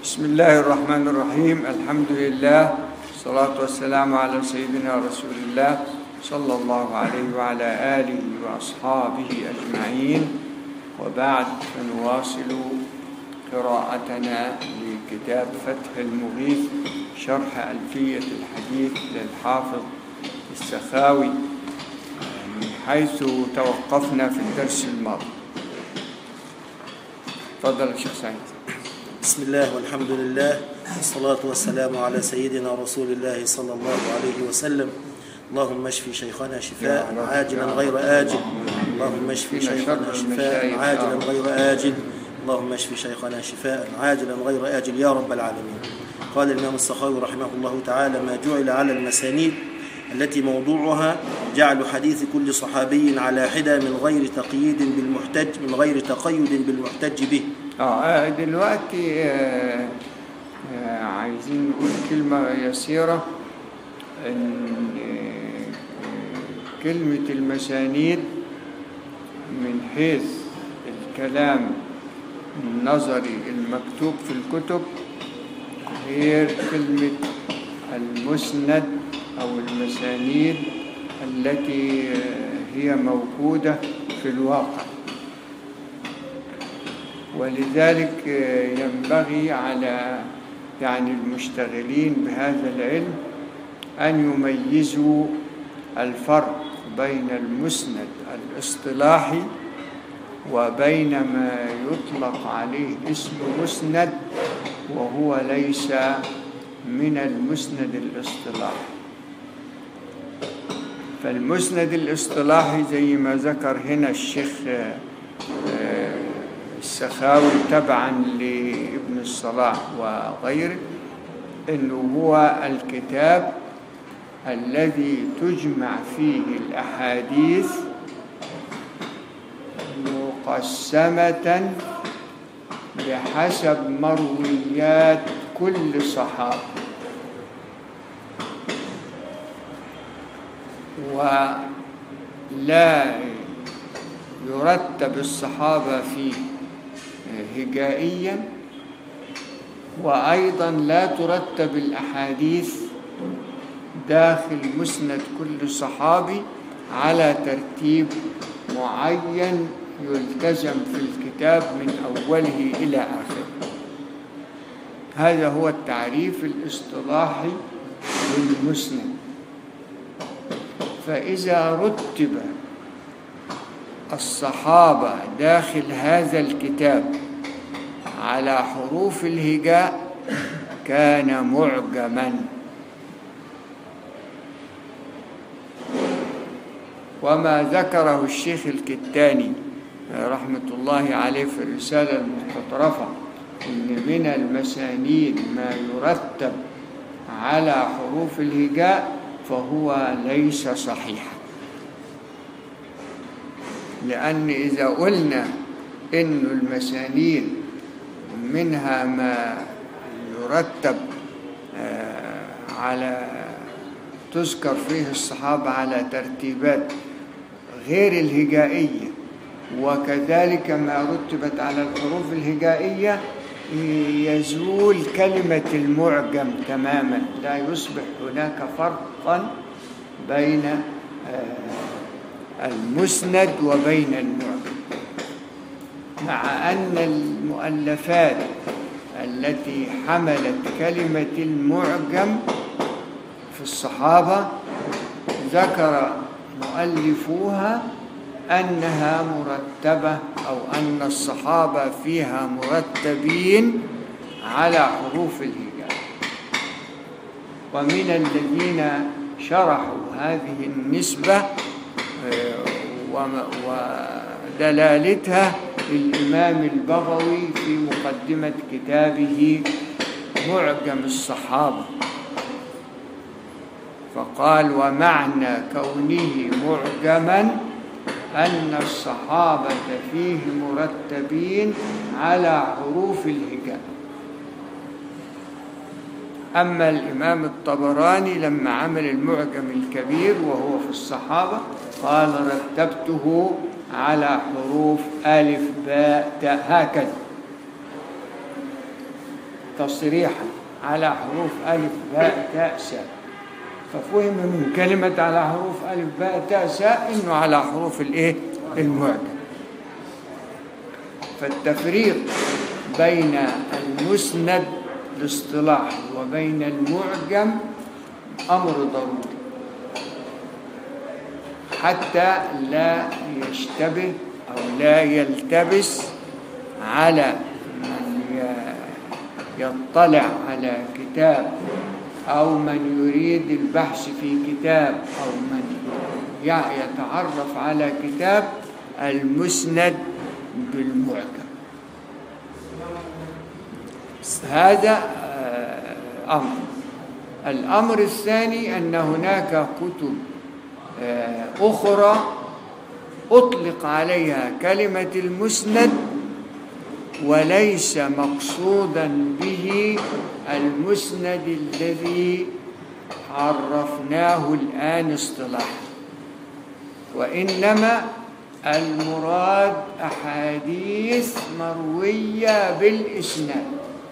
بسم الله الرحمن الرحيم الحمد لله والصلاة والسلام على سيدنا رسول الله صلى الله عليه وعلى آله وأصحابه أجمعين وبعد فنواصل قراءتنا لكتاب فتح المغيث شرح ألفية الحديث للحافظ السخاوي من حيث توقفنا في الدرس الماضي تفضل يا شيخ سعيد بسم الله والحمد لله والصلاة والسلام على سيدنا رسول الله صلى الله عليه وسلم اللهم اشف شيخنا شفاء يا رب، عاجلا يا رب. غير آجل اللهم اشف فينا شيخنا شر شفاء المشايخ. عاجلا آه. غير آجل اللهم اشف شيخنا شفاء عاجلا غير آجل يا رب العالمين قال الإمام السخاوي رحمه الله تعالى ما جعل على المسانيد التي موضوعها جعل حديث كل صحابي على حدة من غير تقييد بالمحتج من غير تقيد بالمحتج به اه دلوقتي آه، آه، عايزين نقول كلمة يسيرة ان آه، كلمة المسانيد من حيث الكلام النظري المكتوب في الكتب غير كلمة المسند أو المسانيد التي آه، هي موجودة في الواقع ولذلك ينبغي على يعني المشتغلين بهذا العلم أن يميزوا الفرق بين المسند الاصطلاحي وبين ما يطلق عليه اسم مسند وهو ليس من المسند الاصطلاحي فالمسند الاصطلاحي زي ما ذكر هنا الشيخ آه، آه، السخاوي تبعا لابن الصلاح وغيره انه هو الكتاب الذي تجمع فيه الاحاديث مقسمه بحسب مرويات كل صحابي ولا يرتب الصحابه فيه هجائيا وأيضا لا ترتب الأحاديث داخل مسند كل صحابي على ترتيب معين يلتزم في الكتاب من أوله إلى آخره هذا هو التعريف الاصطلاحي للمسند فإذا رتب الصحابة داخل هذا الكتاب على حروف الهجاء كان معجما وما ذكره الشيخ الكتاني رحمة الله عليه في الرسالة المستطرفة إن من المسانيد ما يرتب على حروف الهجاء فهو ليس صحيحا لأن إذا قلنا إن المسانيد منها ما يرتب آه، على تذكر فيه الصحابة على ترتيبات غير الهجائية وكذلك ما رتبت على الحروف الهجائية يزول كلمة المعجم تماما لا يصبح هناك فرقا بين آه، المسند وبين المعجم مع أن المؤلفات التي حملت كلمة المعجم في الصحابة ذكر مؤلفوها أنها مرتبة أو أن الصحابة فيها مرتبين على حروف الهجاء ومن الذين شرحوا هذه النسبة آه، وم- ودلالتها الإمام البغوي في مقدمة كتابه معجم الصحابة فقال ومعنى كونه معجما أن الصحابة فيه مرتبين على حروف الهجاء أما الإمام الطبراني لما عمل المعجم الكبير وهو في الصحابة قال رتبته على حروف ألف باء تاء هكذا تصريحا على حروف ألف باء تاء ساء ففهم من كلمة على حروف ألف باء تاء ساء إنه على حروف الإيه؟ المعجم فالتفريق بين المسند الاصطلاحي وبين المعجم أمر ضروري حتى لا يشتبه أو لا يلتبس على من ي- يطلع على كتاب أو من يريد البحث في كتاب أو من يع- يتعرف على كتاب المسند بالمعجم هذا آه، أمر الأمر الثاني أن هناك كتب آه، أخرى أطلق عليها كلمة المسند وليس مقصودا به المسند الذي عرفناه الآن اصطلاحا وإنما المراد أحاديث مروية بالإسناد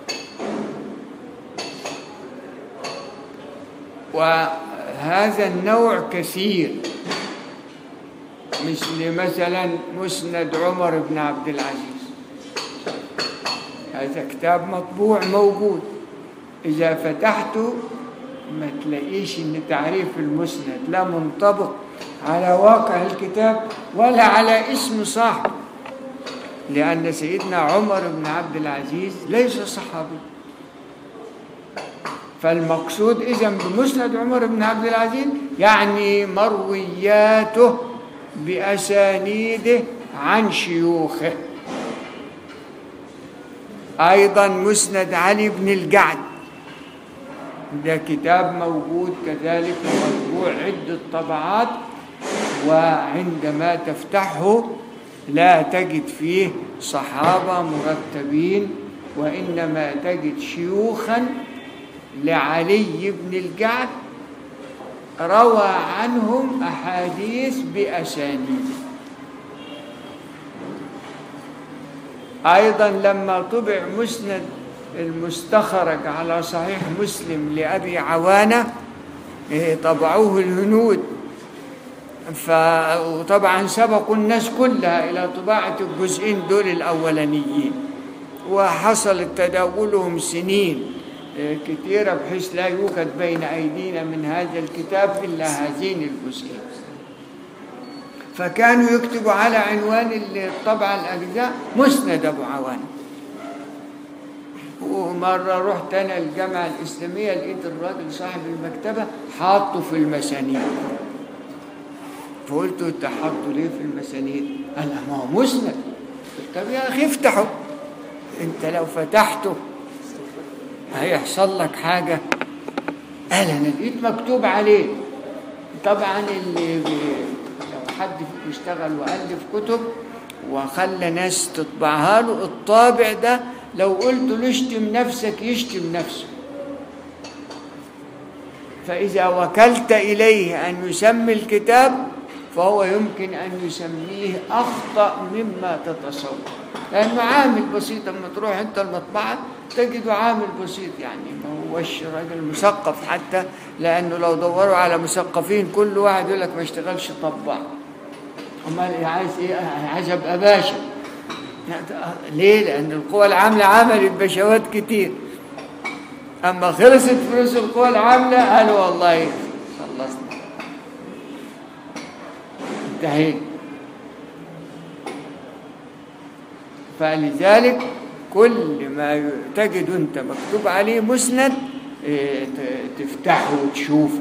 وهذا النوع كثير مثل مثلا مسند عمر بن عبد العزيز هذا كتاب مطبوع موجود إذا فتحته ما تلاقيش إن تعريف المسند لا منطبق على واقع الكتاب ولا على اسم صاحبه لأن سيدنا عمر بن عبد العزيز ليس صحابي فالمقصود إذا بمسند عمر بن عبد العزيز يعني مروياته بأسانيده عن شيوخه أيضا مسند علي بن الجعد ده كتاب موجود كذلك مطبوع عدة طبعات وعندما تفتحه لا تجد فيه صحابة مرتبين وإنما تجد شيوخا لعلي بن الجعد روى عنهم أحاديث بأسانيد أيضا لما طبع مسند المستخرج على صحيح مسلم لأبي عوانة إيه، طبعوه الهنود ف... وطبعا سبقوا الناس كلها إلى طباعة الجزئين دول الأولانيين وحصل تداولهم سنين إيه، كثيرة بحيث لا يوجد بين أيدينا من هذا الكتاب إلا هذين الجزئين فكانوا يكتبوا على عنوان الطبعة الأجزاء مسند أبو عوانة ومرة رحت أنا الجامعة الإسلامية لقيت الراجل صاحب المكتبة حاطه في المسانيد فقلت له أنت حاطه ليه في المسانيد؟ قال ما هو مسند قلت طب يا أخي افتحه أنت لو فتحته هيحصل لك حاجة قال أنا لقيت مكتوب عليه طبعا اللي بي... لو حد فيكم اشتغل وألف كتب وخلى ناس تطبعها له الطابع ده لو قلت له اشتم نفسك يشتم نفسه فإذا وكلت إليه أن يسمي الكتاب فهو يمكن أن يسميه أخطأ مما تتصور لأنه عامل بسيط لما تروح أنت المطبعة تجده عامل بسيط يعني ما هوش راجل مثقف حتى لأنه لو دوروا على مثقفين كل واحد يقول لك ما اشتغلش طباع أمال عايز إيه عايز أبقى باشا ليه؟ لأن القوى العاملة عملت بشوات كتير أما خلصت فلوس القوى العاملة قالوا والله خلصنا انتهينا فلذلك كل ما تجد أنت مكتوب عليه مسند إيه، ت- تفتحه وتشوفه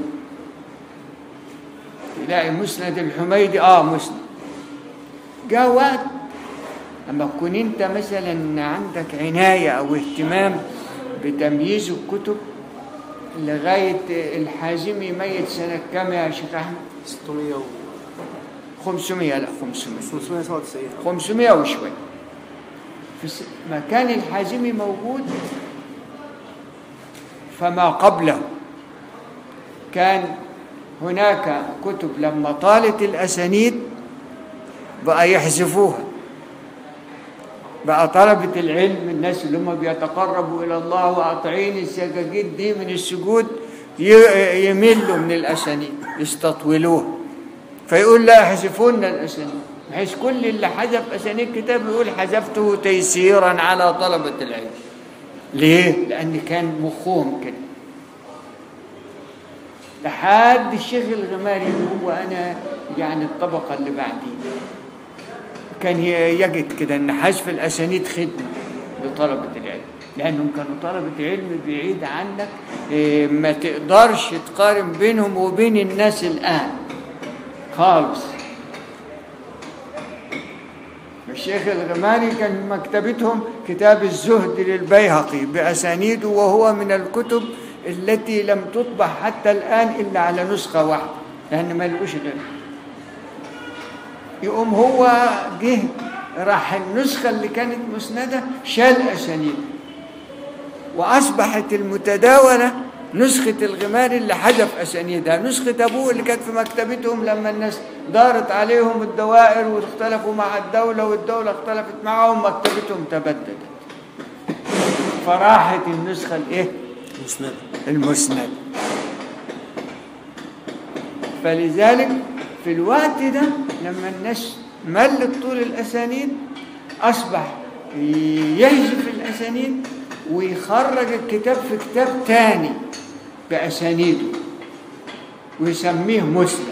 تلاقي مسند الحميدي اه مسند جاء وقت لما تكون انت مثلا عندك عناية او اهتمام بتمييز الكتب لغاية الحازمي ميت سنة كام يا شيخ أحمد؟ 600 و 500 لا 500 597 500 وشوي في س- مكان الحازمي موجود فما قبله كان هناك كتب لما طالت الأسانيد بقى يحذفوها بقى طلبة العلم الناس اللي هم بيتقربوا إلى الله وقاطعين السجاجيد دي من السجود ي- يملوا من الأسانيد يستطولوها فيقول لا يحذفون الأسانيد بحيث كل اللي حذف أسانيد كتاب يقول حذفته تيسيرا على طلبة العلم ليه؟ لأن كان مخهم كده لحد الشيخ الغماري هو أنا يعني الطبقة اللي بعديه كان ي- يجد كده ان حذف الاسانيد خدمه لطلبه العلم لانهم كانوا طلبه علم بعيد عنك إيه، ما تقدرش تقارن بينهم وبين الناس الان خالص الشيخ الغماري كان مكتبتهم كتاب الزهد للبيهقي بأسانيده وهو من الكتب التي لم تطبع حتى الآن إلا على نسخة واحدة لأن ما لقوش غيرها يقوم هو جه راح النسخة اللي كانت مسندة شال أسانيد وأصبحت المتداولة نسخة الغماري اللي حذف أسانيدها نسخة أبوه اللي كانت في مكتبتهم لما الناس دارت عليهم الدوائر واختلفوا مع الدولة والدولة اختلفت معهم مكتبتهم تبددت فراحت النسخة الإيه؟ مسند المسند فلذلك في الوقت ده لما الناس ملت طول الأسانيد أصبح يحذف الأسانيد ويخرج الكتاب في كتاب تاني بأسانيده ويسميه مسند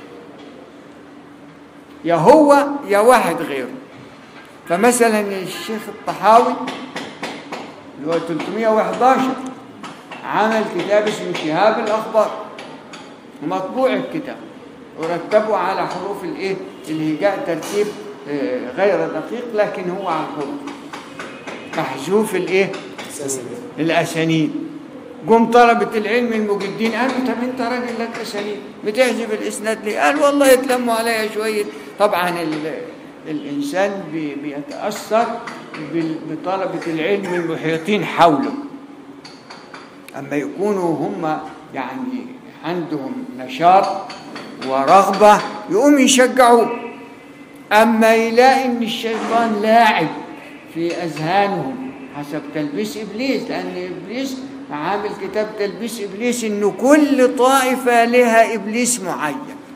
يا هو يا واحد غيره فمثلا الشيخ الطحاوي اللي هو 311 عمل كتاب اسمه شهاب الأخبار ومطبوع الكتاب ورتبه على حروف الايه الهجاء ترتيب آه، غير دقيق لكن هو على الحروف محذوف الايه الاسانيد جم طلبة العلم المجدين قالوا طب انت راجل لك اسانيد بتحذف الاسناد ليه؟ قال والله يتلموا عليا شويه طبعا ال الانسان بي- بيتاثر بال- بطلبة العلم المحيطين حوله أما يكونوا هم يعني عندهم نشاط ورغبة يقوم يشجعوه أما يلاقي إن الشيطان لاعب في أذهانهم حسب تلبيس إبليس لأن إبليس عامل كتاب تلبيس إبليس إنه كل طائفة لها إبليس معين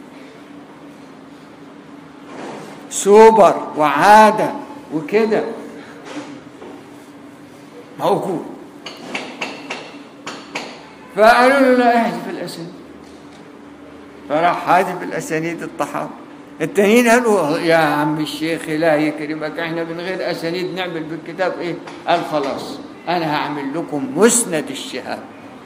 سوبر وعادة وكده موجود فقالوا له لا احذف الاسانيد فراح حاذف الاسانيد الطحاوي التانيين قالوا يا عم الشيخ لا يكرمك احنا من غير اسانيد نعمل بالكتاب ايه قال خلاص انا هعمل لكم مسند الشهاب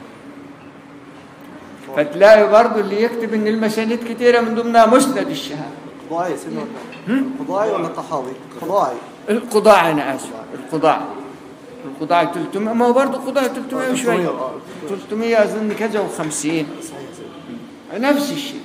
فتلاقي برضو اللي يكتب ان المسانيد كتيره من ضمنها مسند الشهاب قضاعي سنة قضاعي ولا طحاوي؟ قضاعي القضاع انا اسف القضاع القضاع 300 ما هو برضه قضاع 300 وشويه 300 آه. 300 اظن كذا و50 صحيح صحيح نفس الشيء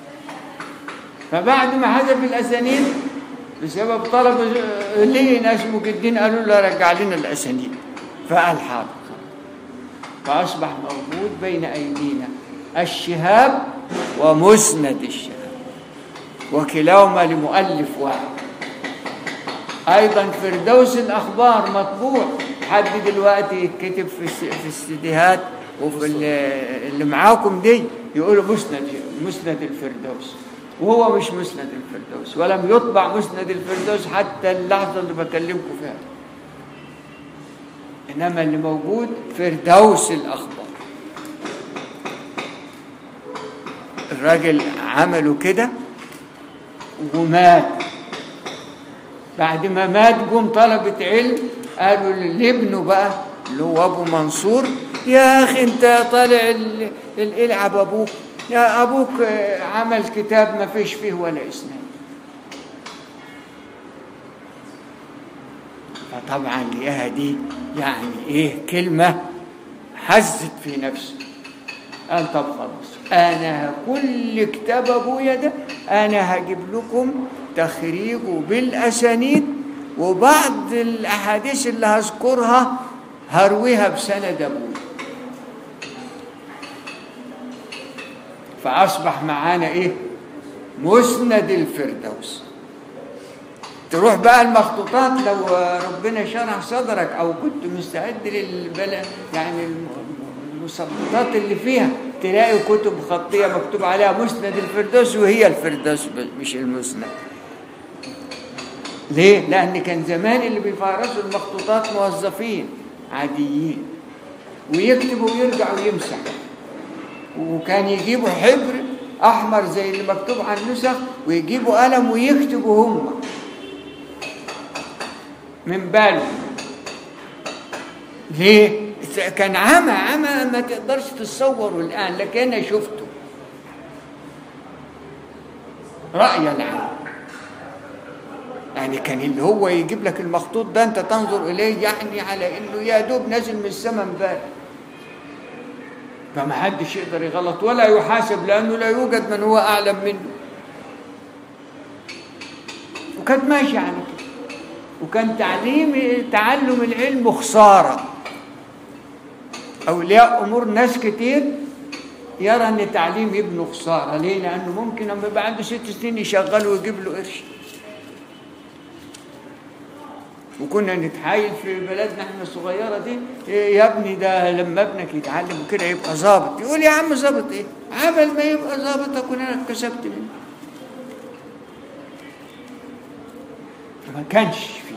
فبعد ما حذف الاسانيد بسبب طلب ليه ناس مجدين قالوا له رجع لنا الاسانيد فقال حاضر فاصبح موجود بين ايدينا الشهاب ومسند الشهاب وكلاهما لمؤلف واحد ايضا فردوس الاخبار مطبوع لحد دلوقتي يتكتب في الس- في السيديهات وفي ال- اللي معاكم دي يقولوا مسند مسند الفردوس وهو مش مسند الفردوس ولم يطبع مسند الفردوس حتى اللحظه اللي بكلمكم فيها انما اللي موجود فردوس الاخبار الراجل عمله كده ومات بعد ما مات جم طلبة علم قالوا لابنه بقى اللي هو ابو منصور يا اخي انت طالع ال- ال- العب ابوك يا ابوك آه، عمل كتاب ما فيش فيه ولا اسناد فطبعا لقاها دي يعني ايه كلمه حزت في نفسه قال طب خلاص انا كل كتاب ابويا ده انا هجيب لكم تخريجه بالاسانيد وبعض الاحاديث اللي هذكرها هرويها بسند ابويا فاصبح معانا ايه مسند الفردوس تروح بقى المخطوطات لو ربنا شرح صدرك او كنت مستعد للبلد يعني الم- المسقطات اللي فيها تلاقي كتب خطيه مكتوب عليها مسند الفردوس وهي الفردوس ب- مش المسند ليه؟ لأن كان زمان اللي بيفارسوا المخطوطات موظفين عاديين ويكتبوا ويرجع ويمسح وكان يجيبوا حبر أحمر زي اللي مكتوب على النسخ ويجيبوا قلم ويكتبوا هم من باله ليه؟ كان عمى عمى ما تقدرش تتصوره الآن لكن أنا شفته رأي العام يعني كان اللي هو يجيب لك المخطوط ده انت تنظر اليه يعني على انه يا دوب نازل من السماء امبارح فما حدش يقدر يغلط ولا يحاسب لانه لا يوجد من هو اعلم منه وكانت ماشيه على كده وكان تعليم تعلم العلم خساره اولياء امور ناس كتير يرى ان تعليم ابنه خساره ليه؟ لانه ممكن لما يبقى عنده ست سنين يشغله ويجيب له قرش وكنا نتحايل في بلدنا احنا الصغيره دي إيه يا ابني ده لما ابنك يتعلم كده يبقى ظابط يقول يا عم ظابط ايه عمل ما يبقى ظابط اكون انا كسبت منه ما كانش فيه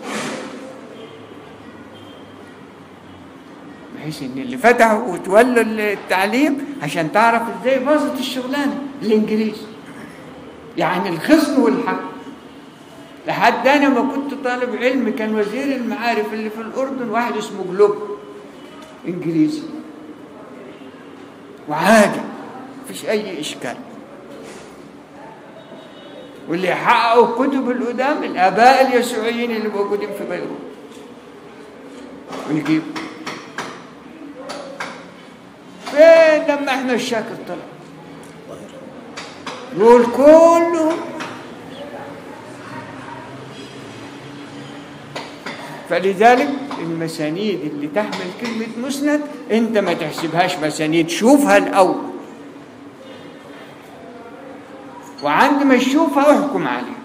بحيث ان اللي فتحوا وتولوا التعليم عشان تعرف ازاي باظت الشغلانه الانجليزي يعني الخصم والحق لحد انا ما كنت طالب علم كان وزير المعارف اللي في الاردن واحد اسمه جلوب انجليزي وعادي مفيش اي اشكال واللي حققوا الكتب القدام الاباء اليسوعيين اللي موجودين في بيروت ويجيب فين لما احنا الشاكر طلع يقول كله فلذلك المسانيد اللي تحمل كلمة مسند انت ما تحسبهاش مسانيد شوفها الأول وعند ما تشوفها احكم عليها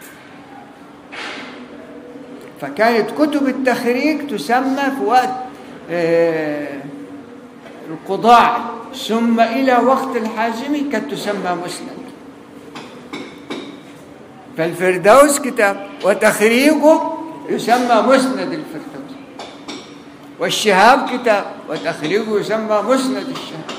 فكانت كتب التخريج تسمى في وقت آه، القضاع ثم إلى وقت الحازمي كانت تسمى مسند فالفردوس كتاب وتخريجه يسمى مسند الفردوس والشهاب كتاب وتخريجه يسمى مسند الشهاب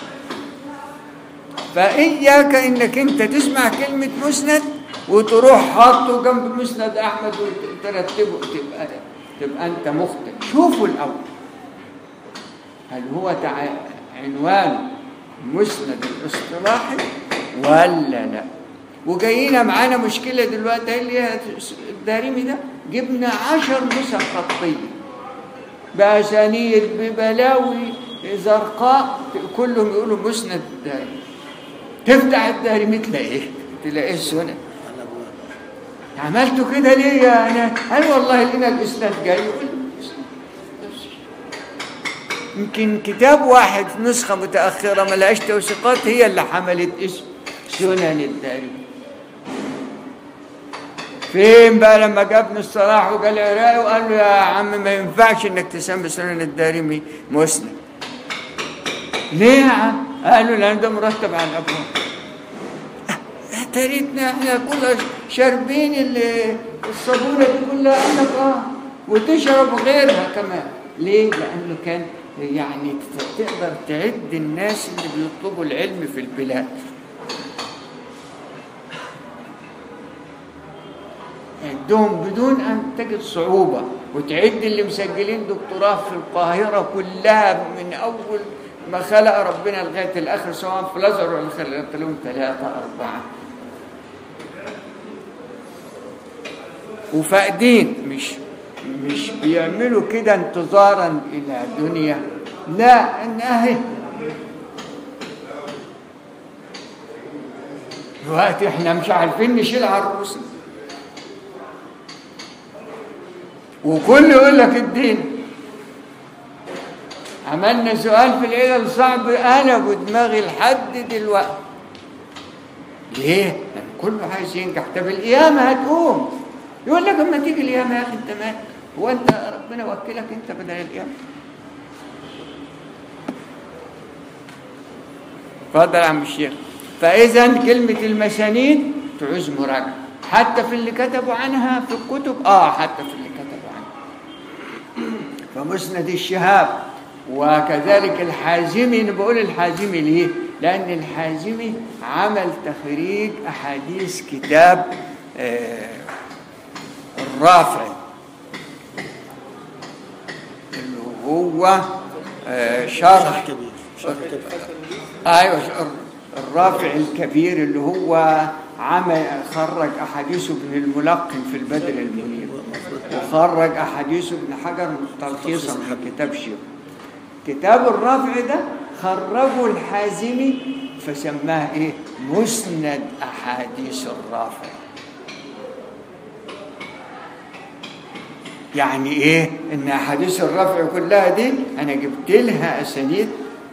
فإياك إنك أنت تسمع كلمة مسند وتروح حاطه جنب مسند أحمد وترتبه تبقى تبقى أنت مخطئ شوفوا الأول هل هو تع... عنوان مسند الاصطلاحي ولا لا وجايين معانا مشكلة دلوقتي اللي هي الدارمي ده جبنا عشر نسخ خطية بأسانيد ببلاوي زرقاء كلهم يقولوا مسند الدارمي تفتح الدارمي تلاقيه تلاقيه سنة أنا أبواب. عملتوا كده ليه يا انا قال والله لنا الاسناد جاي يقول يمكن كتاب واحد نسخة متأخرة ما لهاش توثيقات هي اللي حملت اسم سنن الدارمي فين بقى لما جاب ابن الصلاح وقال العراقي وقال له يا عم ما ينفعش انك تسمي سنن الدارمي مسند ليه يا عم؟ قالوا لان ده مرتب على الابواب تريتنا احنا كلها شاربين ال- الصابونه دي كلها قال لك اه وتشرب غيرها كمان ليه؟ لانه كان يعني ت- تقدر تعد الناس اللي بيطلبوا العلم في البلاد عدهم بدون ان تجد صعوبه وتعد اللي مسجلين دكتوراه في القاهره كلها من اول ما خلق ربنا لغايه الاخر سواء في الازهر ولا خلقت لهم ثلاثه اربعه وفاقدين مش مش بيعملوا كده انتظارا الى دنيا لا ان اهي دلوقتي احنا مش عارفين نشيل عروسنا وكل يقول لك الدين عملنا سؤال في العلل صعب قلبوا دماغي لحد دلوقتي ليه؟ لأن كله عايز ينجح طب القيامة هتقوم يقول لك اما تيجي القيامه يا اخي انت مالك هو انت ربنا وكلك انت بدل القيامه اتفضل يا عم الشيخ فاذا كلمه المسانيد تعوز مراجعه حتى في اللي كتبوا عنها في الكتب اه حتى في اللي كتبوا عنها فمسند الشهاب وكذلك الحازمي انا بقول الحازمي ليه لان الحازمي عمل تخريج احاديث كتاب آه الرافعي اللي هو آه شرح شرح كبير شرح كبير ايوه الرافع الكبير اللي هو عمل خرج احاديث ابن الملقن في البدر المنير وخرج احاديث ابن حجر تلخيصا من كتاب شيخ كتاب الرافع ده خرجه الحازمي فسماه ايه مسند احاديث الرافع يعني ايه ان احاديث الرفع كلها دي انا جبت لها اسانيد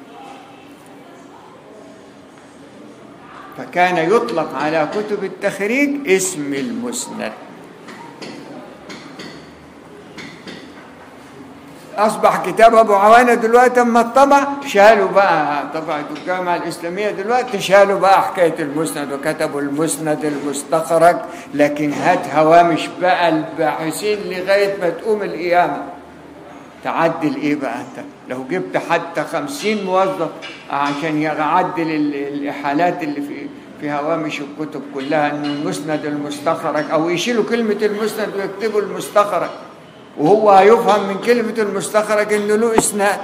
فكان يطلق على كتب التخريج اسم المسند اصبح كتاب ابو عوانه دلوقتي اما اتطبع شالوا بقى طبعة الجامعه الاسلاميه دلوقتي شالوا بقى حكايه المسند وكتبوا المسند المستخرج لكن هات هوامش بقى الباحثين لغايه ما تقوم القيامه تعدل ايه بقى انت لو جبت حتى خمسين موظف عشان يعدل ال- الاحالات اللي في في هوامش الكتب كلها ان المسند المستخرج او يشيلوا كلمه المسند ويكتبوا المستخرج وهو هيفهم من كلمه المستخرج انه له اسناد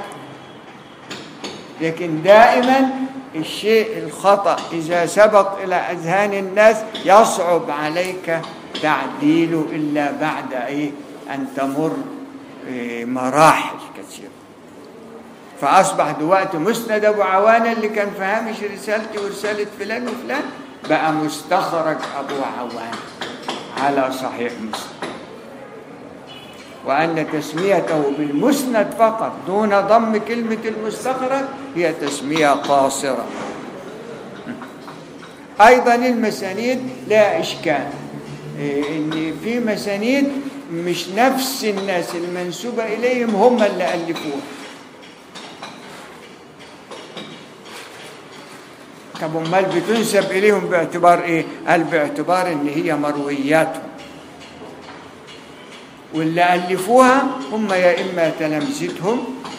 لكن دائما الشيء الخطأ إذا سبق إلى أذهان الناس يصعب عليك تعديله إلا بعد إيه أن تمر إيه، مراحل كثيرة فأصبح دلوقتي مسند أبو عوانة اللي كان في هامش رسالتي ورسالة فلان وفلان بقى مستخرج أبو عوانة على صحيح مسلم وأن تسميته بالمسند فقط دون ضم كلمة المستخرج هي تسمية قاصرة أيضا المسانيد لا إشكال إيه، إن في مسانيد مش نفس الناس المنسوبة إليهم هم اللي ألفوها طب امال بتنسب اليهم باعتبار ايه؟ قال باعتبار ان هي مروياتهم واللي ألفوها هم يا إما تلامذتهم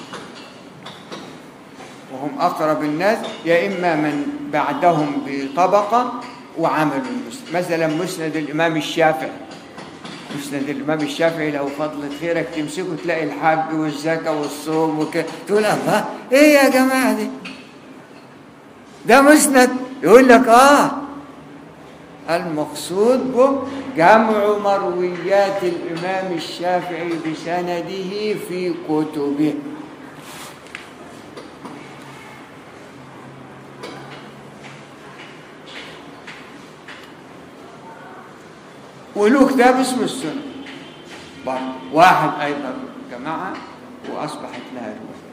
وهم أقرب الناس يا إما من بعدهم بطبقة وعملوا المسند مثلا مسند الإمام الشافعي مسند الإمام الشافعي لو فضلت خيرك تمسكه تلاقي الحج والزكاة والصوم وكده تقول الله إيه يا جماعة دي ده مسند يقول لك آه المقصود به جمع مرويات الإمام الشافعي بسنده في كتبه وله كتاب اسمه السنة برضه. واحد أيضا جماعة وأصبحت لها رواية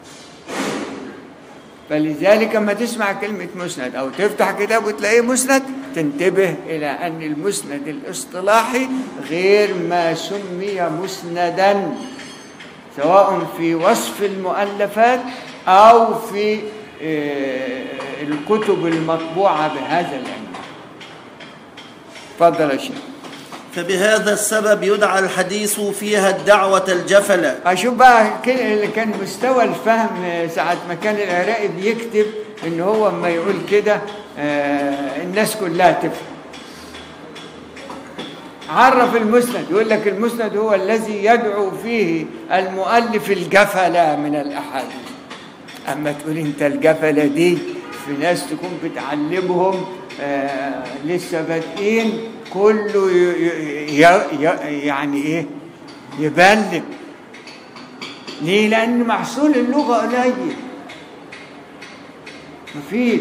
فلذلك لما تسمع كلمة مسند أو تفتح كتاب وتلاقيه مسند تنتبه إلى أن المسند الاصطلاحي غير ما سمي مسندا سواء في وصف المؤلفات أو في آه، الكتب المطبوعة بهذا العنوان تفضل يا شيخ فبهذا السبب يدعى الحديث فيها الدعوة الجفلة اشوف بقى كل- اللي كان مستوى الفهم آه، ساعة ما كان العراقي بيكتب ان هو اما يقول كده آه، الناس كلها تفهم عرف المسند يقول لك المسند هو الذي يدعو فيه المؤلف الجفلة من الأحاديث أما تقول أنت الجفلة دي في ناس تكون بتعلمهم آه لسه بادئين كله ي- ي- ي- يعني إيه يبلم ليه؟ لأن محصول اللغة قليل مفيش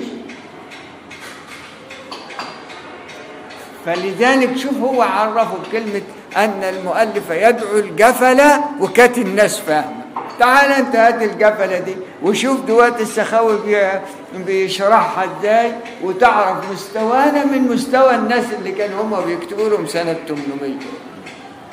فلذلك شوف هو عرفه بكلمة أن المؤلف يدعو الجفلة وكانت الناس فاهمة تعال أنت هات الجفلة دي وشوف دلوقتي السخاوي بي- بيشرحها ازاي وتعرف مستوانا من مستوى الناس اللي كانوا هم بيكتبوا لهم سنة 800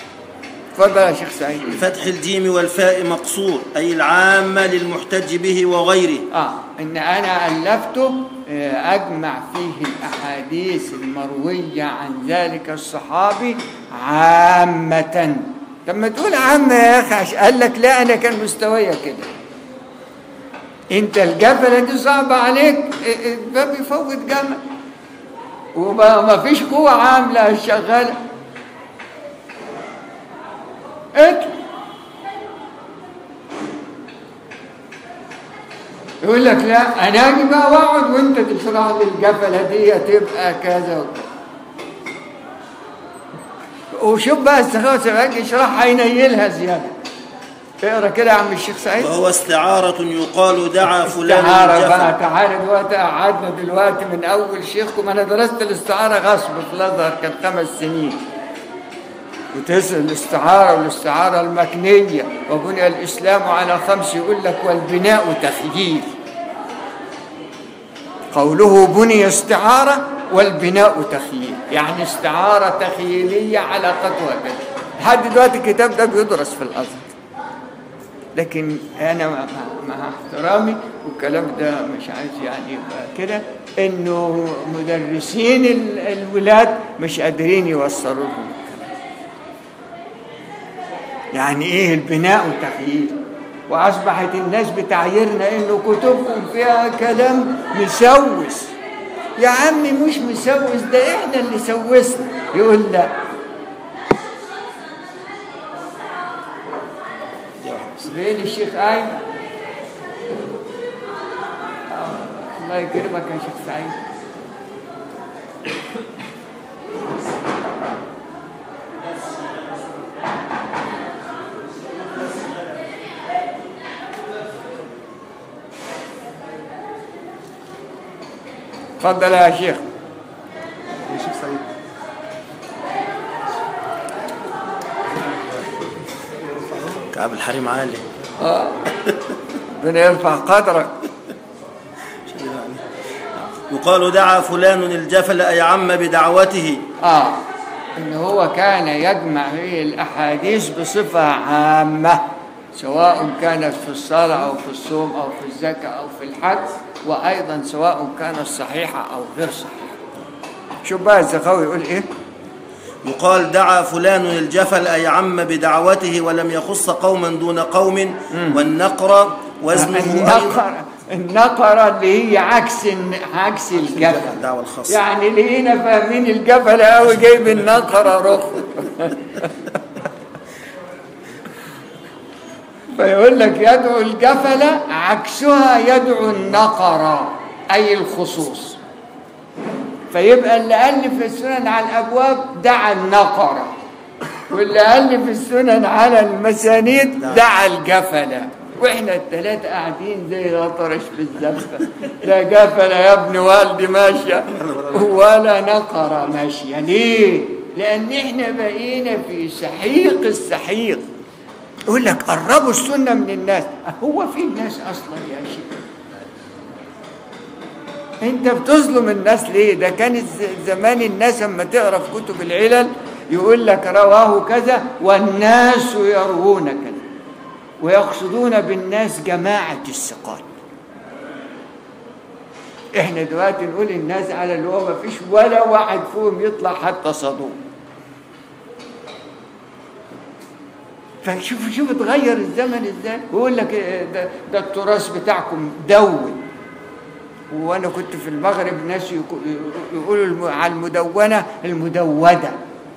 اتفضل يا شيخ سعيد بفتح الجيم والفاء مقصور أي العامة للمحتج به وغيره اه ان انا الفته آه، اجمع فيه الاحاديث المرويه عن ذلك الصحابي عامه طب ما تقول عامه يا اخي عش- قال لك لا انا كان مستوايا كده انت الجبله دي صعبه عليك اه، اه، الباب يفوت جمل وما ما فيش قوه عامله شغاله اطلع يقول لك لا انا اجي بقى واقعد وانت تشرح لي الجفله دي تبقى كذا وكذا. وشوف بقى السخاوة سبعك يشرحها ينيلها زياده اقرا كده يا عم الشيخ سعيد وهو استعارة يقال دعا فلان استعارة بقى الجفل تعالى دلوقتي قعدنا دلوقتي من أول شيخكم أنا درست الاستعارة غصب في الأزهر كان خمس سنين وتسأل الاستعارة والاستعارة المكنية وبني الإسلام على خمس يقول لك والبناء تخييل قوله بني استعارة والبناء تخييل يعني استعارة تخيلية علاقتها كده لحد دلوقتي الكتاب ده بيدرس في الأزهر لكن انا مع, مع مع احترامي والكلام ده مش عايز يعني يبقى كده انه مدرسين ال- الولاد مش قادرين يوصلوا لهم الكلام. يعني ايه البناء والتخييل واصبحت الناس بتعايرنا انه كتبكم فيها كلام مسوس يا عمي مش مسوس ده احنا اللي سوسنا يقول لا فين الشيخ ايمن آه، الله يكرمك يا شيخ سعيد تفضل يا شيخ يا شيخ سعيد كعب الحريم عالي ربنا يرفع قدرك يقال دعا فلان الجفل أي عم بدعوته اه ان هو كان يجمع هذه الاحاديث بصفه عامه سواء كانت في الصلاه او في الصوم او في الزكاه او في الحج وايضا سواء كانت صحيحه او غير صحيحه شوف بقى الزخاوي يقول ايه يقال دعا فلان الجفل أي عم بدعوته ولم يخص قوما دون قوم والنقر وزنه أيضا النقر النقرة اللي هي عكس الن- عكس الجبل الدعوة الخاصة يعني اللي هنا فاهمين الجبل قوي جايب النقرة رخ فيقول لك يدعو الجفل عكسها يدعو النقرة أي الخصوص فيبقى اللي ألف السنن على الأبواب دعا النقرة واللي ألف السنن على المسانيد دعا الجفلة واحنا الثلاثة قاعدين زي الأطرش في الزفة لا جفلة يا ابن والدي ماشية ولا نقرة ماشية ليه؟ لأن احنا بقينا في سحيق السحيق يقول لك قربوا السنة من الناس هو في ناس أصلا يا شيخ انت بتظلم الناس ليه ده كان الز- زمان الناس لما تقرا في كتب العلل يقول لك رواه كذا والناس يروون كذا ويقصدون بالناس جماعة الثقات احنا دلوقتي نقول الناس على اللي هو ما فيش ولا واحد فيهم يطلع حتى صدوق فشوف شوف اتغير الزمن ازاي ويقول لك إيه ده, ده التراث بتاعكم دون وانا كنت في المغرب ناس يقو- يقولوا الم- على المدونه المدوده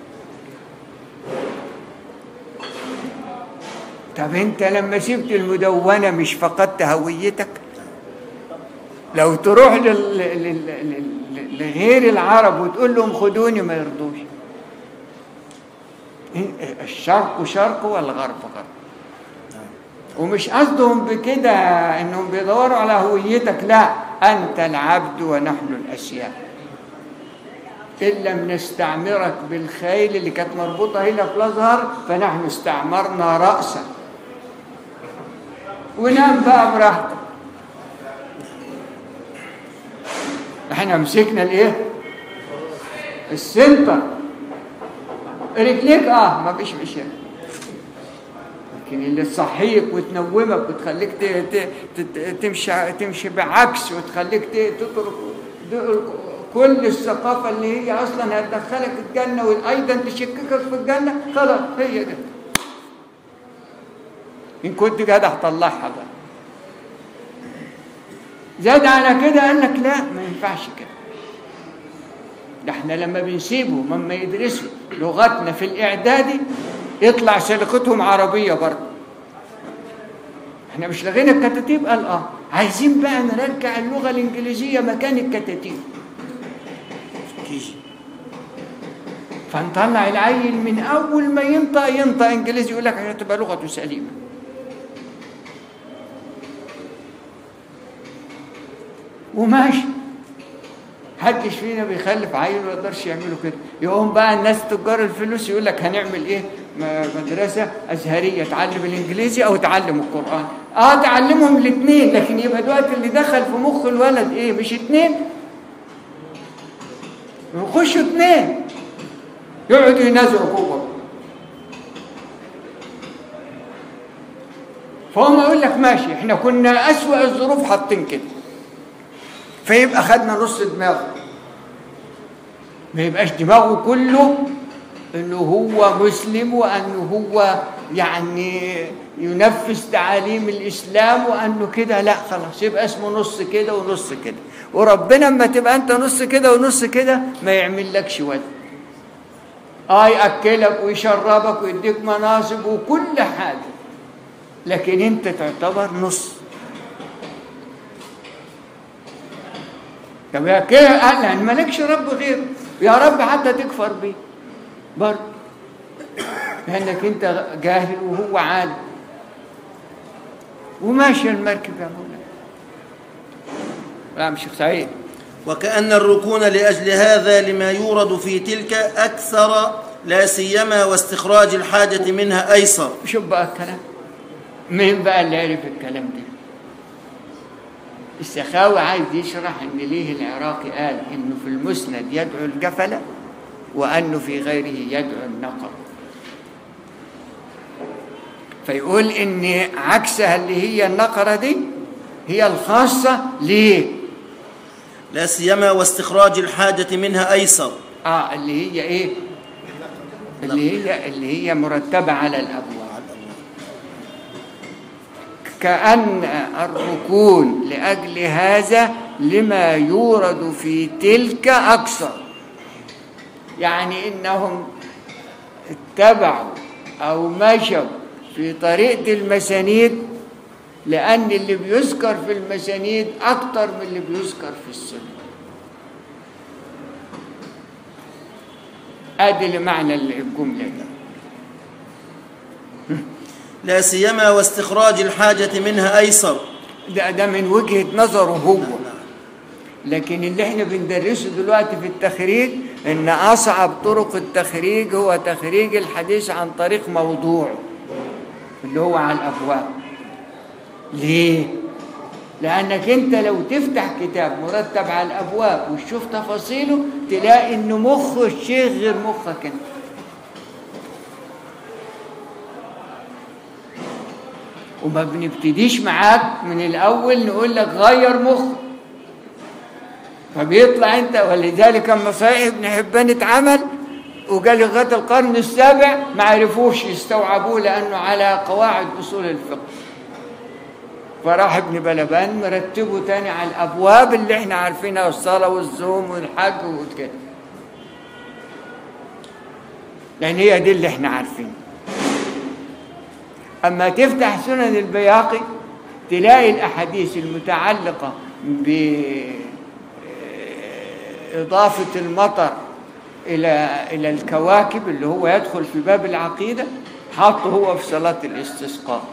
طب انت لما سبت المدونه مش فقدت هويتك لو تروح لل... لل... لل... لغير العرب وتقول لهم خدوني ما يرضوش إيه- الشرق شرق والغرب غرب ومش قصدهم بكده انهم بيدوروا على هويتك لا انت العبد ونحن الاسياد ان لم نستعمرك بالخيل اللي كانت مربوطه هنا في الازهر فنحن استعمرنا راسك ونام بقى براحتك احنا مسكنا الايه السنتر رجليك اه ما فيش مشكله لكن اللي تصحيك وتنومك وتخليك ت- ت- ت- تمشي تمشي بعكس وتخليك ت- تترك د- كل الثقافة اللي هي أصلا هتدخلك الجنة وأيضا تشككك في الجنة خلاص هي ده إن كنت جدع طلعها بقى زاد على كده قال لك لا ما ينفعش كده ده احنا لما بنسيبهم لما يدرسوا لغتنا في الإعدادي يطلع سلقتهم عربية برضه احنا مش لغينا الكتاتيب قال اه عايزين بقى نرجع اللغة الإنجليزية مكان الكتاتيب كيجي فنطلع العيل من أول ما ينطق ينطق إنجليزي يقول لك عشان تبقى لغته سليمة وماشي محدش فينا بيخلف عيل ما يقدرش يعملوا كده يقوم بقى الناس تجار الفلوس يقول لك هنعمل ايه م- مدرسه ازهريه تعلم الانجليزي او تعلم القران اه تعلمهم الاثنين لكن يبقى دلوقتي اللي دخل في مخ الولد ايه مش اثنين يخشوا اثنين يقعدوا ينازعوا جوه فهم يقول لك ماشي احنا كنا اسوأ الظروف حاطين كده فيبقى خدنا نص دماغه ما يبقاش دماغه كله انه هو مسلم وانه هو يعني ينفذ تعاليم الاسلام وانه كده لا خلاص يبقى اسمه نص كده ونص كده وربنا اما تبقى انت نص كده ونص كده ما يعمل لكش ولد اه ياكلك ويشربك ويديك مناصب وكل حاجه لكن انت تعتبر نص طب يا كده قال يعني مالكش رب غيره يا رب حتى تكفر بيه برضه لانك انت جاهل وهو عالم وماشي المركب يا مولانا نعم شيخ سعيد وكأن الركون لأجل هذا لما يورد في تلك أكثر لا سيما واستخراج الحاجة منها أيسر شوف بقى الكلام مين بقى اللي عرف الكلام ده السخاوي عايز يشرح ان ليه العراقي قال انه في المسند يدعو الجفله وانه في غيره يدعو النقر فيقول ان عكسها اللي هي النقره دي هي الخاصه ليه لا سيما واستخراج الحاجة منها أيسر اه اللي هي ايه اللي هي اللي هي مرتبه على الابواب كأن الركون لأجل هذا لما يورد في تلك أكثر يعني إنهم اتبعوا أو مشوا في طريقة المسانيد لأن اللي بيذكر في المسانيد أكتر من اللي بيذكر في السنة أدي لمعنى الجملة دي لا سيما واستخراج الحاجة منها أيسر ده ده من وجهة نظره هو لكن اللي احنا بندرسه دلوقتي في التخريج ان اصعب طرق التخريج هو تخريج الحديث عن طريق موضوع اللي هو على الابواب ليه لانك انت لو تفتح كتاب مرتب على الابواب وتشوف تفاصيله تلاقي ان مخ الشيخ غير مخك انت وما بنبتديش معاك من الاول نقول لك غير مخك فبيطلع انت ولذلك اما صحيح ابن حبان اتعمل وقال لغايه القرن السابع ما عرفوش يستوعبوه لانه على قواعد اصول الفقه فراح ابن بلبان مرتبه تاني على الابواب اللي احنا عارفينها الصلاه والصوم والحج وكده لان هي دي اللي احنا عارفينها اما تفتح سنن البياقي تلاقي الاحاديث المتعلقه بإضافة المطر إلى إلى الكواكب اللي هو يدخل في باب العقيدة حاطه هو في صلاة الاستسقاء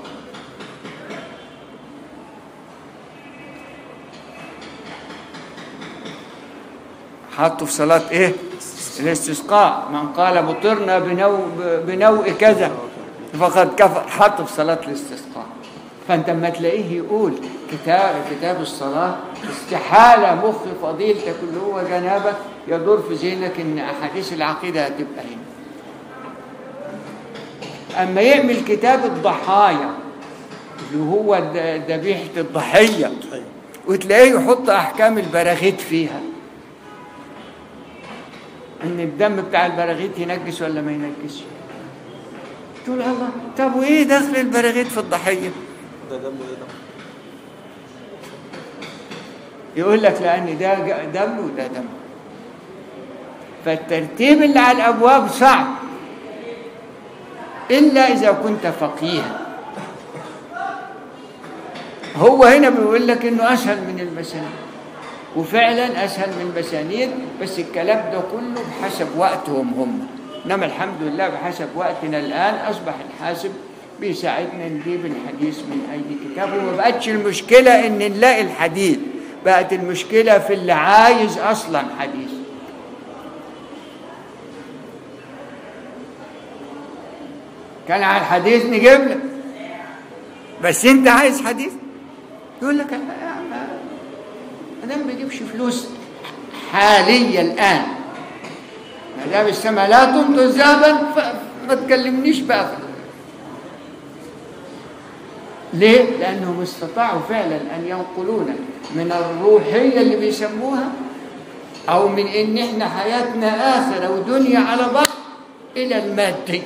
حاطه في صلاة إيه؟ الاستسقاء من قال مطرنا بنوء بنوء كذا فقد كفر حاطه في صلاة الاستسقاء فانت لما تلاقيه يقول كتاب كتاب الصلاه استحاله مخ فضيلتك اللي هو جنابك يدور في ذهنك ان احاديث العقيده هتبقى هنا اما يعمل كتاب الضحايا اللي هو د- ذبيحه الضحيه طيب. وتلاقيه يحط احكام البراغيث فيها ان الدم بتاع البراغيث ينجس ولا ما ينجسش تقول الله طب وايه دخل البراغيث في الضحيه ده دم ايه ده يقول لك لان ده ج- دم وده دم فالترتيب اللي على الابواب صعب الا اذا كنت فقيها هو هنا بيقول لك انه اسهل من المسانيد وفعلا اسهل من المسانيد بس الكلام ده كله بحسب وقتهم هم انما الحمد لله بحسب وقتنا الان اصبح الحاسب بيساعدنا نجيب الحديث من اي كتاب وما بقتش المشكله ان نلاقي الحديث بقت المشكله في اللي عايز اصلا حديث كان على الحديث نجيب لك بس انت عايز حديث يقول لك انا يا عم انا ما بجيبش فلوس حاليا الان ما دام السماء لا تمطر ذهبا فما تكلمنيش بقى في ليه؟ لأنهم استطاعوا فعلا أن ينقلونا من الروحية اللي بيسموها أو من إن إحنا حياتنا آخرة ودنيا على بعض إلى المادي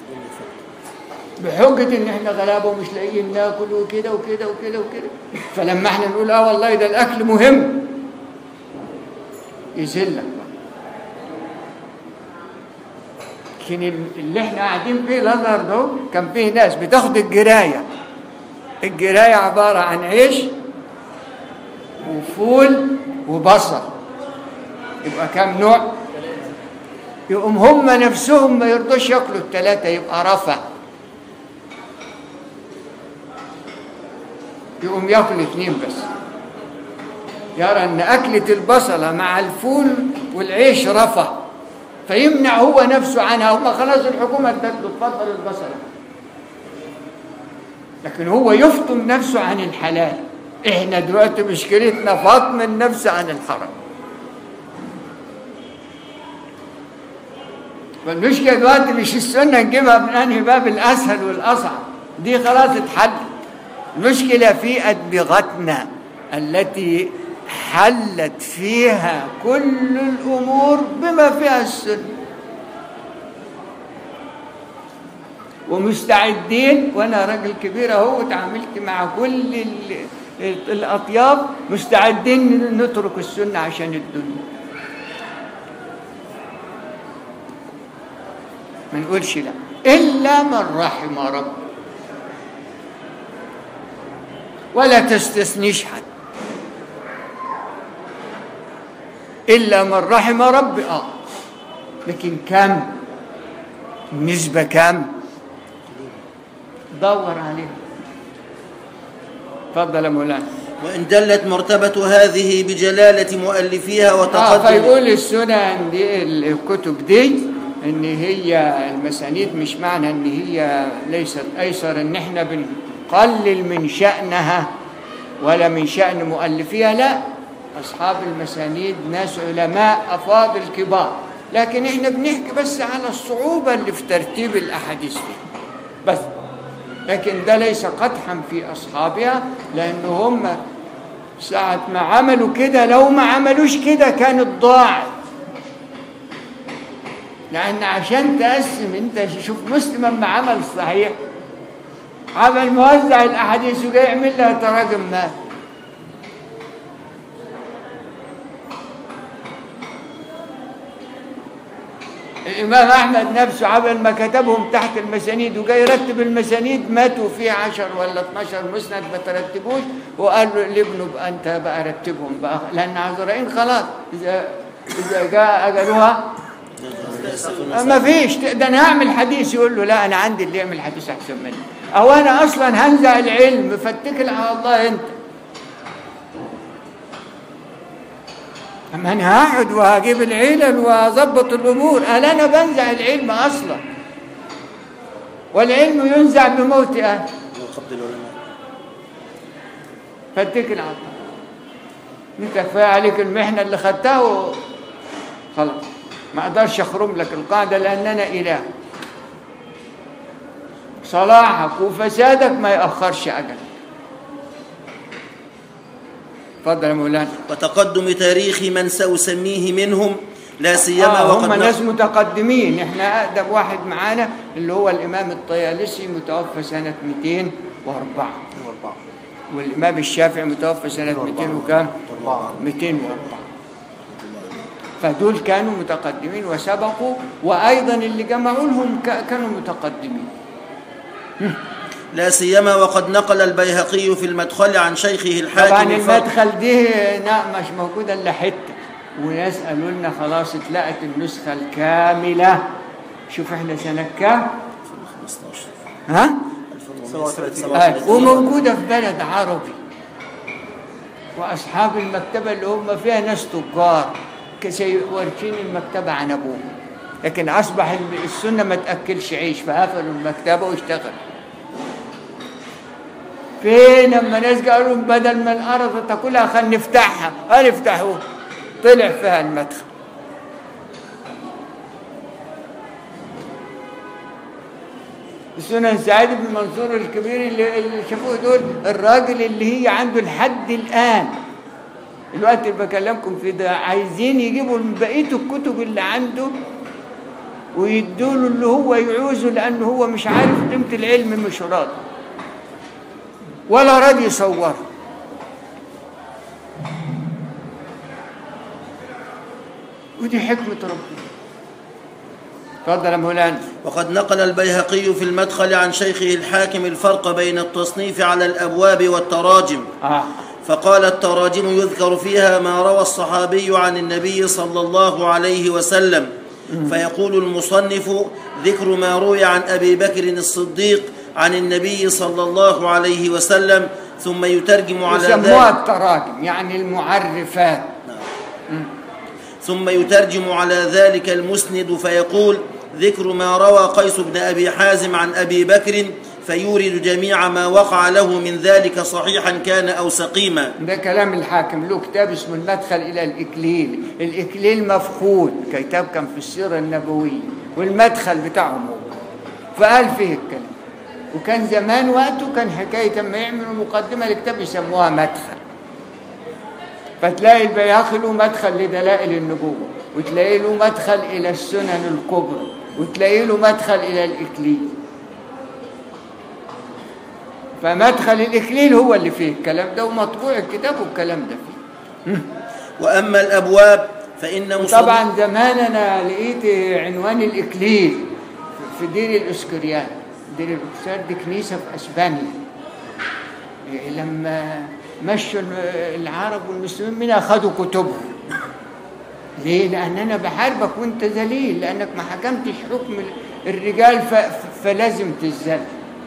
بحجة إن إحنا غلابة ومش لاقيين ناكل وكده وكده وكده وكده فلما إحنا نقول آه والله ده الأكل مهم يذلك بقى لكن اللي إحنا قاعدين فيه الأزهر ده كان فيه ناس بتاخد الجراية الجراية عبارة عن عيش وفول وبصل يبقى كام نوع يقوم هم نفسهم ما يرضوش ياكلوا الثلاثة يبقى رفع يقوم ياكل اثنين بس يرى ان أكلة البصلة مع الفول والعيش رفع فيمنع هو نفسه عنها هم خلاص الحكومة ادت له اتفضل البصلة لكن هو يفطم نفسه عن الحلال احنا دلوقتي مشكلتنا فطم النفس عن الحرام والمشكلة دلوقتي مش السنة نجيبها من أنهي باب الأسهل والأصعب دي خلاص اتحلت المشكلة في أدمغتنا التي حلت فيها كل الأمور بما فيها السنة ومستعدين وانا راجل كبير اهو وتعاملت مع كل ال- الاطياف مستعدين نترك السنه عشان الدنيا ما نقولش لا الا من رحم رب ولا تستثنيش حد الا من رحم رب اه لكن كم نسبه كم دور عليه تفضل يا مولانا وإن دلت مرتبة هذه بجلالة مؤلفيها اه وتقدم فيقول السنن دي الكتب دي ان هي المسانيد مش معنى ان هي ليست ايسر ان احنا بنقلل من شأنها ولا من شأن مؤلفيها لا اصحاب المسانيد ناس علماء افاضل كبار لكن احنا بنحكي بس على الصعوبة اللي في ترتيب الاحاديث دي بس لكن ده ليس قدحا في اصحابها لان هم ساعة ما عملوا كده لو ما عملوش كده كانت ضاعت لأن عشان تقسم أنت شوف مسلم لما عمل صحيح عمل موزع الأحاديث وجاي يعمل لها تراجم مال الإمام أحمد نفسه عمل ما كتبهم تحت المسانيد وجاي يرتب المسانيد ماتوا فيه عشر ولا 12 مسند ما ترتبوش وقال له لابنه بقى أنت بقى رتبهم بقى لأن عذرائين خلاص إذا إذا جاء أجلها ما فيش ده أنا هعمل حديث يقول له لا أنا عندي اللي يعمل حديث أحسن مني أو أنا أصلا هنزع العلم فاتكل على الله أنت أما أنا هقعد وهجيب العلل وأظبط الأمور قال أنا بنزع العلم أصلا والعلم ينزع بموت أهل قبض العلماء فاتكل على الله أنت كفاية عليك المحنة اللي خدتها و... خلاص ما أقدرش أخرم لك القاعدة لأن أنا إله صلاحك وفسادك ما يأخرش أجلك اتفضل يا مولانا وتقدم تاريخ من سأسميه منهم لا سيما آه وقد هم نقل- ناس متقدمين احنا أقدم واحد معانا اللي هو الإمام الطيالسي متوفى سنة 204 أربعة والإمام الشافعي متوفى سنة 200 وكام؟ أربعة 204 فدول كانوا متقدمين وسبقوا وأيضا اللي جمعوا لهم ك- كانوا متقدمين لا سيما وقد نقل البيهقي في المدخل عن شيخه طبعا الحاكم الفرق المدخل دي لا مش موجودة إلا حتة وناس قالوا لنا خلاص اتلقت النسخة الكاملة شوف احنا سنة كام؟ 15 ها؟ 37 آه. وموجودة في بلد عربي وأصحاب المكتبة اللي هم فيها ناس تجار كسي وارشين المكتبة عن أبوهم لكن أصبح ال- السنة ما تأكلش عيش فقفلوا المكتبة واشتغلوا فين لما ناس قالوا بدل ما الأرض تاكلها خلينا نفتحها قال افتحوه طلع فيها المدخل سنن سعيد بن منصور الكبير اللي, اللي شافوه دول الراجل اللي هي عنده لحد الآن الوقت اللي بكلمكم فيه ده عايزين يجيبوا من بقية الكتب اللي عنده ويدوا له اللي هو يعوزه لأنه هو مش عارف قيمة العلم مش راضي ولا راضي يصوره ودي حكمة ربنا اتفضل يا مولانا وقد نقل البيهقي في المدخل عن شيخه الحاكم الفرق بين التصنيف على الأبواب والتراجم اه فقال التراجم يذكر فيها ما روى الصحابي عن النبي صلى الله عليه وسلم فيقول المصنف ذكر ما روي عن ابي بكر الصديق عن النبي صلى الله عليه وسلم ثم يترجم على يسموها ذلك التراجم يعني المعرفات ثم يترجم على ذلك المسند فيقول ذكر ما روى قيس بن ابي حازم عن ابي بكر فيورد جميع ما وقع له من ذلك صحيحا كان او سقيما ده كلام الحاكم له كتاب اسمه المدخل إلى الإكليل الإكليل مفقود كتاب كان في السيرة النبوية والمدخل بتاعهم هو فقال فيه الكلام وكان زمان وقته كان حكاية لما يعملوا مقدمة لكتاب يسموها مدخل فتلاقي البيهقي له مدخل لدلائل النبوة وتلاقي له مدخل إلى السنن الكبرى وتلاقي له مدخل إلى الإكليل فمدخل الإكليل هو اللي فيه الكلام ده ومطبوع الكتاب والكلام ده فيه واما الابواب فان مصنف طبعا زمان أنا لقيت عنوان الإكليل في دير الإسكريان دير الإسكريان دي كنيسة في أسبانيا لما مشوا العرب والمسلمين منها خدوا كتبهم ليه؟ لأن أنا بحاربك وأنت ذليل لأنك ما حكمتش حكم الرجال ف... فلازم تذل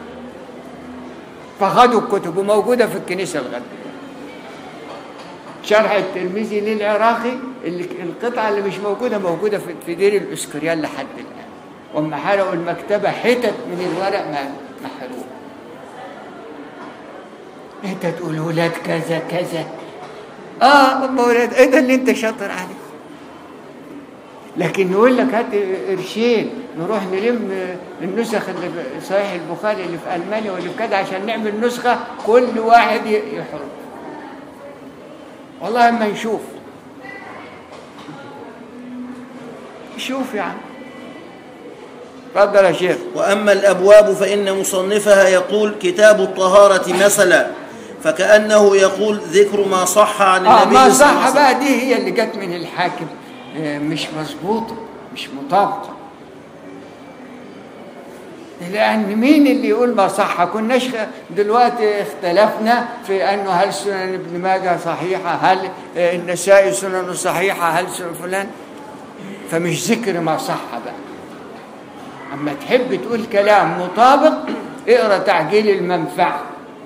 فخدوا الكتب وموجودة في الكنيسة لغاية دلوقتي. شرح الترمذي للعراقي اللي القطعة اللي مش موجودة موجودة في في دير الإسكريال لحد الآن وأما حرقوا المكتبة حتت من الورق ما محروق أنت تقول ولاد كذا كذا آه هم ولاد إيه ده اللي أنت شاطر عليه لكن يقول لك هات قرشين نروح نلم النسخ اللي في صحيح البخاري اللي في المانيا واللي في كذا عشان نعمل نسخه كل واحد يحرم والله اما نشوف شوف يا عم اتفضل يا شيخ واما الابواب فان مصنفها يقول كتاب الطهاره مثلا فكانه يقول ذكر ما صح عن اه النبي ما صلى الله صح عليه وسلم بقى دي هي اللي جت من الحاكم آه، مش مظبوطه مش مطابقه لان مين اللي يقول ما صح كناش دلوقتي اختلفنا في انه هل سنن ابن ماجه صحيحه هل آه، النسائي سننه صحيحه هل سنن فلان فمش ذكر ما صح بقى اما تحب تقول كلام مطابق اقرا تعجيل المنفعه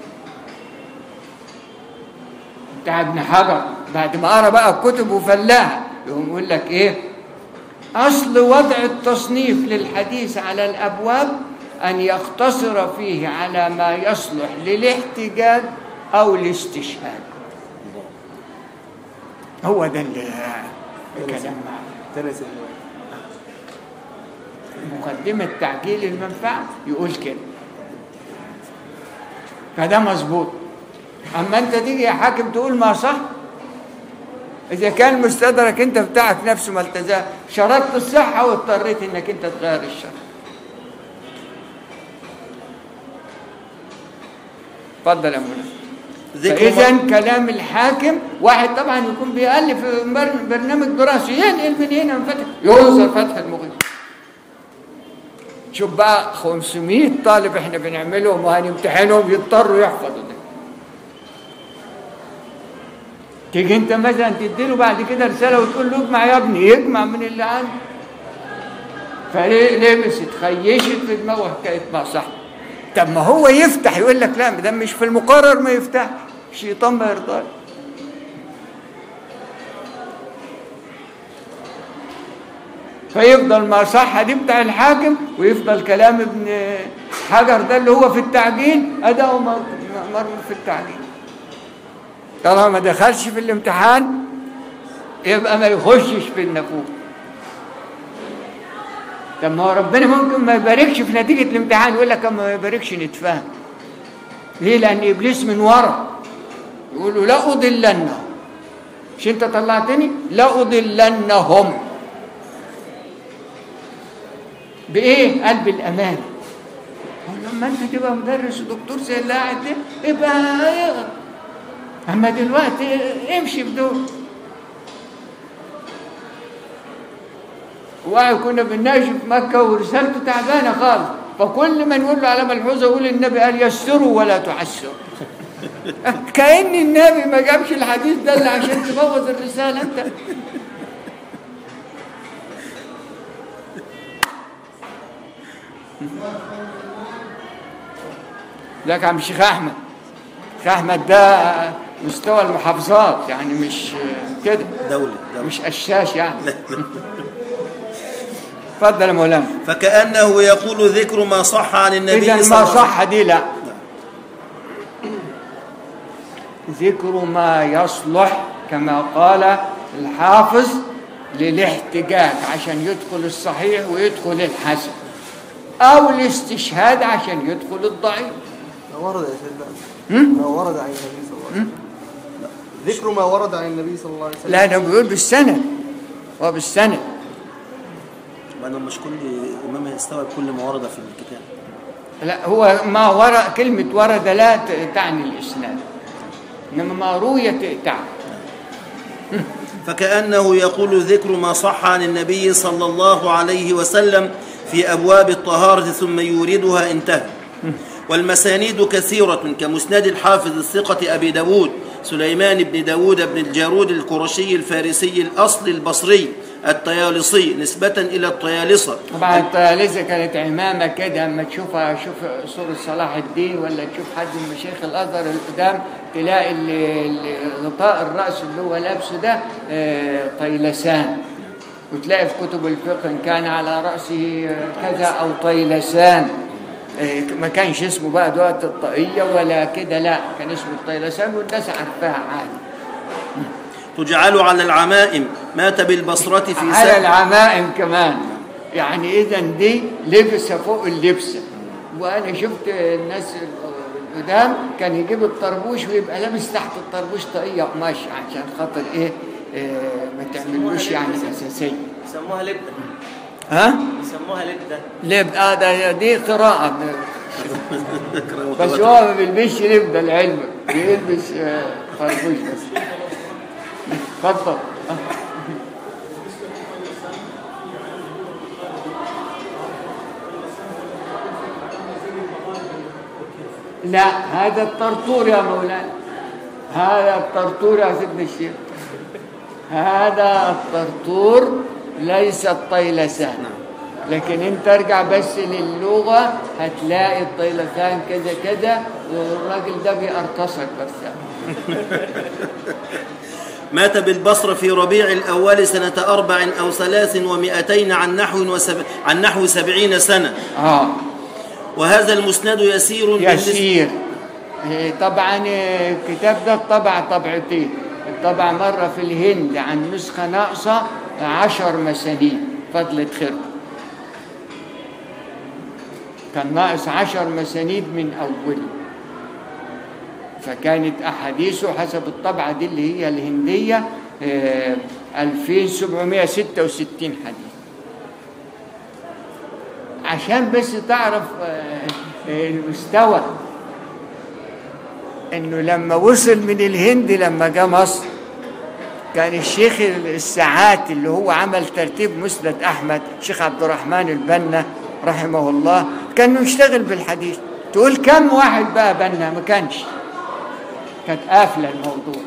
بتاع ابن حجر بعد ما قرا بقى الكتب وفلاها يقوم يقول لك ايه اصل وضع التصنيف للحديث على الابواب ان يقتصر فيه على ما يصلح للاحتجاج او الاستشهاد هو ده اللي الكلام ثلاثة مقدمة تعجيل المنفعة يقول كده فده مظبوط اما انت تيجي يا حاكم تقول ما صح اذا كان المستدرك انت بتاعك نفسه ما التزم شرطت الصحه واضطريت انك انت تغير الشرط اتفضل يا مولانا ذكر فاذا ما- كلام الحاكم واحد طبعا يكون بيالف بر- برنامج دراسي ينقل من هنا من فتح يوصل فتح المغني شوف بقى 500 طالب احنا بنعملهم وهنمتحنهم يضطروا يحفظوا ده تيجي انت مثلا تديله بعد كده رساله وتقول له اجمع يا ابني يجمع من اللي عنده فلبست خيشت في دماغه حكايه ما صح طب ما هو يفتح يقول لك لا ده مش في المقرر ما يفتحش الشيطان ما يرضاش فيفضل ما صح دي بتاع الحاكم ويفضل كلام ابن حجر ده اللي هو في التعجين اداؤه مر- مرمي في التعجين طالما ما دخلش في الامتحان يبقى ما يخشش في النافوخ طب ما هو ربنا ممكن ما يباركش في نتيجة الامتحان يقول لك اما ما يباركش نتفاهم ليه لأن إبليس من ورا يقول له لا أضلنهم مش أنت طلعتني لا أضلنهم بإيه؟ قال بالأمان هو لما أنت تبقى مدرس ودكتور زي اللي قاعد ده يبقى اقرا أما دلوقتي امشي بدون واحد كنا بنناقش في مكة ورسالته تعبانة خالص فكل ما نقول له على ملحوظة يقول النبي قال يسروا ولا تعسروا كأن النبي ما جابش الحديث ده اللي عشان تبوظ الرسالة أنت لك عم الشيخ أحمد الشيخ أحمد ده مستوى المحافظات يعني مش كده دولة دولة مش قشاش يعني اتفضل يا مولانا فكأنه يقول ذكر ما صح عن النبي إذا صلى ما الله عليه وسلم صح دي لا ذكر ما يصلح كما قال الحافظ للاحتجاج عشان يدخل الصحيح ويدخل الحسن أو الاستشهاد عشان يدخل الضعيف ما ورد يا سيدنا هم؟ ما ورد عن النبي صلى الله عليه وسلم ذكر ما ورد عن النبي صلى الله عليه وسلم لا ده بيقول بالسند هو بالسند وأنا مش كل إمام يستوعب كل ما ورد في الكتاب لا هو ما ورد كلمة ورد لا ت- تعني الإسناد إنما ما روي ت- تعني فكأنه يقول ذكر ما صح عن النبي صلى الله عليه وسلم في أبواب الطهارة ثم يوردها انتهى والمسانيد كثيرة كمسند الحافظ الثقة أبي داود سليمان بن داود بن الجارود القرشي الفارسي الأصل البصري الطيالسي نسبة إلى الطيالسة طبعا الطيالسة كانت عمامة كده اما تشوفها شوف صورة صلاح الدين ولا تشوف حد من مشايخ الأزهر القدام تلاقي ال- ال- غطاء الرأس اللي هو لابسه ده آه، طيلسان وتلاقي في كتب الفقه إن كان على رأسه كذا أو طيلسان آه، ما كانش اسمه بقى دلوقتي الطاقية ولا كده لا كان اسمه الطيلسان والناس عارفاها عادي تجعل على العمائم مات بالبصرة في على سنة العمائم كمان يعني اذا دي لبسه فوق اللبسه وانا شفت الناس القدام كان يجيب الطربوش ويبقى لابس تحت الطربوش طاقيه قماش عشان خاطر ايه, إيه ما تعملوش يعني اساسيه يسموها لبدة ها يسموها لبدة لب اه ده دي قراءه بس هو ما بيلبسش لبده العلم بيلبس آه، طربوش بس اتفضل آه. لا هذا الطرطور يا مولانا هذا الطرطور يا سيدنا الشيخ هذا الطرطور ليس الطيلسان لكن انت ارجع بس للغة هتلاقي الطيلسان كذا كذا والراجل ده بيقرطسك بس مات بالبصرة في ربيع الأول سنة أربع أو ثلاث ومئتين عن نحو, وسب... عن نحو سبعين سنة اه وهذا المسند يسير بالنسبة- يسير إيه، طبعا إيه، الكتاب ده طبع طبعتين طبع مرة في الهند عن نسخة ناقصة عشر مسانيد فضلة خير كان ناقص عشر مسانيد من أوله فكانت أحاديثه حسب الطبعة دي اللي هي الهندية آه، 2766 حديث عشان بس تعرف آه، آه، المستوى انه لما وصل من الهند لما جاء مصر كان الشيخ الساعات اللي هو عمل ترتيب مسند احمد شيخ عبد الرحمن البنا رحمه الله كان يشتغل بالحديث تقول كم واحد بقى بنا ما كانش كانت قافله الموضوع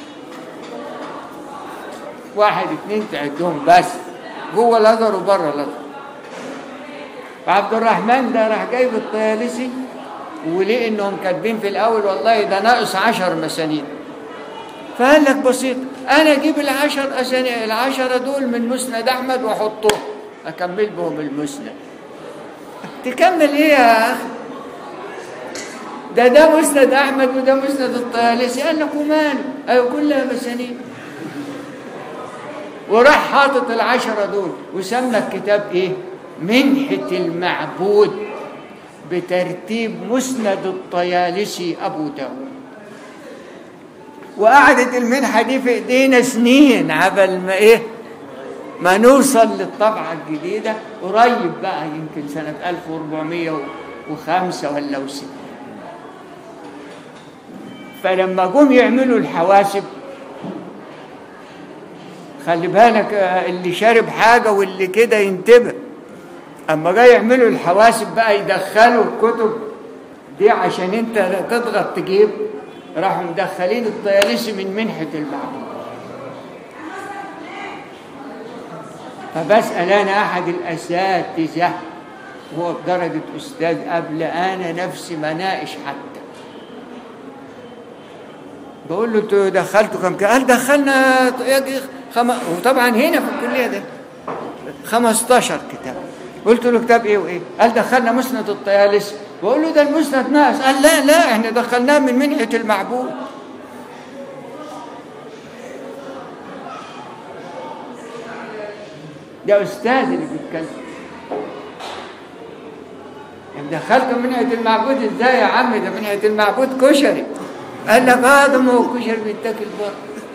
واحد اتنين تعدهم بس جوه الازهر وبره الازهر فعبد الرحمن ده راح جايب الطيالسي وليه انهم كاتبين في الاول والله ده ناقص عشر مسانيد فقال لك بسيط انا اجيب العشر أساني العشرة دول من مسند احمد واحطهم اكمل بهم المسند تكمل ايه يا اخي ده ده مسند احمد وده مسند الطيالسي قال لك وماله ايوه كلها مسانيد وراح حاطط العشرة دول وسمى الكتاب ايه منحة المعبود بترتيب مسند الطيالسي ابو داود وقعدت المنحة دي في ايدينا سنين عبل ما ايه ما نوصل للطبعة الجديدة قريب بقى يمكن سنة 1405 ولا وستة فلما جم يعملوا الحواسب خلي بالك آه، اللي شارب حاجة واللي كده ينتبه اما جاي يعملوا الحواسب بقى يدخلوا الكتب دي عشان انت تضغط تجيب راحوا مدخلين الطيالسي من منحة المعبود فبسأل أنا أحد الأساتذة هو بدرجة أستاذ قبل أنا نفسي ما ناقش حتى بقول له انتوا دخلتوا كم كده؟ قال دخلنا يجي خم... وطبعا هنا في الكلية ده 15 كتاب قلت له كتاب ايه وايه؟ قال دخلنا مسند الطيالسي بقول له ده المسند ناقص قال لا لا احنا دخلناه من منحة المعبود ده استاذ اللي بيتكلم دخلت منحة المعبود ازاي يا عم ده منحة المعبود كشري قال لك اه ده ما هو كشري بيتاكل بره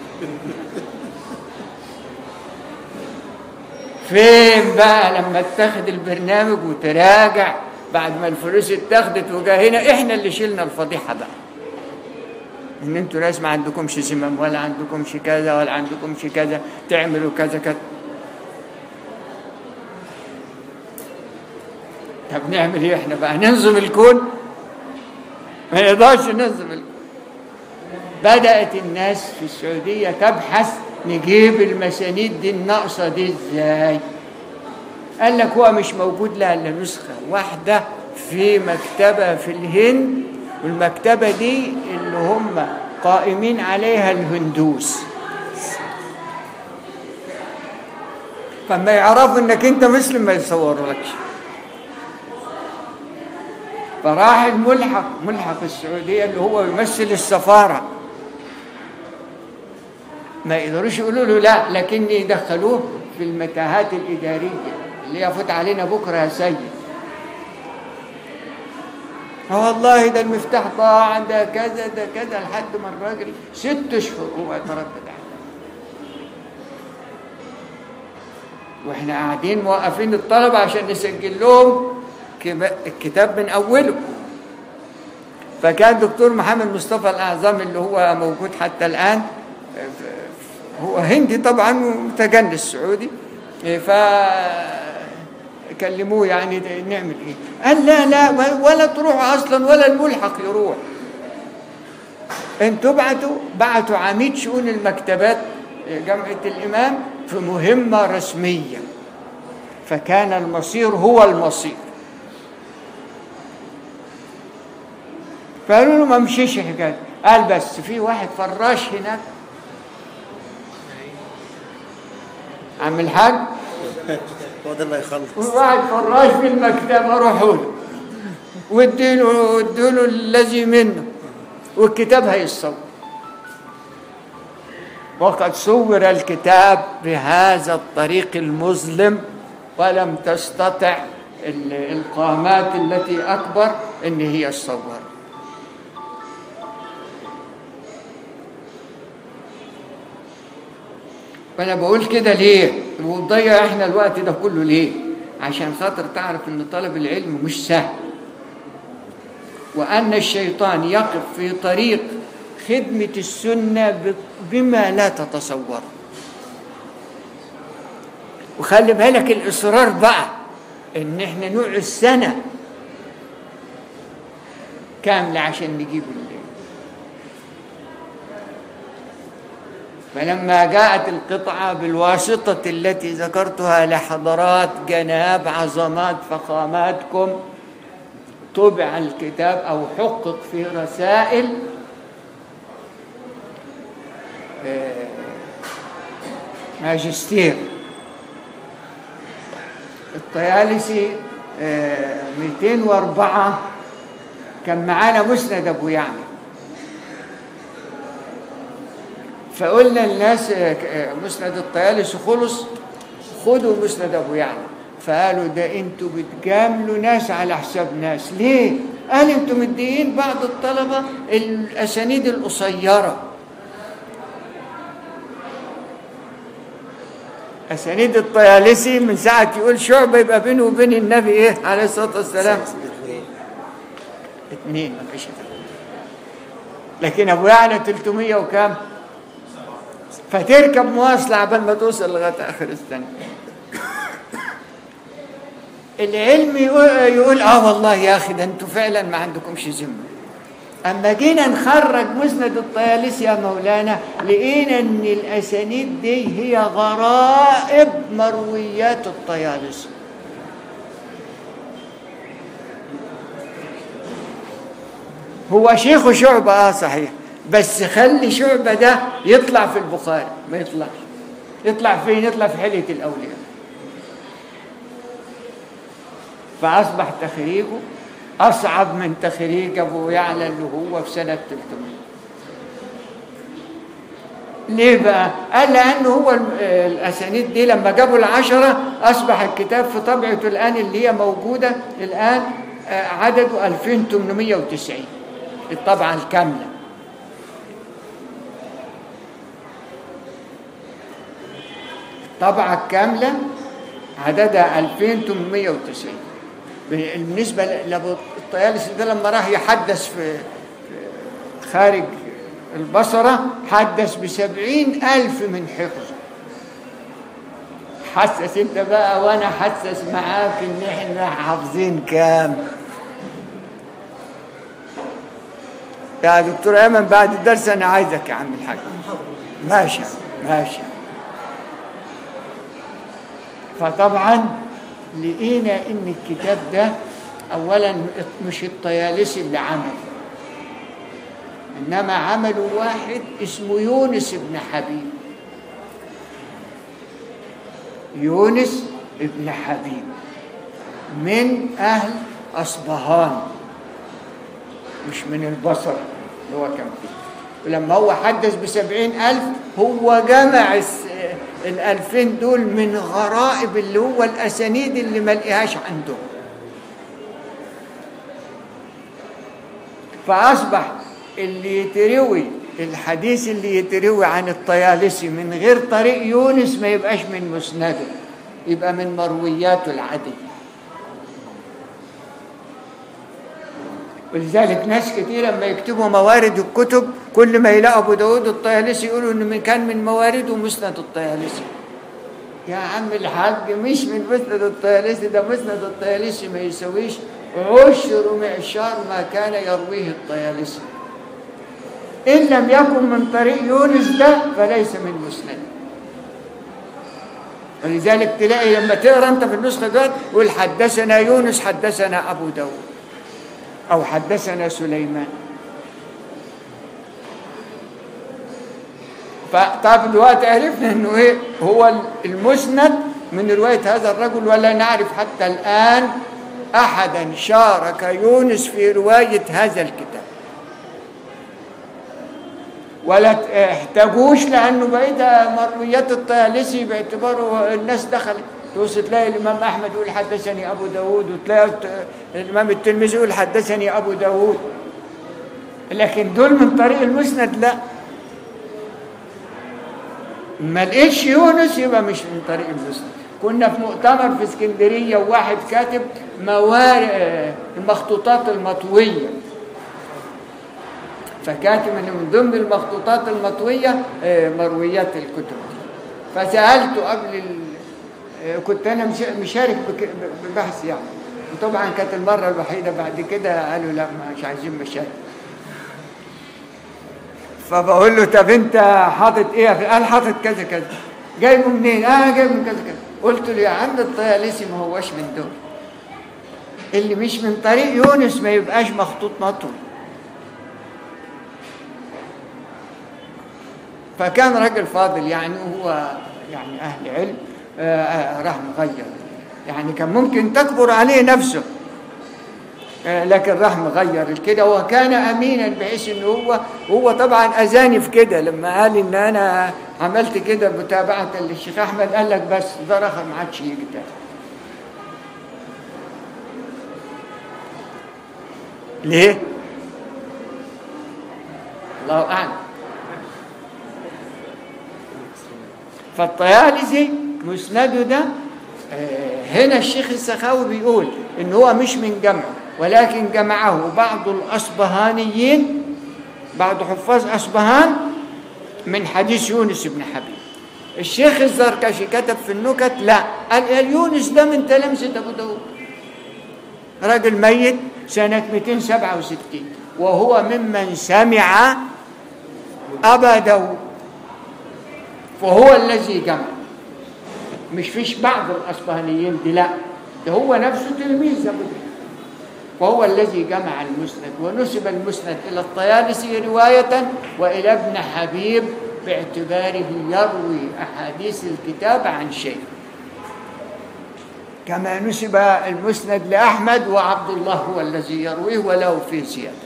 فين بقى لما اتخذ البرنامج وتراجع بعد ما الفلوس اتاخدت وجا هنا احنا اللي شلنا الفضيحه بقى ان انتوا ناس ما عندكمش زمام ولا عندكمش كذا ولا عندكمش كذا تعملوا كذا كذا طب نعمل ايه احنا بقى ننظم الكون ما نقدرش ننظم الكون بدأت الناس في السعودية تبحث نجيب المسانيد دي الناقصة دي ازاي قال لك هو مش موجود لها الا نسخة واحدة في مكتبة في الهند والمكتبة دي اللي هم قائمين عليها الهندوس فما يعرفوا انك انت مسلم ما يصورولكش فراح الملحق ملحق السعودية اللي هو يمثل السفارة ما يقدروش يقولوا له لا لكن يدخلوه في المتاهات الإدارية اللي يفوت علينا بكرة يا سيد آه والله ده المفتاح ضاع ده كذا ده كذا لحد ما الراجل ست اشهر هو يتردد عليه واحنا قاعدين موقفين الطلبه عشان نسجل لهم كب- الكتاب من اوله فكان دكتور محمد مصطفى الاعظم اللي هو موجود حتى الان هو هندي طبعا ومتجنس سعودي ف كلموه يعني ده نعمل ايه قال لا لا ولا تروح اصلا ولا الملحق يروح انتوا بعتوا بعتوا عميد شؤون المكتبات جامعة الإمام في مهمة رسمية فكان المصير هو المصير فقالوا له ما مشيش حكاية قال بس في واحد فراش هناك عم الحاج هو ده اللي هيخلص واحد فراش في المكتبة روحوا له واديله اديله الذي منه والكتاب هيتصور وقد صور الكتاب بهذا الطريق المظلم ولم تستطع ال- القامات التي أكبر إن هي تصور وانا بقول كده ليه ونضيع احنا الوقت ده كله ليه عشان خاطر تعرف ان طلب العلم مش سهل وان الشيطان يقف في طريق خدمة السنة ب- بما لا تتصور وخلي بالك الإصرار بقى إن إحنا نقعد سنة كاملة عشان نجيب الليل فلما جاءت القطعة بالواسطة التي ذكرتها لحضرات جناب عظمات فخاماتكم طبع الكتاب أو حقق في رسائل آه، ماجستير الطيالسي آه، 204 كان معانا مسند ابو يعمر فقلنا للناس آه، آه، مسند الطيالسي خلص خدوا مسند ابو يعمر فقالوا ده انتوا بتجاملوا ناس على حساب ناس ليه قال انتوا مديين بعض الطلبه الاسانيد القصيره اسانيد الطيالسي من ساعه يقول شعبه يبقى بينه وبين النبي ايه عليه الصلاه والسلام اثنين ما فيش فرق. لكن ابو يعلى 300 وكام فتركب مواصله عبال ما توصل لغايه اخر السنه العلم يقول, يقول اه والله يا اخي ده انتوا فعلا ما عندكمش ذمه اما جينا نخرج مسند الطيالسي يا مولانا لقينا ان الاسانيد دي هي غرائب مرويات الطيالسي هو شيخ شعبة اه صحيح بس خلي شعبة ده يطلع في البخاري ما يطلعش يطلع فين يطلع في حلية الأولياء فأصبح تخريجه أصعب من تخريج أبو يعلى اللي هو في سنة 300 ليه بقى؟ قال لأنه هو الم- آه، الأسانيد دي لما جابوا العشرة أصبح الكتاب في طبعته الآن اللي هي موجودة الآن آه، عدده 2890 الطبعة الكاملة الطبعة الكاملة عددها 2890 بالنسبة لأبو الطيالسي ده لما راح يحدث في في خارج البصرة حدث بسبعين ألف من حفظه حسس انت بقى وانا حسس معاك ان احنا حافظين كام يا دكتور ايمن بعد الدرس انا عايزك يا عم الحاج ماشي ماشي فطبعا لقينا ان الكتاب ده اولا مش الطيالسي اللي عمله انما عمله واحد اسمه يونس بن حبيب يونس بن حبيب من اهل اصبهان مش من البصر اللي هو كان فيه ولما هو حدث بسبعين ألف هو جمع الس- الألفين دول من غرائب اللي هو الأسانيد اللي ما لقيهاش عندهم فأصبح اللي يتروي الحديث اللي يتروي عن الطيالسي من غير طريق يونس ما يبقاش من مسنده يبقى من مروياته العاديه ولذلك ناس كتير لما يكتبوا موارد الكتب كل ما يلاقوا ابو داود الطيالسي يقولوا انه من كان من موارده مسند الطيالسي يا عم الحاج مش من مسند الطيالسي ده مسند الطيالسي ما يسويش عشر معشار ما كان يرويه الطيالسي ان لم يكن من طريق يونس ده فليس من مسند ولذلك تلاقي لما تقرا انت في النسخه دول يقول حدثنا يونس حدثنا ابو داود أو حدثنا سليمان فطب دلوقتي عرفنا انه ايه هو المسند من روايه هذا الرجل ولا نعرف حتى الان احدا شارك يونس في روايه هذا الكتاب ولا ت- احتاجوش لانه بقيت مرويات الطيالسي باعتباره الناس دخلت توصل تلاقي الامام احمد يقول حدثني ابو داود وتلاقي الت- الامام الترمذي يقول حدثني ابو داود لكن دول من طريق المسند لا ما لقيتش يونس يبقى مش من طريق المسند كنا في مؤتمر في اسكندريه وواحد كاتب موارد المخطوطات المطويه فكاتب ان من ضمن المخطوطات المطويه آه، مرويات الكتب دي فسالته قبل ال... آه، كنت انا مش- مشارك بك- ببحث يعني وطبعا كانت المره الوحيده بعد كده قالوا لا مش عايزين مشاكل فبقول له طب انت حاطط ايه قال حاطط كذا كذا جايبه منين اه جايبه من كذا كذا قلت له يا عم الطيالسي ما هوش من دول اللي مش من طريق يونس ما يبقاش مخطوط مطوي فكان راجل فاضل يعني هو يعني اهل علم آه، آه، راح مغير يعني كان ممكن تكبر عليه نفسه آه، لكن راح مغير كده وكان امينا بحيث ان هو هو طبعا اذاني في كده لما قال ان انا عملت كده متابعه للشيخ احمد قال لك بس ده رخر ما عادش يجي تاني ليه؟ الله اعلم فالطيالسي مسنده ده آه، هنا الشيخ السخاوي بيقول ان هو مش من جمعه ولكن جمعه بعض الاصبهانيين بعض حفاظ اصبهان من حديث يونس بن حبيب الشيخ الزركشي كتب في النكت لا قال يونس ده من تلامذة ابو داود راجل ميت سنة 267 وهو ممن سمع أبا داود فهو الذي جمع مش فيش بعض الأصبهانيين دي لا ده هو نفسه تلميذ أبو داود وهو الذي جمع المسند ونسب المسند إلى الطيالسي رواية وإلى ابن حبيب باعتباره يروي أحاديث الكتاب عن شيء كما نسب المسند لأحمد وعبد الله هو الذي يرويه وله فيه زيادة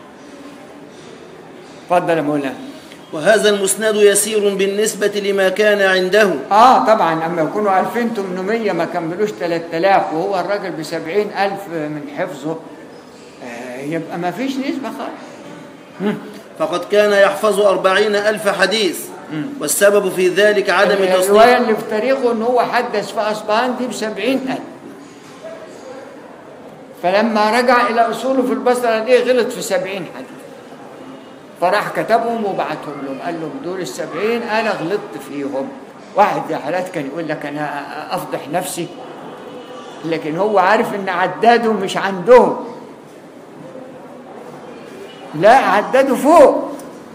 تفضل يا مولانا وهذا المسند يسير بالنسبة لما كان عنده اه طبعا اما يكونوا 2800 ما كملوش 3000 وهو الراجل ب 70000 من حفظه آه يبقى ما فيش نسبة خالص فقد كان يحفظ أربعين ألف حديث والسبب في ذلك عدم الرواية تصنيف اللي في تاريخه ان هو حدث في اصبهان دي ب 70000 فلما رجع الى اصوله في البصره ليه غلط في 70 حديث فراح كتبهم وبعتهم لهم قال لهم دول السبعين انا غلطت فيهم واحد زي حالات كان يقول لك انا افضح نفسي لكن هو عارف ان عداده مش عندهم لا عداده فوق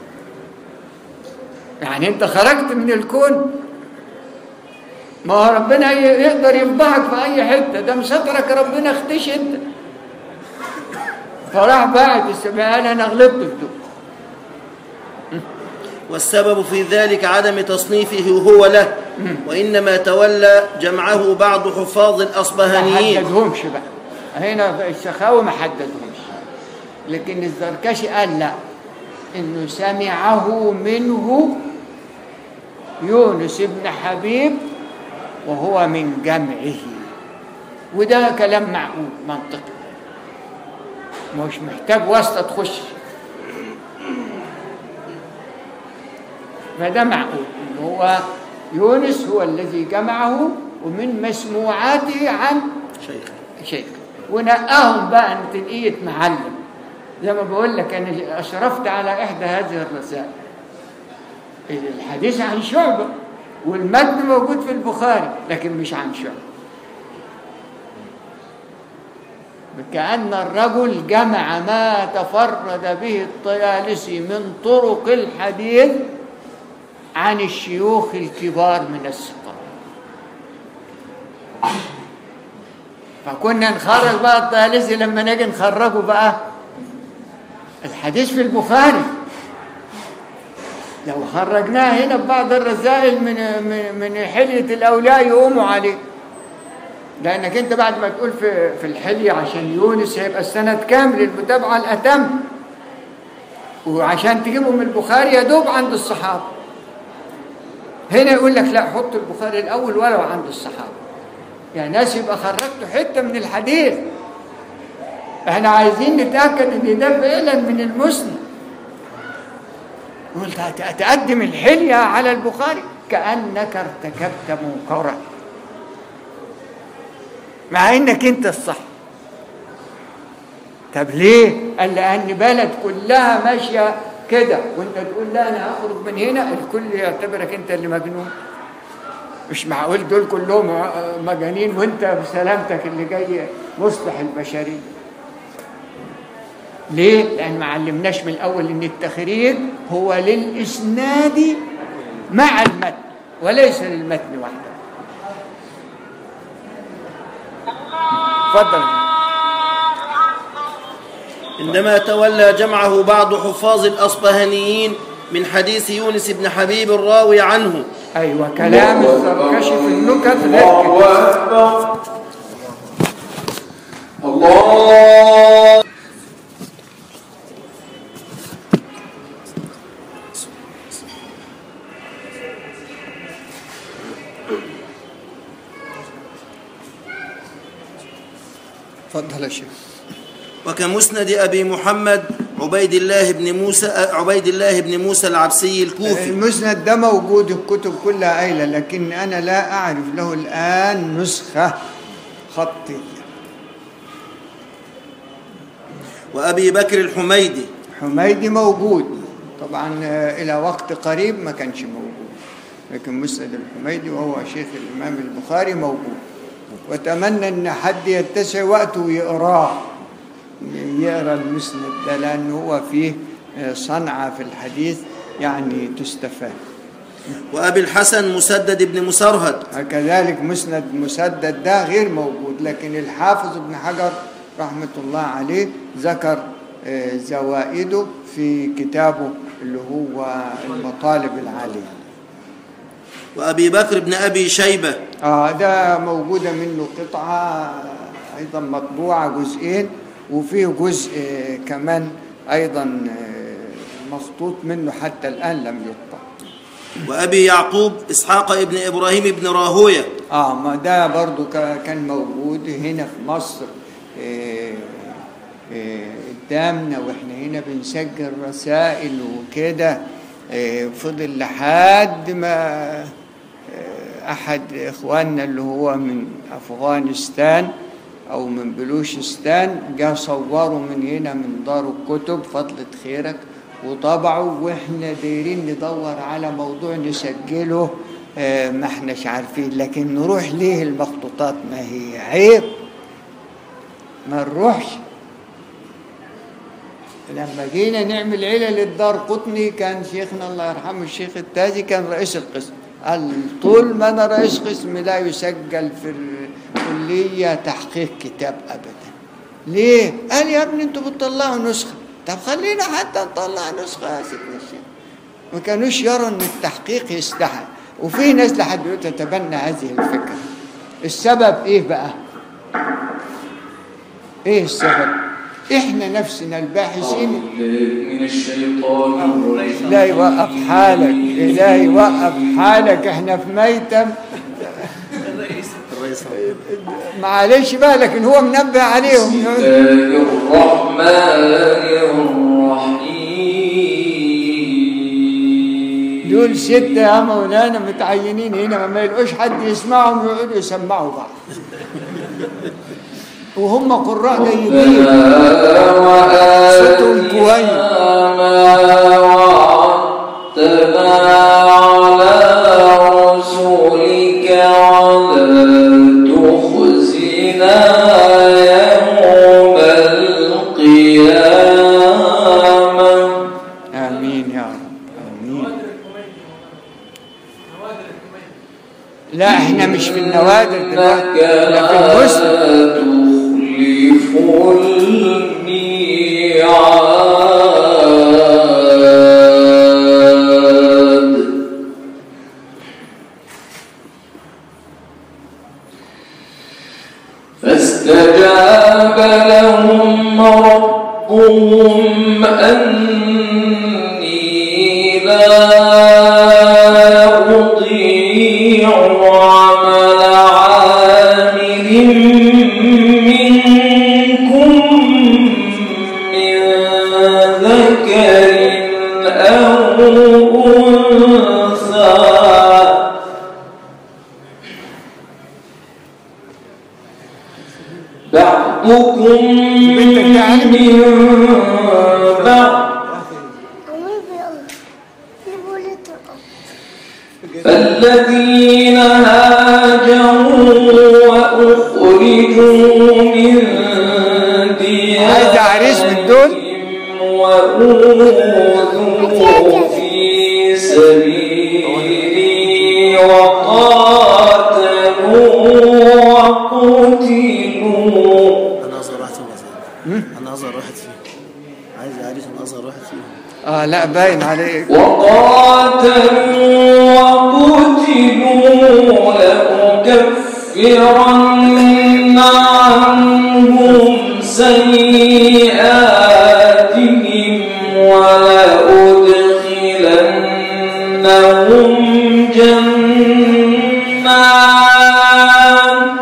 يعني انت خرجت من الكون ما هو ربنا ي- يقدر يفضحك في اي حته ده مسترك ربنا اختش انت فراح بعد السبعين انا غلطت في دول والسبب في ذلك عدم تصنيفه هو له وإنما تولى جمعه بعض حفاظ ما الأصبهانيين حددهمش بقى هنا السخاوي ما حددهمش لكن الزركشي قال لا انه سمعه منه يونس بن حبيب وهو من جمعه وده كلام معقول منطقي مش محتاج واسطه تخش فده معقول ان هو يونس هو الذي جمعه ومن مسموعاته عن شيخ شيخ ونقاهم بقى عن تنقية معلم زي ما بقول لك انا اشرفت على احدى هذه الرسائل الحديث عن شعبة والمتن موجود في البخاري لكن مش عن شعبة كأن الرجل جمع ما تفرد به الطيالسي من طرق الحديث عن الشيوخ الكبار من الثقات فكنا نخرج بقى الطيالسي لما نيجي نخرجه بقى الحديث في البخاري لو خرجناه هنا ببعض الرسائل من من من حلية الأولياء يقوموا عليه لأنك أنت بعد ما تقول في في الحلية عشان يونس هيبقى السند كامل المتابعة الأتم وعشان تجيبه من البخاري يا دوب عند الصحابة هنا يقول لك لا حط البخاري الأول ولو عند الصحابة يا ناس يبقى خرجتوا حتة من الحديث احنا عايزين نتأكد ان ده فعلا من المسلم قلت هت- هتقدم الحلية على البخاري كأنك ارتكبت منكرا مع انك انت الصح طب ليه؟ قال لأن بلد كلها ماشية كده وانت تقول لا انا هخرج من هنا الكل يعتبرك انت اللي مجنون مش معقول دول كلهم مجانين وانت بسلامتك اللي جاي مصلح البشريه ليه؟ لأن ما علمناش من الأول إن التخريج هو للإسناد مع المتن وليس للمتن وحده. اتفضل عندما تولى جمعه بعض حفاظ الأصبهانيين من حديث يونس بن حبيب الراوي عنه أيوة كلام الزركشي في النكت غير الله كده. أكبر الله اتفضل يا شيخ وكمسند أبي محمد عبيد الله بن موسى عبيد الله بن موسى العبسي الكوفي المسند ده موجود الكتب كلها قايلة لكن أنا لا أعرف له الآن نسخة خطية وأبي بكر الحميدي حميدي موجود طبعا آه، إلى وقت قريب ما كانش موجود لكن مسند الحميدي وهو شيخ الإمام البخاري موجود وأتمنى أن حد يتسع وقته ويقراه يقرا المسند ده لأنه هو فيه آه، صنعة في الحديث يعني تستفاد وأبي الحسن مسدد بن مسرهد كذلك مسند مسدد ده غير موجود لكن الحافظ ابن حجر رحمة الله عليه ذكر آه، زوائده في كتابه اللي هو المطالب العالية وأبي بكر بن أبي شيبة آه ده موجودة منه قطعة أيضا مطبوعة جزئين وفيه جزء آه، كمان أيضا آه، مخطوط منه حتى الآن لم يطبع وأبي يعقوب إسحاق ابن إبراهيم بن راهوية اه ما ده برضو كا- كان موجود هنا في مصر آه، آه، قدامنا واحنا هنا بنسجل رسائل وكده آه، فضل لحد ما آه، احد اخواننا اللي هو من افغانستان او من بلوشستان جا صوروا من هنا من دار الكتب فضلة خيرك وطبعوا واحنا دايرين ندور على موضوع نسجله آه، ما احناش عارفين لكن نروح ليه المخطوطات ما هي عيب ما نروحش لما جينا نعمل علل الدار قطني كان شيخنا الله يرحمه الشيخ التاجي كان رئيس القسم قال طول ما انا رئيس قسم لا يسجل في الكليه تحقيق كتاب ابدا ليه؟ قال يا ابني انتوا بتطلعوا نسخه طب خلينا حتى نطلع نسخه يا سيدنا الشيخ ما كانوش يروا ان التحقيق يستحق وفي ناس لحد دلوقتي تتبنى هذه الفكره السبب ايه بقى؟ ايه السبب؟ احنا نفسنا الباحثين من الشيطان الرجيم لا يوقف حالك لا يوقف حالك احنا في ميتم الرئيس معلش بقى لكن هو منبه عليهم الله الرحمن الرحيم دول ستة يا مولانا متعينين هنا ما يلقوش حد يسمعهم يقعدوا يسمعوا بعض وهم قراء جيدين صوتهم كويس ما وعدتنا على رسولك ولا تخزنا يوم القيامة آمين يا رب آمين لا احنا مش في النوادر دلوقتي إنك احنا في لا المسلم تخلف الميعاد فاستجاب لهم ربهم أني لا أضيع عمل عامل منكم من ذكر أو أنثى بعضكم من بعض فالذين هاجروا وأخرجوا من ديارهم عايز عريس من دول؟ وأوذوا في سبيلي وقاتلوا وقتلوا انا اصغر واحد فيهم يا سيدي انا اصغر واحد فيهم عايز عريس انا اصغر واحد فيهم اه لا باين عليك وقاتلوا وقتلوا لأكفرن عنهم سيئاتهم ولأدخلنهم جنات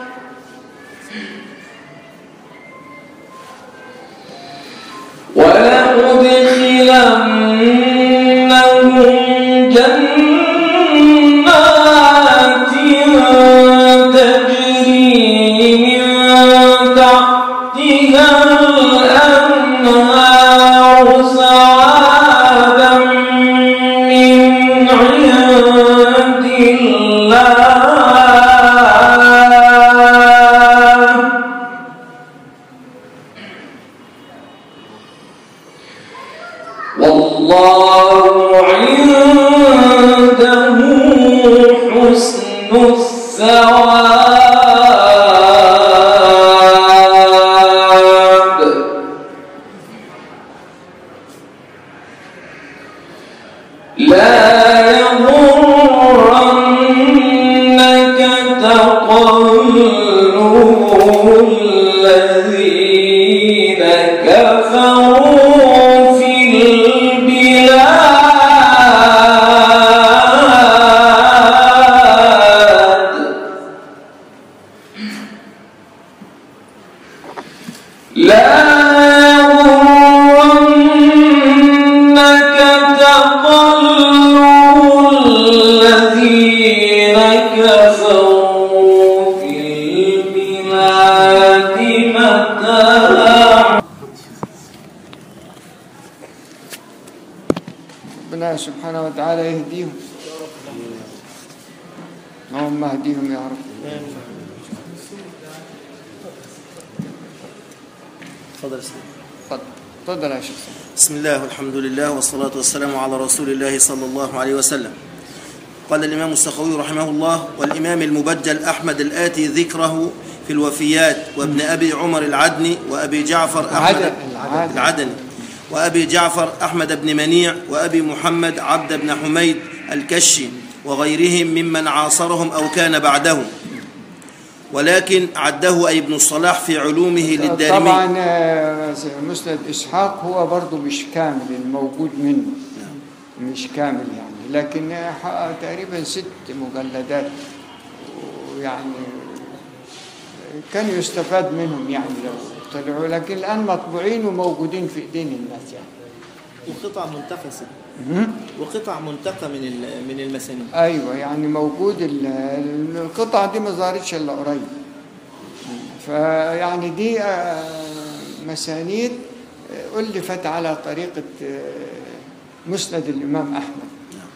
ولأدخلنهم جنات تجري من تحتها الأنهار ثوابا من عند الله والله عنده حسن الثواب لا يغرنك تقلب الذين كفروا في البلاد لا يغرنك تقلب الذين كفروا في البلاد متاع ربنا سبحانه وتعالى يهديهم اللهم اهديهم يا رب تفضل يا سيدي تفضل تفضل يا شيخ بسم الله والحمد لله والصلاة والسلام على رسول الله صلى الله عليه وسلم قال الإمام السخوي رحمه الله والإمام المبجل أحمد الآتي ذكره في الوفيات وابن أبي عمر العدني وأبي جعفر أحمد العدن- العدن. العدني وأبي جعفر أحمد بن منيع وأبي محمد عبد بن حميد الكشي وغيرهم ممن عاصرهم أو كان بعدهم ولكن عده أي ابن الصلاح في علومه للدارمي طبعا آه، مسند اسحاق هو برضه مش كامل الموجود منه مش كامل يعني لكن آه، حقق تقريبا ست مجلدات ويعني كان يستفاد منهم يعني لو طلعوا لكن الان مطبوعين وموجودين في ايدين الناس يعني وقطع منتقصة وقطع منتقى من ال- من المسانيد ايوه يعني موجود ال- القطعه دي ما ظهرتش الا قريب فيعني دي آه، مسانيد آه، الفت على طريقه آه، مسند الامام احمد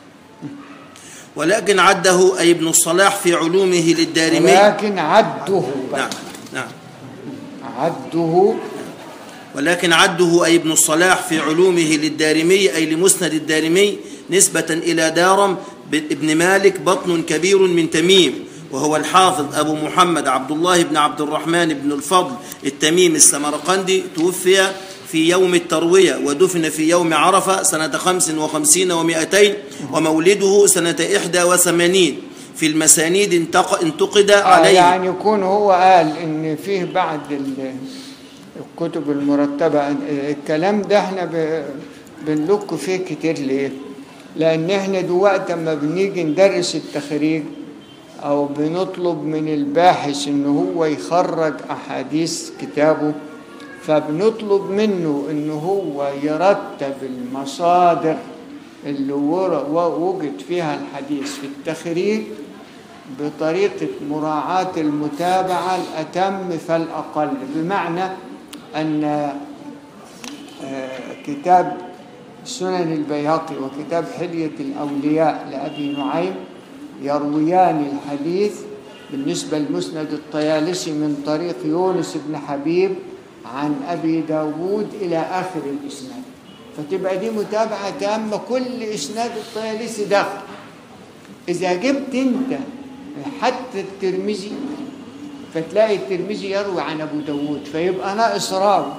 ولكن عده أي ابن الصلاح في علومه للدارمي ولكن عده بقى. نعم نعم عده ولكن عده أي ابن الصلاح في علومه للدارمي أي لمسند الدارمي نسبة إلى دارم ابن مالك بطن كبير من تميم وهو الحافظ أبو محمد عبد الله بن عبد الرحمن بن الفضل التميم السمرقندي توفي في يوم التروية ودفن في يوم عرفة سنة خمس وخمسين ومائتين ومولده سنة إحدى وثمانين في المسانيد انتق- انتقد آه عليه يعني يكون هو قال ان فيه بعد ال- الكتب المرتبة الكلام ده احنا ب- بنلك فيه كتير ليه لان احنا دلوقتي اما بنيجي ندرس التخريج او بنطلب من الباحث ان هو يخرج احاديث كتابه فبنطلب منه ان هو يرتب المصادر اللي ور- وجد فيها الحديث في التخريج بطريقة مراعاة المتابعة الأتم فالأقل بمعنى أن آه، كتاب سنن البيهقي وكتاب حلية الأولياء لأبي نعيم يرويان الحديث بالنسبة لمسند الطيالسي من طريق يونس بن حبيب عن أبي داود إلى آخر الإسناد فتبقى دي متابعة تامة كل إسناد الطيالسي داخل إذا جبت أنت حتى الترمذي فتلاقي الترمذي يروي عن أبو داود فيبقى ناقص راوي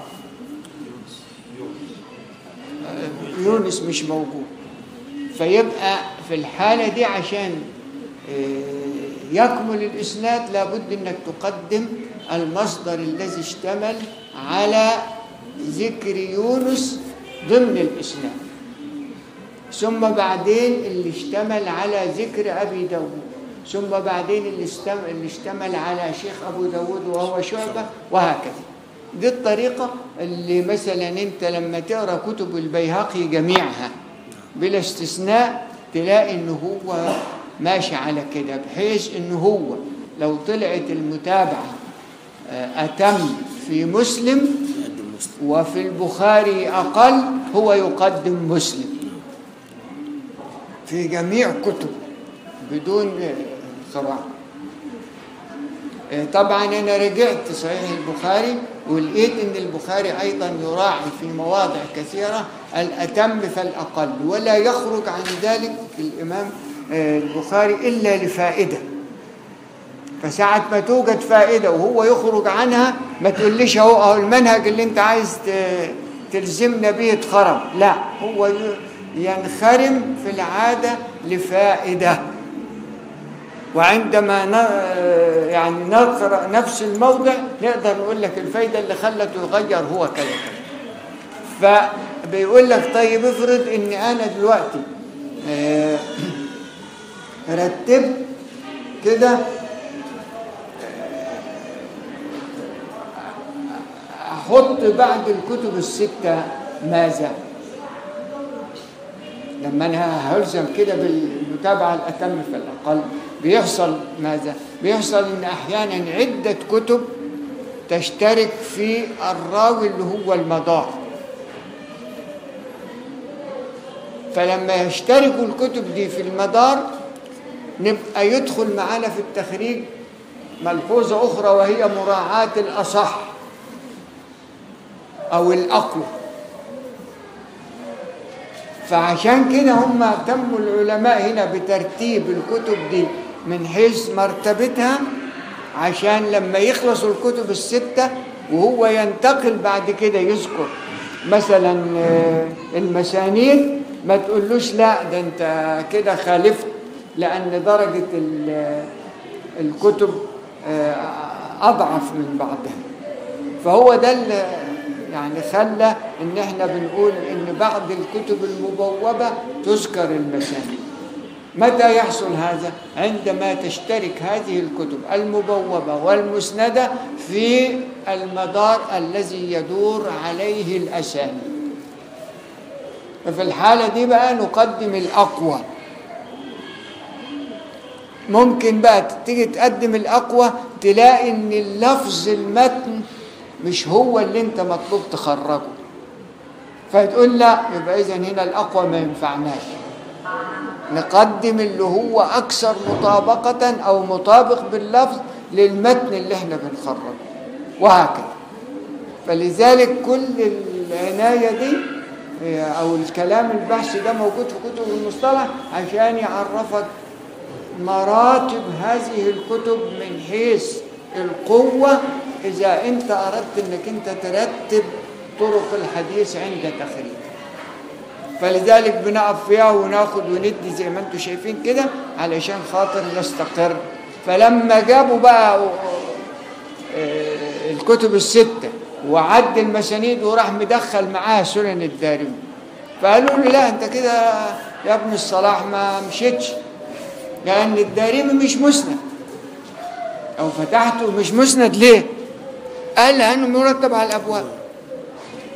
يونس مش موجود فيبقى في الحالة دي عشان آه، يكمل الإسناد لابد أنك تقدم المصدر الذي اشتمل على ذكر يونس ضمن الإسناد ثم بعدين اللي اشتمل على ذكر أبي داود ثم بعدين اللي اشتمل, اللي اشتمل على شيخ أبو داود وهو شعبة وهكذا دي الطريقة اللي مثلا انت لما تقرأ كتب البيهقي جميعها بلا استثناء تلاقي ان هو ماشي على كده بحيث ان هو لو طلعت المتابعة آه، أتم في مسلم يقدم مسلم وفي البخاري أقل هو يقدم مسلم في جميع كتب بدون آه، صراحة آه، طبعا أنا رجعت صحيح البخاري ولقيت أن البخاري أيضا يراعي في مواضع كثيرة الأتم فالأقل ولا يخرج عن ذلك الإمام آه، البخاري إلا لفائدة فساعة ما توجد فائدة وهو يخرج عنها ما تقوليش اهو اهو المنهج اللي انت عايز ت- تلزمنا به اتخرم لا هو ي- ينخرم في العادة لفائدة وعندما ن- يعني نقرأ نفس الموضع نقدر نقول لك الفايدة اللي خلته يغير هو كذا كذا فبيقول لك طيب افرض ان انا دلوقتي آه، رتبت كده احط بعد الكتب الستة ماذا لما انا هلزم كده بالمتابعة الاتم في الاقل بيحصل ماذا بيحصل ان احيانا عدة كتب تشترك في الراوي اللي هو المدار فلما يشتركوا الكتب دي في المدار نبقى يدخل معانا في التخريج ملحوظة أخرى وهي مراعاة الأصح أو الأقوى فعشان كده هم اهتموا العلماء هنا بترتيب الكتب دي من حيث مرتبتها عشان لما يخلصوا الكتب الستة وهو ينتقل بعد كده يذكر مثلا آه، المسانيد ما تقولوش لا ده انت كده خالفت لأن درجة ال- الكتب آه، أضعف من بعضها فهو ده اللي يعني خلى ان احنا بنقول ان بعض الكتب المبوبة تذكر المسانيد متى يحصل هذا عندما تشترك هذه الكتب المبوبة والمسندة في المدار الذي يدور عليه الأسانيد ففي الحالة دي بقى نقدم الأقوى ممكن بقى تيجي تقدم الأقوى تلاقي إن اللفظ المتن مش هو اللي أنت مطلوب تخرجه فتقول لا يبقى إذا هنا الأقوى ما ينفعناش نقدم اللي هو أكثر مطابقة أو مطابق باللفظ للمتن اللي احنا بنخرجه وهكذا فلذلك كل العناية دي أو الكلام البحثي ده موجود في كتب المصطلح عشان يعرفك مراتب هذه الكتب من حيث القوة إذا أنت أردت أنك أنت ترتب طرق الحديث عند تخريج فلذلك بنقف فيها وناخد وندي زي ما انتم شايفين كده علشان خاطر نستقر فلما جابوا بقى آه، الكتب الستة وعد المسانيد وراح مدخل معاها سنن الدارمي فقالوا له لا انت كده يا ابن الصلاح ما مشيتش لأن الدارمي مش مسند أو فتحته مش مسند ليه؟ قال لأنه مرتب على الأبواب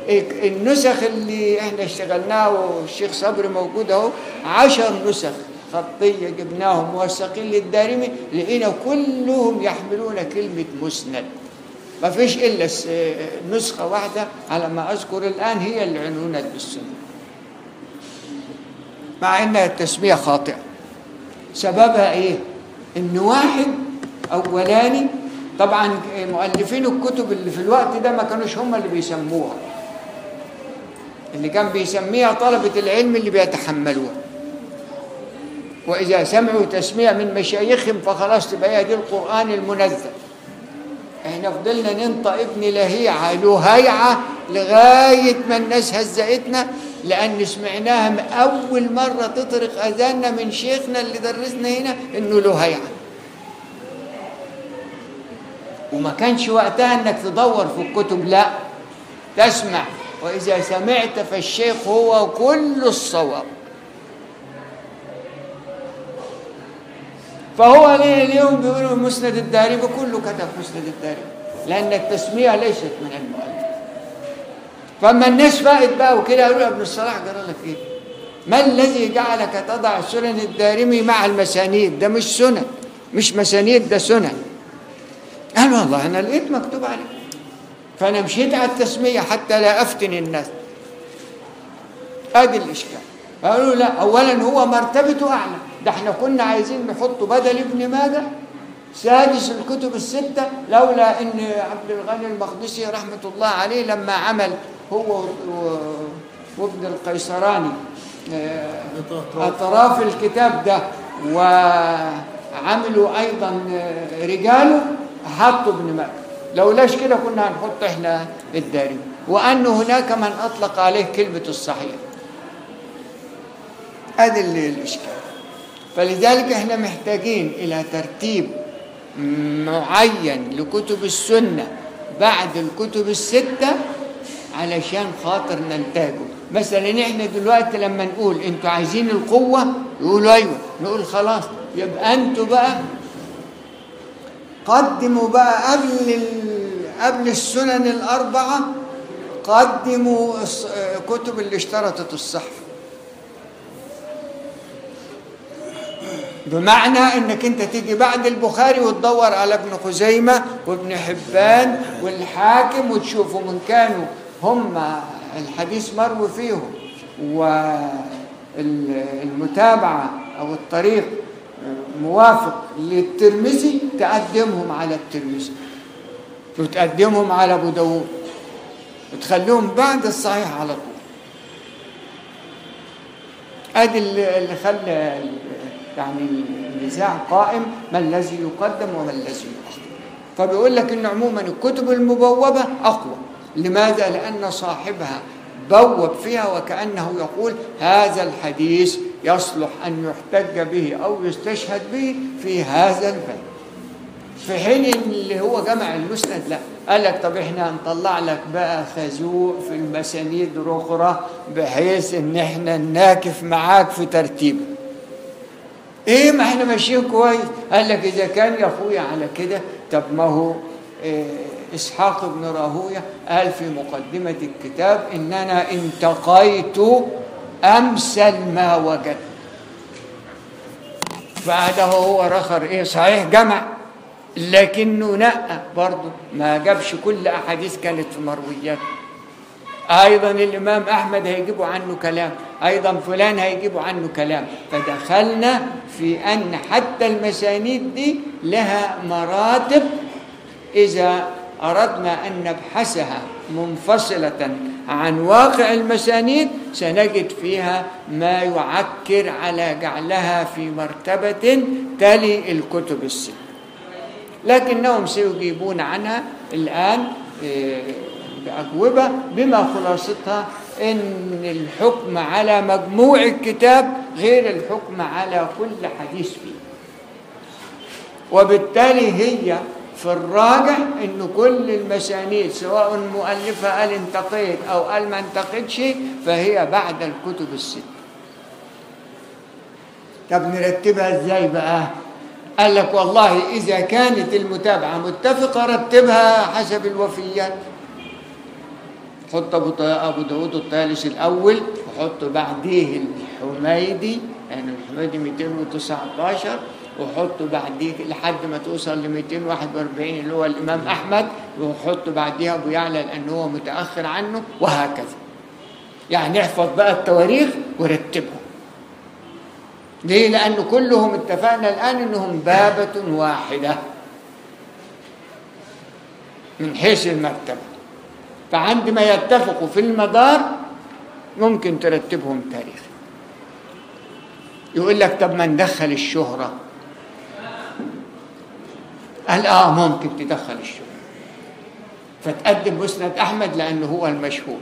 النسخ اللي احنا اشتغلناها والشيخ صبري موجود اهو عشر نسخ خطية جبناهم موثقين للدارمي لقينا كلهم يحملون كلمة مسند ما فيش إلا س- نسخة واحدة على ما أذكر الآن هي اللي عنونت بالسنة مع إنها التسمية خاطئة سببها إيه؟ إن واحد أولاني طبعا مؤلفين الكتب اللي في الوقت ده ما كانوش هم اللي بيسموها اللي كان بيسميها طلبة العلم اللي بيتحملوها وإذا سمعوا تسمية من مشايخهم فخلاص تبقى هي دي القرآن المنزل احنا فضلنا ننطق ابن لهيعة لهيعة لغاية ما الناس هزقتنا لأن سمعناها من أول مرة تطرق أذاننا من شيخنا اللي درسنا هنا إنه لهيعة وما كانش وقتها إنك تدور في الكتب لا تسمع وإذا سمعت فالشيخ هو كل الصواب فهو ليه اليوم بيقولوا مسند الدارمي كله كتب مسند الدارمي لأن التسمية ليست من المؤلف فأما الناس فائت بقى وكده قالوا له ابن الصلاح قال لك إيه ما الذي جعلك تضع سنن الدارمي مع المسانيد ده مش سنن مش مسانيد ده سنن قال والله أنا لقيت مكتوب عليه فأنا مشيت على التسمية حتى لا أفتن الناس ادي الاشكال قالوا لا اولا هو مرتبته اعلى ده احنا كنا عايزين نحطه بدل ابن ماجه سادس الكتب الستة لولا ان عبد الغني المقدسي رحمة الله عليه لما عمل هو و- و- وابن القيصراني آه، أطراف الكتاب ده وعملوا أيضا آه، رجاله حطوا ابن ماجه لولاش كده كنا هنحط احنا الدارمي وأن هناك من أطلق عليه كلمة الصحيح هذا اللي الإشكال فلذلك احنا محتاجين إلى ترتيب معين لكتب السنة بعد الكتب الستة علشان خاطر ننتاجه مثلا احنا دلوقتي لما نقول انتوا عايزين القوة يقولوا ايوه نقول خلاص يبقى انتوا بقى قدموا بقى قبل ال- قبل السنن الأربعة قدموا الص- كتب اللي اشترطت الصحة بمعنى انك انت تيجي بعد البخاري وتدور على ابن خزيمة وابن حبان والحاكم وتشوفوا من كانوا هم الحديث مروي فيهم والمتابعة او الطريق موافق للترمذي تقدمهم على الترمذي وتقدمهم على ابو داود وتخليهم بعد الصحيح على طول ادي اللي اللي خلى يعني النزاع قائم ما الذي يقدم وما الذي يؤخر فبيقول لك ان عموما الكتب المبوبه اقوى لماذا لان صاحبها بوب فيها وكانه يقول هذا الحديث يصلح ان يحتج به او يستشهد به في هذا الباب في حين ان اللي هو جمع المسند لا قال لك طب احنا هنطلع لك بقى خازوق في المسانيد الاخرى بحيث ان احنا ناكف معاك في ترتيبه ايه ما احنا ماشيين كويس قال لك اذا كان يا اخويا على كده طب ما هو إيه اسحاق بن راهويه قال في مقدمه الكتاب اننا انتقيت امثل ما وجدت بعده هو رخر ايه صحيح جمع لكنه نقى برضه ما جابش كل احاديث كانت في مرويات ايضا الامام احمد هيجيبوا عنه كلام ايضا فلان هيجيبوا عنه كلام فدخلنا في ان حتى المسانيد دي لها مراتب اذا اردنا ان نبحثها منفصله عن واقع المسانيد سنجد فيها ما يعكر على جعلها في مرتبه تلي الكتب الست لكنهم سيجيبون عنها الان إيه، بأجوبة بما خلاصتها إن الحكم على مجموع الكتاب غير الحكم على كل حديث فيه وبالتالي هي في الراجح إن كل المسانيد سواء مؤلفة قال انتقيت أو قال ما انتقدش فهي بعد الكتب الست طب نرتبها ازاي بقى قال لك والله إذا كانت المتابعة متفقة رتبها حسب الوفيات حط أبو ط- أبو داود الطيالس الأول وحط بعديه الحميدي يعني الحميدي 219 وحطوا بعديه لحد ما توصل ل 241 اللي هو الامام احمد وحطوا بعديها ابو يعلى لانه هو متاخر عنه وهكذا يعني احفظ بقى التواريخ ورتبهم ليه؟ لأن كلهم اتفقنا الآن أنهم بابة واحدة من حيث المرتبة فعندما يتفقوا في المدار ممكن ترتبهم تاريخ يقول لك طب ما ندخل الشهرة قال اه ممكن تدخل الشهرة فتقدم مسند أحمد لأنه هو المشهور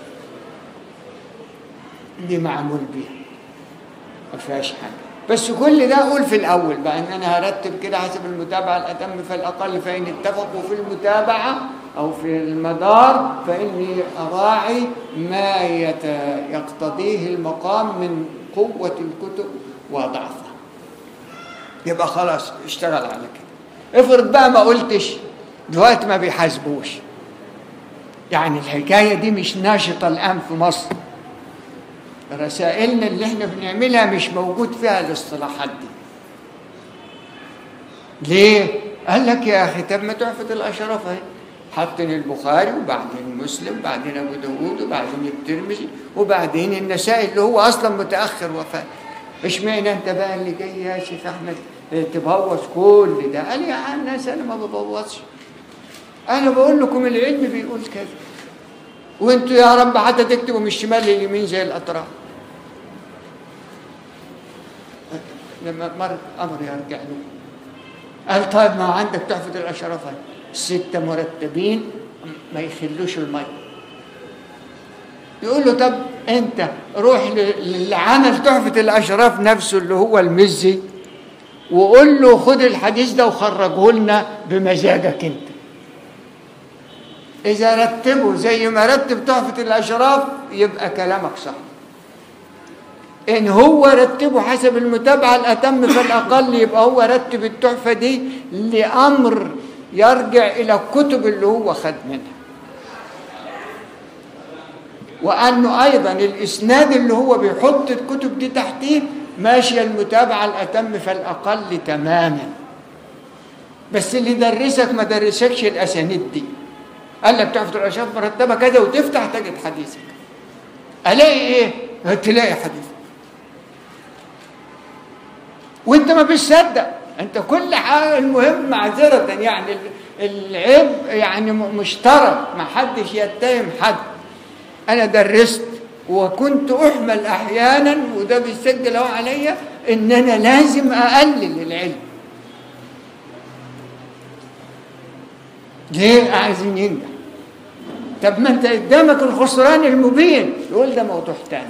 دي معمول بيها ما فيهاش حاجه بس كل ده اقول في الاول بقى ان انا هرتب كده حسب المتابعه الاتم فالاقل فان اتفقوا في المتابعه او في المدار فاني اراعي ما يت... يقتضيه المقام من قوه الكتب وضعفها يبقى خلاص اشتغل على كده افرض بقى ما قلتش دلوقتي ما بيحاسبوش يعني الحكايه دي مش ناشطه الان في مصر رسائلنا اللي احنا بنعملها مش موجود فيها الاصطلاحات دي ليه قال لك يا اخي طب ما تحفظ الاشراف اهي حاطين البخاري وبعدين مسلم بعدين ابو داوود وبعدين الترمذي وبعدين النسائي اللي هو اصلا متاخر وفاه اشمعنى انت بقى اللي جاي يا شيخ احمد تبوظ كل ده قال يا الناس انا ما ببوظش انا بقول لكم العلم بيقول كذا وانتوا يا رب حتى تكتبوا من الشمال لليمين زي الاطراف لما مر امر يرجع له قال طيب ما عندك تحفظ الاشراف ستة مرتبين ما يخلوش المي يقول له طب انت روح اللي عمل تحفة الاشراف نفسه اللي هو المزي وقول له خد الحديث ده وخرجه لنا بمزاجك انت إذا رتبه زي ما رتب تحفة الأشراف يبقى كلامك صح إن هو رتبه حسب المتابعة الأتم فالأقل يبقى هو رتب التحفة دي لأمر يرجع إلى الكتب اللي هو خد منها وأنه أيضا الإسناد اللي هو بيحط الكتب دي تحتيه ماشية المتابعة الأتم فالأقل تماما بس اللي درسك ما درسكش الأسانيد دي قال لك تحفظ الاشراف مرتبه كذا وتفتح تجد حديثك الاقي ايه تلاقي حديث وانت ما بتصدق انت كل حاجه المهم معذره يعني العيب يعني مشترك ما حدش يتهم حد انا درست وكنت احمل احيانا وده بيسجل اهو عليا ان انا لازم اقلل العلم ليه عايزين ينجح طب ما انت قدامك الخسران المبين يقول ده موضوع تاني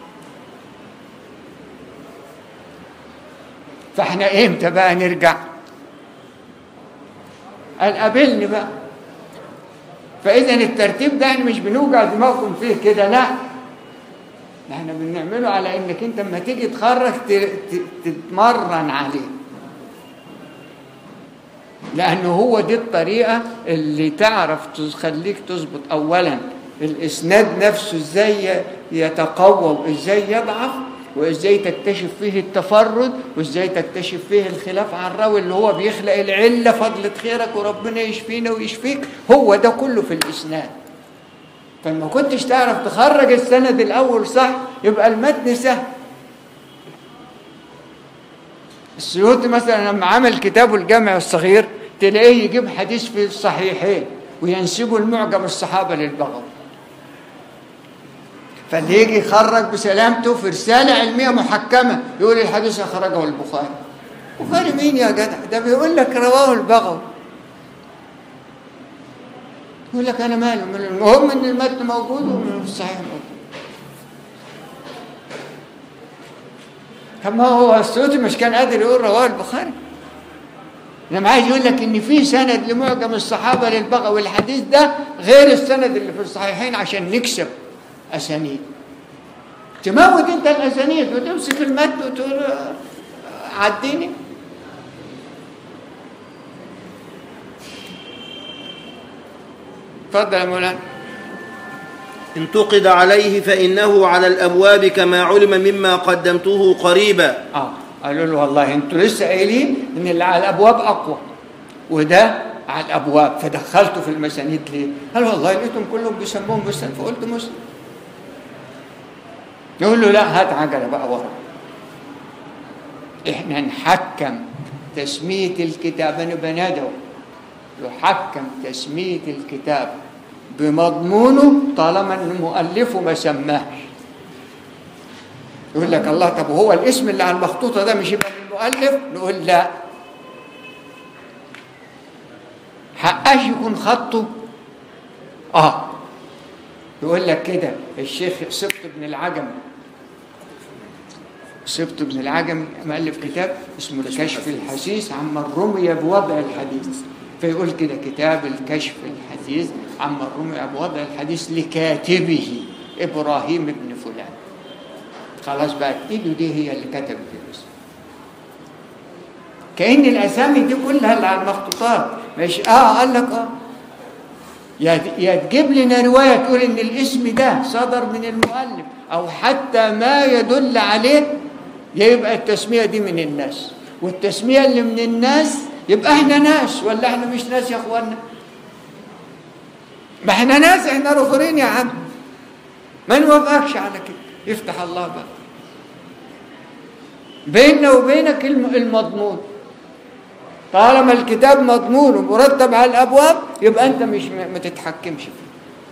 فاحنا امتى بقى نرجع قال قابلني بقى فاذا الترتيب ده احنا مش بنوجع دماغكم فيه كده لا احنا بنعمله على انك انت لما تيجي تخرج تتمرن عليه لأنه هو دي الطريقة اللي تعرف تخليك تظبط أولا الإسناد نفسه إزاي يتقوى وإزاي يضعف وإزاي تكتشف فيه التفرد وإزاي تكتشف فيه الخلاف عن الراوي اللي هو بيخلق العلة فضلة خيرك وربنا يشفينا ويشفيك هو ده كله في الإسناد فلما كنتش تعرف تخرج السند الأول صح يبقى المتن سهل السيوطي مثلا لما عمل كتابه الجامع الصغير تلاقيه يجيب حديث في الصحيحين وينسبه المعجم الصحابه للبغوي فاللي يجي يخرج بسلامته في رساله علميه محكمه يقول الحديث اخرجه البخاري البخاري مين يا جدع ده بيقول لك رواه البغوي يقول لك انا مالي المهم ان المتن موجود ومن الصحيح موجود طب ما هو السيوطي مش كان قادر يقول رواه البخاري لما عايز يقول لك ان في سند لمعجم الصحابه للبغوي الحديث ده غير السند اللي في الصحيحين عشان نكسب اسانيد تموت انت الاسانيد وتمسك المتن وتقول عديني اتفضل يا مولانا انتقد عليه فإنه على الأبواب كما علم مما قدمته قريبا اه قالوا له والله انتوا لسه قايلين ان اللي على الابواب اقوى وده على الابواب فدخلته في المسانيد ليه؟ قال والله لقيتهم كلهم بيسموهم مسلم فقلت مسلم يقول له لا هات عجله بقى ورا احنا نحكم تسميه الكتاب انا بنادوا يحكم تسميه الكتاب بمضمونه طالما ان مؤلفه ما سماهش يقول لك الله طب وهو الاسم اللي على المخطوطه ده مش يبقى من المؤلف نقول لا حقاش يكون خطه اه يقول لك كده الشيخ سبط بن العجم سبط بن العجم مؤلف كتاب اسمه الكشف الحسيس عما رمي بوضع الحديث فيقول كده كتاب الكشف الحديث عما رمي بوضع الحديث لكاتبه ابراهيم بن فلان خلاص بقت ايده دي هي اللي كتبت الاسم كأن الأسامي دي كلها اللي على المخطوطات مش اه قال لك اه يا يا تجيب لنا رواية تقول إن الاسم ده صدر من المؤلف أو حتى ما يدل عليه يبقى التسمية دي من الناس والتسمية اللي من الناس يبقى احنا ناس ولا احنا مش ناس يا اخوانا ما احنا ناس احنا رغرين يا عم ما نوافقكش على كده يفتح الله بقى بيننا وبينك الم- المضمون طالما الكتاب مضمون ومرتب على الابواب يبقى انت مش م- ما تتحكمش فيه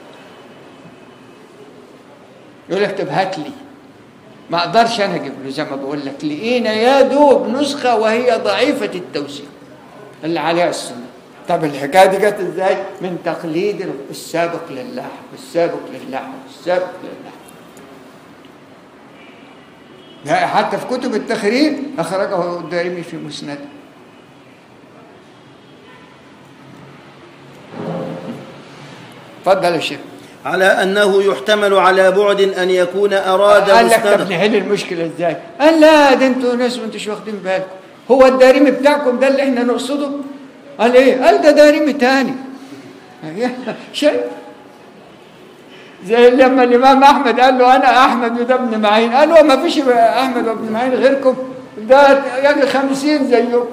يقول لك طب هات لي ما اقدرش انا اجيب له زي ما بقول لك لقينا يا دوب نسخه وهي ضعيفه التوثيق اللي عليها السنه طب الحكايه دي جت ازاي؟ من تقليد السابق للاحق السابق للاحق السابق للاحق لا حتى في كتب التخريج أخرجه الدارمي في مسنده اتفضل يا شيخ على أنه يحتمل على بعد أن يكون أراد قال لك طب مستند نحل المشكلة ازاي؟ قال لا ده انتوا ناس ما انتوش واخدين بالكم هو الدارمي بتاعكم ده اللي احنا نقصده؟ قال ايه؟ قال ده دارمي تاني شيء زي لما الامام احمد قال له انا احمد وده ابن معين قال له ما فيش احمد وابن معين غيركم ده يجي خمسين زيكم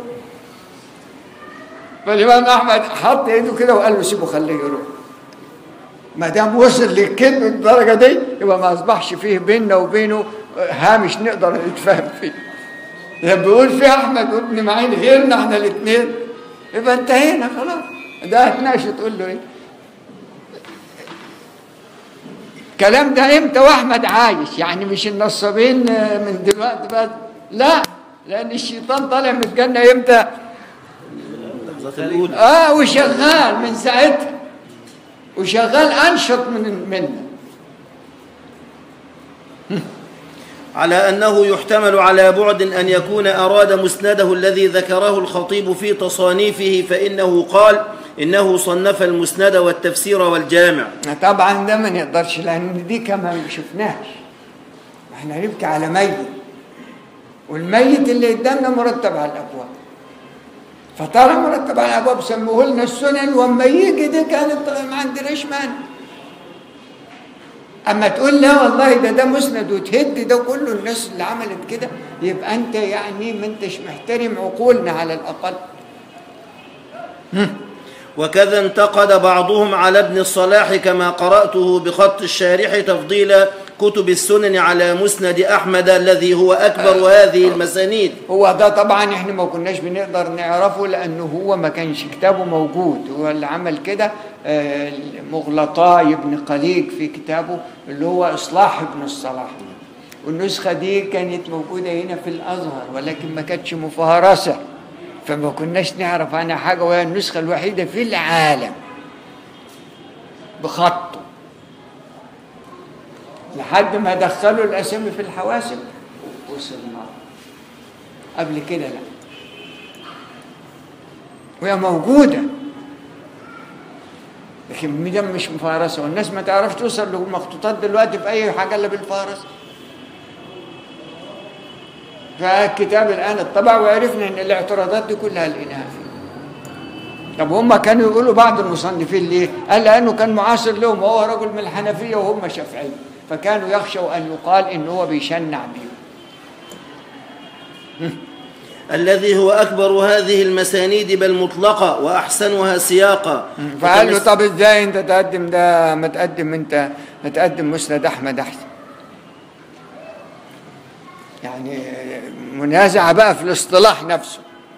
فالامام احمد حط ايده كده وقال له سيبه خليه يروح ما دام وصل للكذب الدرجه دي يبقى ما اصبحش فيه بيننا وبينه هامش نقدر نتفاهم فيه لما بيقول في احمد وابن معين غيرنا احنا الاثنين يبقى انتهينا خلاص ده هتناقش تقول له ايه الكلام ده امتى واحمد عايش يعني مش النصابين من دلوقتي بس لا لان الشيطان طالع من الجنه امتى اللحظة الأولى اه وشغال من ساعتها وشغال انشط من منا على أنه يحتمل على بعد أن يكون أراد مسنده الذي ذكره الخطيب في تصانيفه فإنه قال إنه صنف المسند والتفسير والجامع طبعا ده ما نقدرش لان دي كمان ما شفناش احنا هنبكي على ميت والميت اللي قدامنا مرتب على الابواب فطالما مرتب على الابواب سموه لنا السنن واما يجي دي كانت ما عندناش مانع اما تقول لا والله ده ده مسند وتهد ده كله الناس اللي عملت كده يبقى انت يعني ما انتش محترم عقولنا على الاقل وكذا انتقد بعضهم على ابن الصلاح كما قرأته بخط الشارح تفضيل كتب السنن على مسند أحمد الذي هو أكبر هذه المسانيد هو ده طبعا احنا ما كناش بنقدر نعرفه لانه هو ما كانش كتابه موجود هو اللي عمل كده آه، مغلطاي ابن قليق في كتابه اللي هو اصلاح ابن الصلاح والنسخه دي كانت موجوده هنا في الازهر ولكن ما كانتش مفهرسه فما كناش نعرف عنها حاجه وهي النسخه الوحيده في العالم بخطه لحد ما دخلوا الاسامي في الحواسب وصلنا قبل كده لا وهي موجودة لكن ده مش مفارسة والناس ما تعرفش توصل للمخطوطات دلوقتي في أي حاجة إلا بالفارسة فالكتاب الآن اتطبع وعرفنا إن الاعتراضات دي كلها لقيناها فيه طب هم كانوا يقولوا بعض المصنفين ليه؟ قال لأنه كان معاصر لهم وهو رجل من الحنفية وهم شافعية فكانوا يخشوا أن يقال إن هو بيشنع بيهم الذي هو أكبر هذه المسانيد بل مطلقة وأحسنها سياقا فقال له وتمس- طب ازاي انت تقدم ده ما تقدم انت ما تقدم مسند احمد احسن يعني منازعه بقى في الاصطلاح نفسه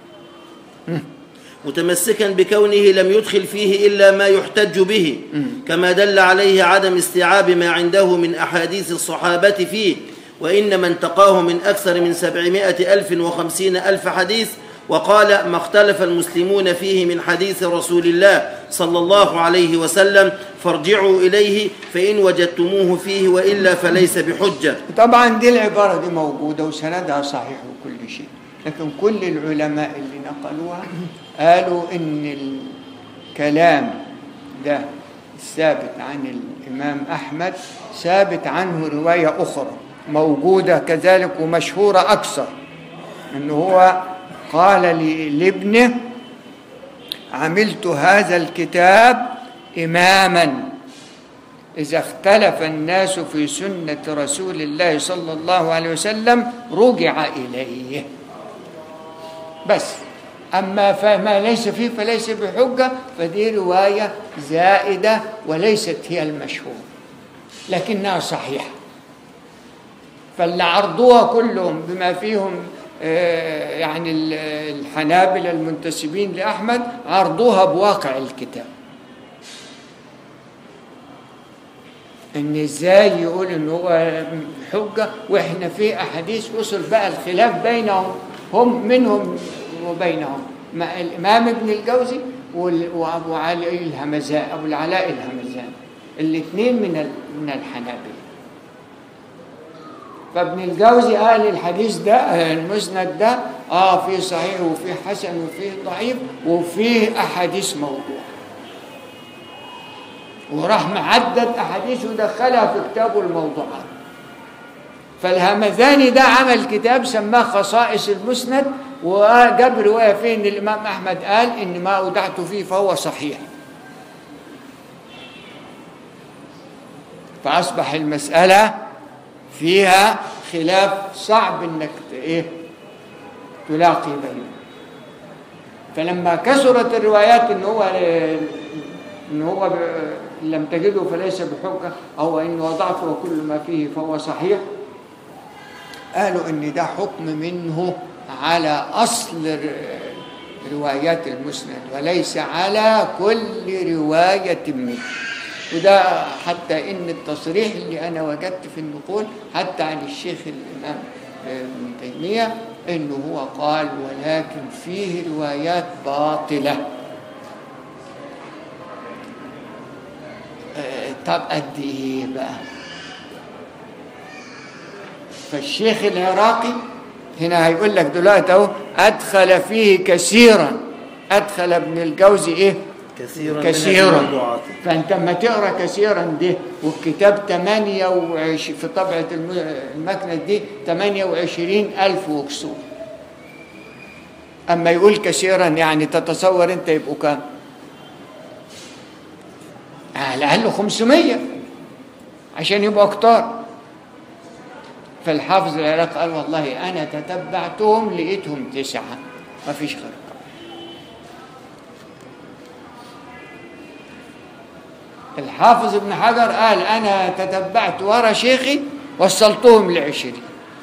متمسكا بكونه لم يدخل فيه إلا ما يحتج به كما دل عليه عدم استيعاب ما عنده من أحاديث الصحابة فيه وإنما انتقاه من أكثر من سبعمائة ألف وخمسين ألف حديث وقال ما اختلف المسلمون فيه من حديث رسول الله صلى الله عليه وسلم فارجعوا إليه فإن وجدتموه فيه وإلا فليس بحجة طبعا دي العباره دي موجوده وسندها صحيح وكل شيء لكن كل العلماء اللي نقلوها قالوا ان الكلام ده الثابت عن الامام احمد ثابت عنه روايه اخرى موجوده كذلك ومشهوره اكثر ان هو قال ل- لابنه عملت هذا الكتاب اماما إذا اختلف الناس في سنة رسول الله صلى الله عليه وسلم رجع إليه بس أما فما ليس فيه فليس بحجة فدي رواية زائدة وليست هي المشهورة لكنها صحيحة فاللي عرضوها كلهم بما فيهم آه، يعني ال- الحنابلة المنتسبين لأحمد عرضوها بواقع الكتاب ان ازاي يقول ان هو حجه واحنا في احاديث وصل بقى الخلاف بينهم هم منهم وبينهم ما الامام ابن الجوزي وال- وابو علي الهمزان ابو العلاء الهمزان الاثنين من ال- من الحنابله فابن الجوزي قال الحديث ده آه، المسند ده اه فيه صحيح وفيه حسن وفيه ضعيف وفيه احاديث موضوع وراح معدد احاديث ودخلها في كتابه الموضوعات فالهمذاني ده عمل كتاب سماه خصائص المسند وجاب روايه فيه ان الامام احمد قال ان ما اودعت فيه فهو صحيح فاصبح المساله فيها خلاف صعب انك ت- ايه تلاقي بينهم فلما كثرت الروايات ان هو ان هو ب- لم تجده فليس بحجه او ان وضعته وكل ما فيه فهو صحيح قالوا ان ده حكم منه على اصل ر- روايات المسند وليس على كل روايه منه وده حتى ان التصريح اللي انا وجدت في النقول حتى عن الشيخ الامام ابن تيميه انه هو قال ولكن فيه روايات باطله آه، طب قد ايه بقى فالشيخ العراقي هنا هيقول لك دلوقتي اهو ادخل فيه كثيرا ادخل ابن الجوزي ايه كثيرا, كثيرا من الموضوعات فانت لما تقرا كثيرا دي والكتاب 28 في طبعه الم- المكنه دي 28 الف وكسور اما يقول كثيرا يعني تتصور انت يبقوا كام على الاقل 500 عشان يبقوا كتار فالحافظ العراقي قال والله انا تتبعتهم لقيتهم تسعه ما فيش غير الحافظ ابن حجر قال أنا تتبعت ورا شيخي وصلتهم لعشرين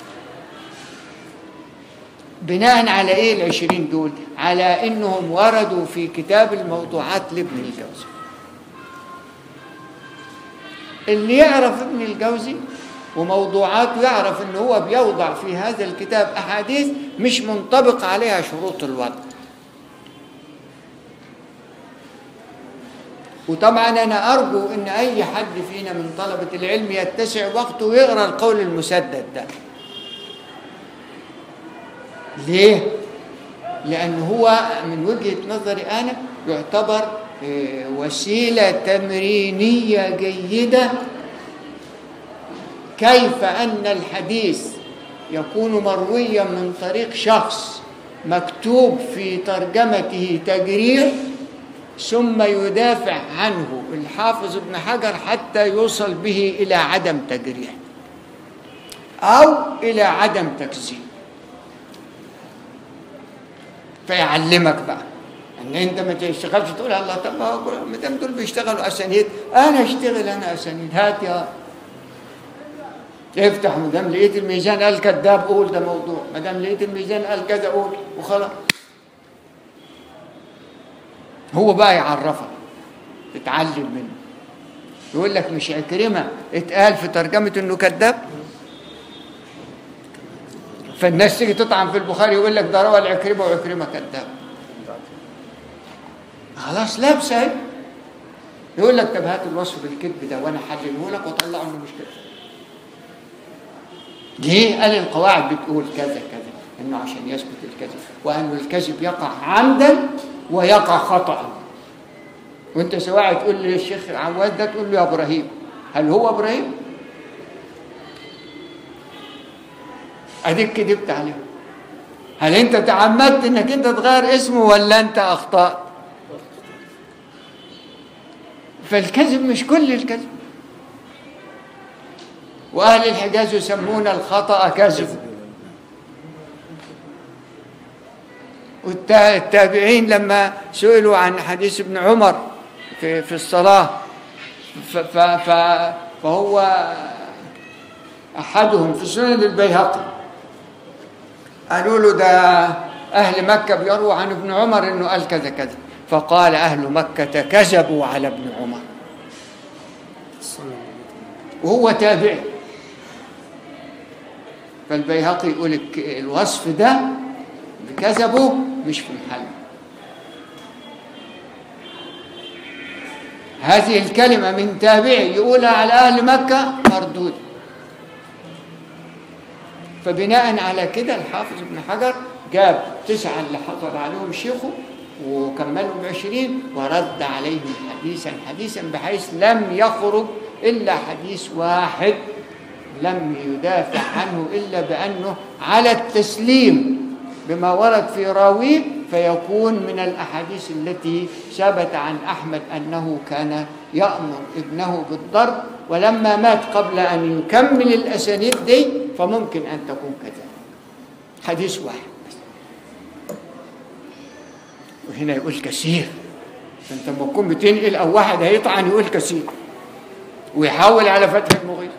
بناء على إيه العشرين دول على إنهم وردوا في كتاب الموضوعات لابن الجوزي اللي يعرف ابن الجوزي وموضوعاته يعرف ان هو بيوضع في هذا الكتاب احاديث مش منطبق عليها شروط الوضع وطبعا انا ارجو ان اي حد فينا من طلبه العلم يتسع وقته ويقرا القول المسدد ده ليه لان هو من وجهه نظري انا يعتبر آه، وسيله تمرينيه جيده كيف ان الحديث يكون مرويا من طريق شخص مكتوب في ترجمته تجريح ثم يدافع عنه الحافظ ابن حجر حتى يوصل به إلى عدم تجريح أو إلى عدم تكذيب فيعلمك بقى ان انت ما تشتغلش تقول الله طب ما هو ما دام دول بيشتغلوا اسانيد انا اشتغل انا اسانيد هات يا افتح ما دام لقيت الميزان قال كذاب قول ده موضوع ما دام لقيت الميزان قال كذا قول وخلاص هو بقى يعرفك تتعلم منه يقول لك مش عكرمه اتقال في ترجمه انه كذاب فالناس تيجي تطعن في البخاري يقول لك ده روى العكرمه وعكرمه كذاب خلاص لابسه اهي يقول لك طب هات الوصف بالكذب ده وانا احلله لك واطلعه انه مش كذب ليه قال القواعد بتقول كذا كذا انه عشان يثبت الكذب وان الكذب يقع عمدا ويقع خطا وانت سواء تقول للشيخ عواد ده تقول له يا ابراهيم هل هو ابراهيم اديك كذبت عليه هل انت تعمدت انك انت تغير اسمه ولا انت اخطات فالكذب مش كل الكذب واهل الحجاز يسمون الخطا كذب والتابعين لما سئلوا عن حديث ابن عمر في في الصلاه ف ف ف فهو احدهم في سنن البيهقي قالوا له ده اهل مكه بيرووا عن ابن عمر انه قال كذا كذا فقال اهل مكه كذبوا على ابن عمر وهو تابعي فالبيهقي يقول الك- الوصف ده بكذبه مش في محله هذه الكلمة من تابعي يقولها على أهل مكة مردود فبناء على كده الحافظ ابن حجر جاب تسعة اللي حضر عليهم شيخه وكملهم عشرين ورد عليهم حديثا حديثا بحيث لم يخرج إلا حديث واحد لم يدافع عنه إلا بأنه على التسليم بما ورد في راويه فيكون من الأحاديث التي ثبت عن أحمد أنه كان يأمر ابنه بالضرب ولما مات قبل أن يكمل الأسانيد دي فممكن أن تكون كذلك حديث واحد بس وهنا يقول كثير فأنت لما تكون بتنقل أو واحد هيطعن يقول كثير ويحاول على فتح المغيث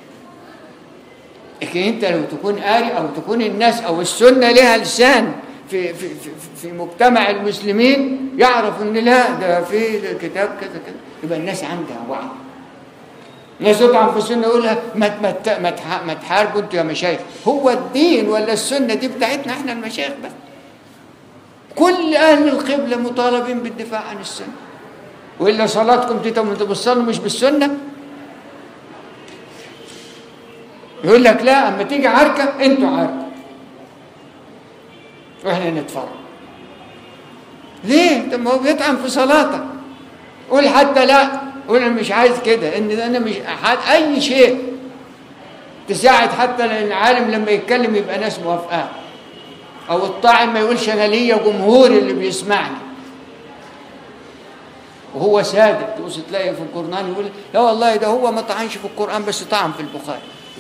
لكن انت لو تكون قارئ او تكون الناس او السنه لها لسان في في في, في مجتمع المسلمين يعرف ان لا ده في كتاب كذا كذا يبقى الناس عندها وعي ناس تطعن في السنه يقولها ما ما ت- ما تح- ما تحاربوا انتوا يا مشايخ هو الدين ولا السنه دي بتاعتنا احنا المشايخ بس كل اهل القبله مطالبين بالدفاع عن السنه والا صلاتكم دي طب انتوا بتصلوا مش بالسنه يقول لك لا اما تيجي عركه انتوا عركه واحنا نتفرج ليه طب ما هو بيطعن في صلاتك قول حتى لا قول انا مش عايز كده ان انا مش أحد اي شيء تساعد حتى لان العالم لما يتكلم يبقى ناس موافقاه او الطاعن ما يقولش انا ليا جمهور اللي بيسمعني وهو صادق تبص تلاقي في القرآن يقول لا والله ده هو ما طعنش في القرآن بس طعن في البخاري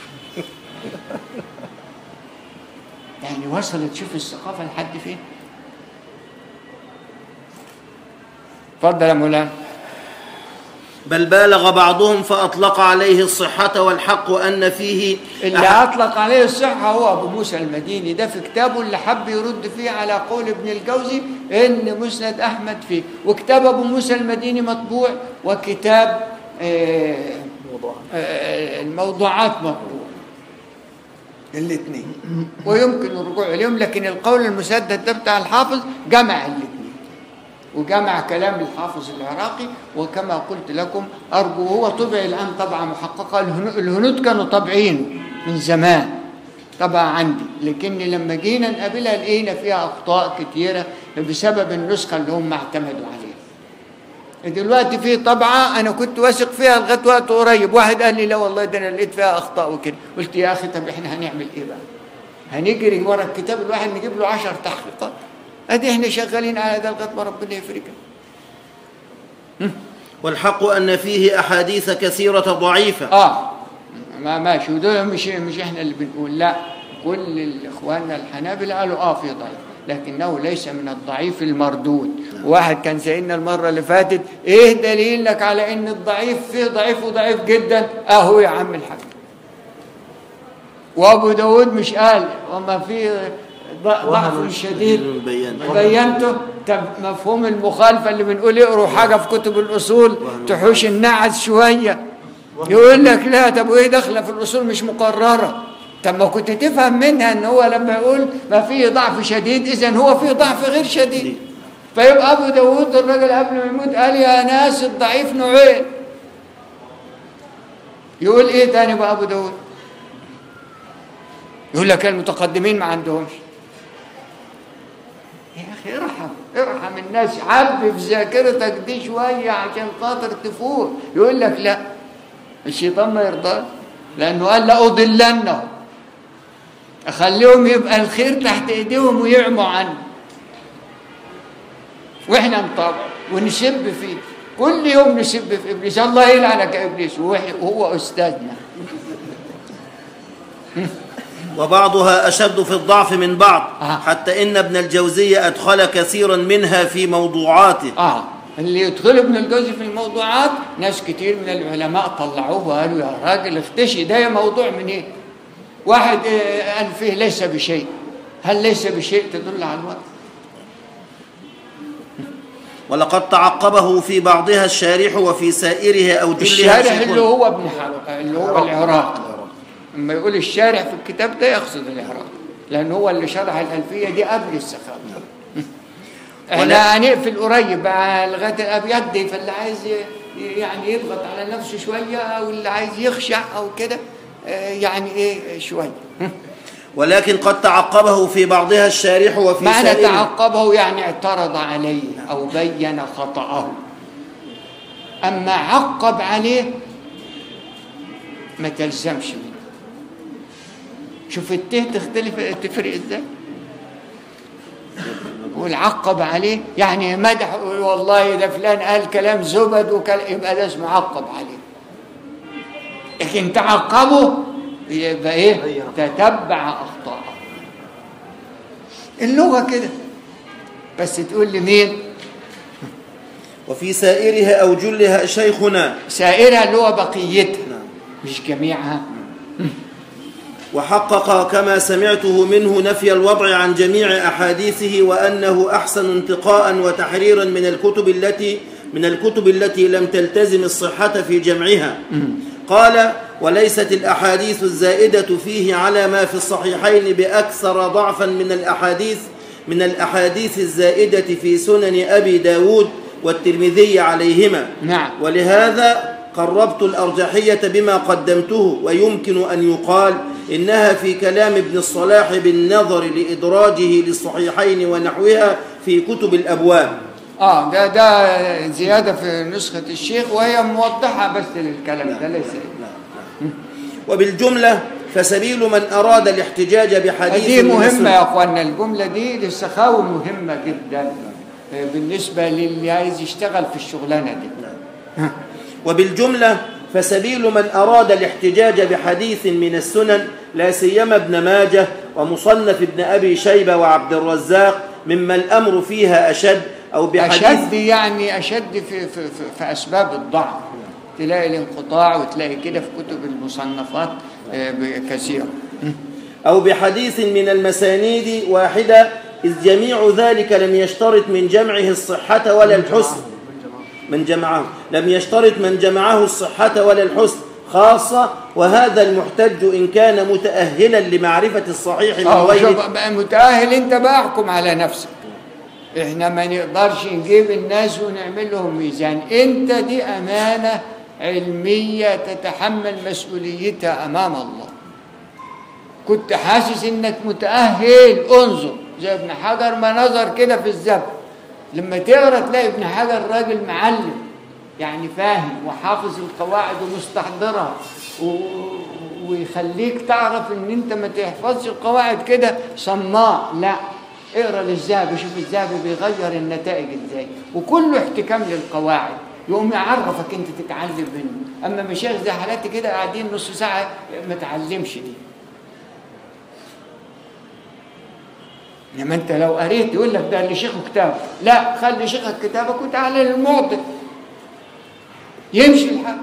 يعني وصلت شوف الثقافة لحد فين اتفضل يا مولانا بل بالغ بعضهم فأطلق عليه الصحة والحق أن فيه اللي أح- أطلق عليه الصحة هو أبو موسى المديني ده في كتابه اللي حب يرد فيه على قول ابن الجوزي إن مسند أحمد فيه وكتاب أبو موسى المديني مطبوع وكتاب آه، آه، الموضوعات مطبوع الاثنين ويمكن الرجوع إليهم لكن القول المسدد ده بتاع الحافظ جمع الاثنين وجمع كلام الحافظ العراقي وكما قلت لكم أرجو هو طبع الآن طبعة محققة الهنو- الهنود كانوا طابعين من زمان طبعا عندي لكن لما جينا نقابلها لقينا فيها أخطاء كتيرة بسبب النسخة اللي هم اعتمدوا عليها دلوقتي في طبعة أنا كنت واثق فيها لغاية وقت قريب واحد قال لي لا والله ده أنا لقيت فيها أخطاء وكده قلت يا أخي طب إحنا هنعمل إيه بقى هنجري ورا الكتاب الواحد نجيب له عشر تحقيقات ادي احنا شغالين على ده لغايه ما ربنا يفرجنا والحق أن فيه أحاديث كثيرة ضعيفة اه ما ماشي ودول مش مش احنا اللي بنقول لا كل اخواننا الحنابلة قالوا اه في ضعيف لكنه ليس من الضعيف المردود واحد كان سألنا المرة اللي فاتت ايه دليلك على ان الضعيف فيه ضعيف وضعيف جدا اهو يا عم الحاج وابو داود مش قال وما في ض- ضعف شديد بيان بينته طب مفهوم المخالفة اللي بنقول اقروا حاجة في كتب الأصول تحوش النعس شوية يقول لك لا طب وايه داخله في الأصول مش مقررة طب ما كنت تفهم منها ان هو لما يقول ما فيه ضعف شديد اذا هو فيه ضعف غير شديد فيبقى ابو داود الراجل قبل ما يموت قال يا ناس الضعيف نوعين يقول ايه تاني بقى ابو داود يقول لك المتقدمين ما عندهمش يا اخي ارحم ارحم الناس عبي في ذاكرتك دي شويه عشان خاطر تفوق يقول لك لا الشيطان ما يرضاش لانه قال لاضلنهم اخليهم يبقى الخير تحت ايديهم ويعموا عنه واحنا نطبع ونسب فيه كل يوم نسب في ابليس الله يلعنك يا ابليس وإح- وهو استاذنا وبعضها أشد في الضعف من بعض آه. حتى إن ابن الجوزية أدخل كثيرا منها في موضوعاته اه اللي يدخل ابن الجوزي في الموضوعات ناس كتير من العلماء طلعوه وقالوا يا راجل اختشي ده موضوع من ايه واحد آه، قال فيه ليس بشيء هل ليس بشيء تدل على الوقت ولقد تعقبه في بعضها الشارح وفي سائرها أو جلها الشارح شيخ اللي هو ابن حلقة اللي هو العراق لما يقول الشارح في الكتاب ده يقصد العراق لان هو اللي شرح الالفيه دي قبل السخاوي احنا هنقفل قريب بقى لغايه الابيات دي فاللي عايز ي- يعني يضغط على نفسه شويه او اللي عايز يخشع او كده آه، يعني ايه شويه ولكن قد تعقبه في بعضها الشارح وفي معنى سائرها تعقبه يعني اعترض عليه او بين خطأه اما عقب عليه ما تلزمش منه شوف الته تختلف تفرق ازاي والعقب عليه يعني مدح يقول والله ده فلان قال كلام زبد وكلام يبقى ده اسمه عقب عليه لكن تعقبه يبقى ايه تتبع اخطاءه اللغه كده بس تقول لي مين وفي سائرها أو جلها شيخنا سائرها اللي هو بقيتها مش جميعها وحقق كما سمعته منه نفي الوضع عن جميع أحاديثه وأنه أحسن انتقاء وتحريرا من الكتب التي من الكتب التي لم تلتزم الصحة في جمعها قال وليست الأحاديث الزائدة فيه على ما في الصحيحين بأكثر ضعفا من الأحاديث من الأحاديث الزائدة في سنن أبي داود والترمذي عليهما نعم. ولهذا قربت الأرجحية بما قدمته ويمكن أن يقال إنها في كلام ابن الصلاح بالنظر لإدراجه للصحيحين ونحوها في كتب الأبواب اه ده ده زياده في نسخه الشيخ وهي موضحه بس للكلام ده ليس وبالجملة فسبيل من أراد الاحتجاج بحديث دي من مهمه السنة- يا اخوانا الجمله دي للسخاوي مهمه جدا آه، بالنسبه للي عايز يشتغل في الشغلانه دي وبالجملة فسبيل من أراد الاحتجاج بحديث من السنن لا سيما ابن ماجه ومصنف ابن أبي شيبة وعبد الرزاق مما الأمر فيها أشد أو بحديث أشد يعني أشد في, في, في, في أسباب الضعف تلاقي الانقطاع وتلاقي كده في كتب المصنفات آه، كثيرة أو بحديث من المسانيد واحدة إذ جميع ذلك لم يشترط من جمعه الصحة ولا الحسن من جمعه لم يشترط من جمعه الصحة ولا الحسن خاصة وهذا المحتج إن كان متأهلا لمعرفة الصحيح من اه شوف غيره بقى متأهل أنت بقى احكم على نفسك احنا ما نقدرش نجيب الناس ونعمل لهم ميزان انت دي أمانة علمية تتحمل مسؤوليتها أمام الله كنت حاسس انك متأهل انظر زي ابن حجر ما نظر كده في الزبد لما تقرا تلاقي ابن حجر راجل معلم يعني فاهم وحافظ القواعد ومستحضرها و... ويخليك تعرف ان انت ما تحفظش القواعد كده صماء لا اقرا للذهبي شوف الذهبي بيغير النتائج ازاي وكله احتكام للقواعد يقوم يعرفك انت تتعلم منه اما مشايخ زي حالاتي كده قاعدين نص ساعه ما تعلمش دي انما انت لو قريت يقول لك ده اللي شيخه كتاب لا خلي شيخك كتابك وتعالى للمعطي يمشي الحال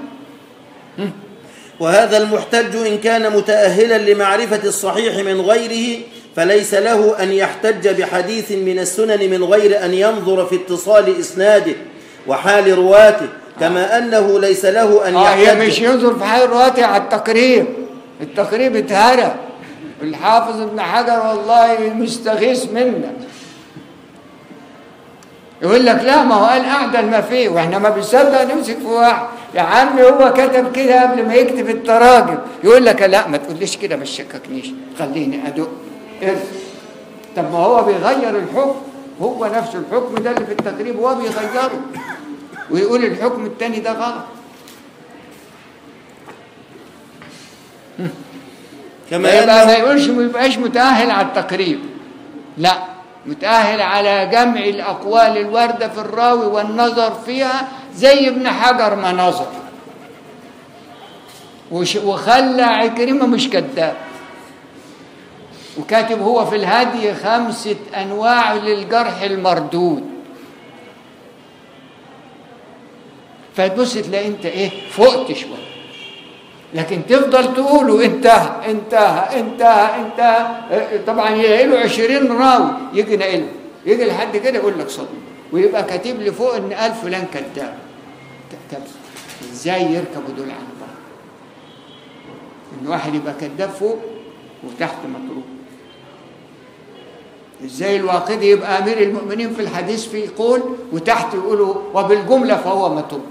وهذا المحتج إن كان متأهلا لمعرفة الصحيح من غيره فليس له أن يحتج بحديث من السنن من غير أن ينظر في اتصال إسناده وحال رواته كما أنه ليس له أن اه هي يحتج مش ينظر في حال رواته على التقريب التقريب اتهرى الحافظ ابن حجر والله مستغيث منا يقول لك لا ما هو قال اعدل ما فيه واحنا ما بنصدق نمسك في واحد يا عم هو كتب كده قبل ما يكتب التراجم يقول لك لا ما تقوليش كده ما تشككنيش خليني ادق ارجع. طب ما هو بيغير الحكم هو نفسه الحكم ده اللي في التقريب هو بيغيره ويقول الحكم التاني ده غلط كما يبقى ما أنه يقولش ما يبقاش متأهل على التقريب لا متأهل على جمع الأقوال الواردة في الراوي والنظر فيها زي ابن حجر ما نظر وش- وخلى عكرمة مش كذاب وكاتب هو في الهدي خمسة أنواع للجرح المردود فتبص تلاقي انت ايه فقت شويه لكن تفضل تقوله انتهى انتهى انتهى انتهى اه، طبعا يلاقي له 20 راوي يجي ناقله يجي لحد كده يقول لك صدق ويبقى كاتب لي فوق ان قال فلان كذاب ط- طب ازاي يركبوا دول عن بعض؟ ان واحد يبقى كذاب فوق وتحت متروك ازاي الواقدي يبقى امير المؤمنين في الحديث في قول وتحت يقولوا وبالجمله فهو متروك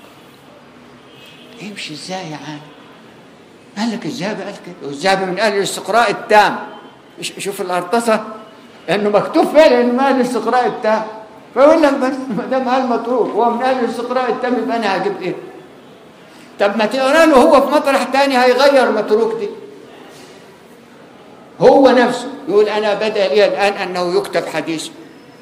يمشي ازاي يا عالم قال لك الذهبي قال كده والذهبي من اهل الاستقراء التام ش- شوف الارطسه انه مكتوب فعلا انه من اهل الاستقراء التام فيقول لك بس ما دام قال متروك هو من اهل الاستقراء التام يبقى انا هجيب ايه؟ طب ما تقرا له هو في مطرح تاني هيغير متروك دي هو نفسه يقول انا بدا لي الان انه يكتب حديثه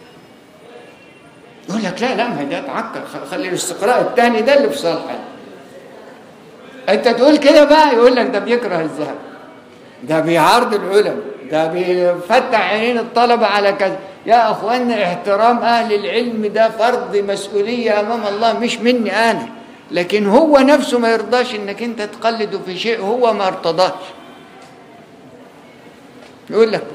يقول لك لا لا ما هي ده اتعكر خ- خلي الاستقراء الثاني ده اللي في صالحك انت تقول كده بقى يقول لك ده بيكره الذهب ده بيعارض العلماء ده بيفتح عينين الطلبة على كذا يا اخوانا احترام اهل العلم ده فرض مسؤولية امام الله مش مني انا لكن هو نفسه ما يرضاش انك انت تقلده في شيء هو ما ارتضاش يقول لك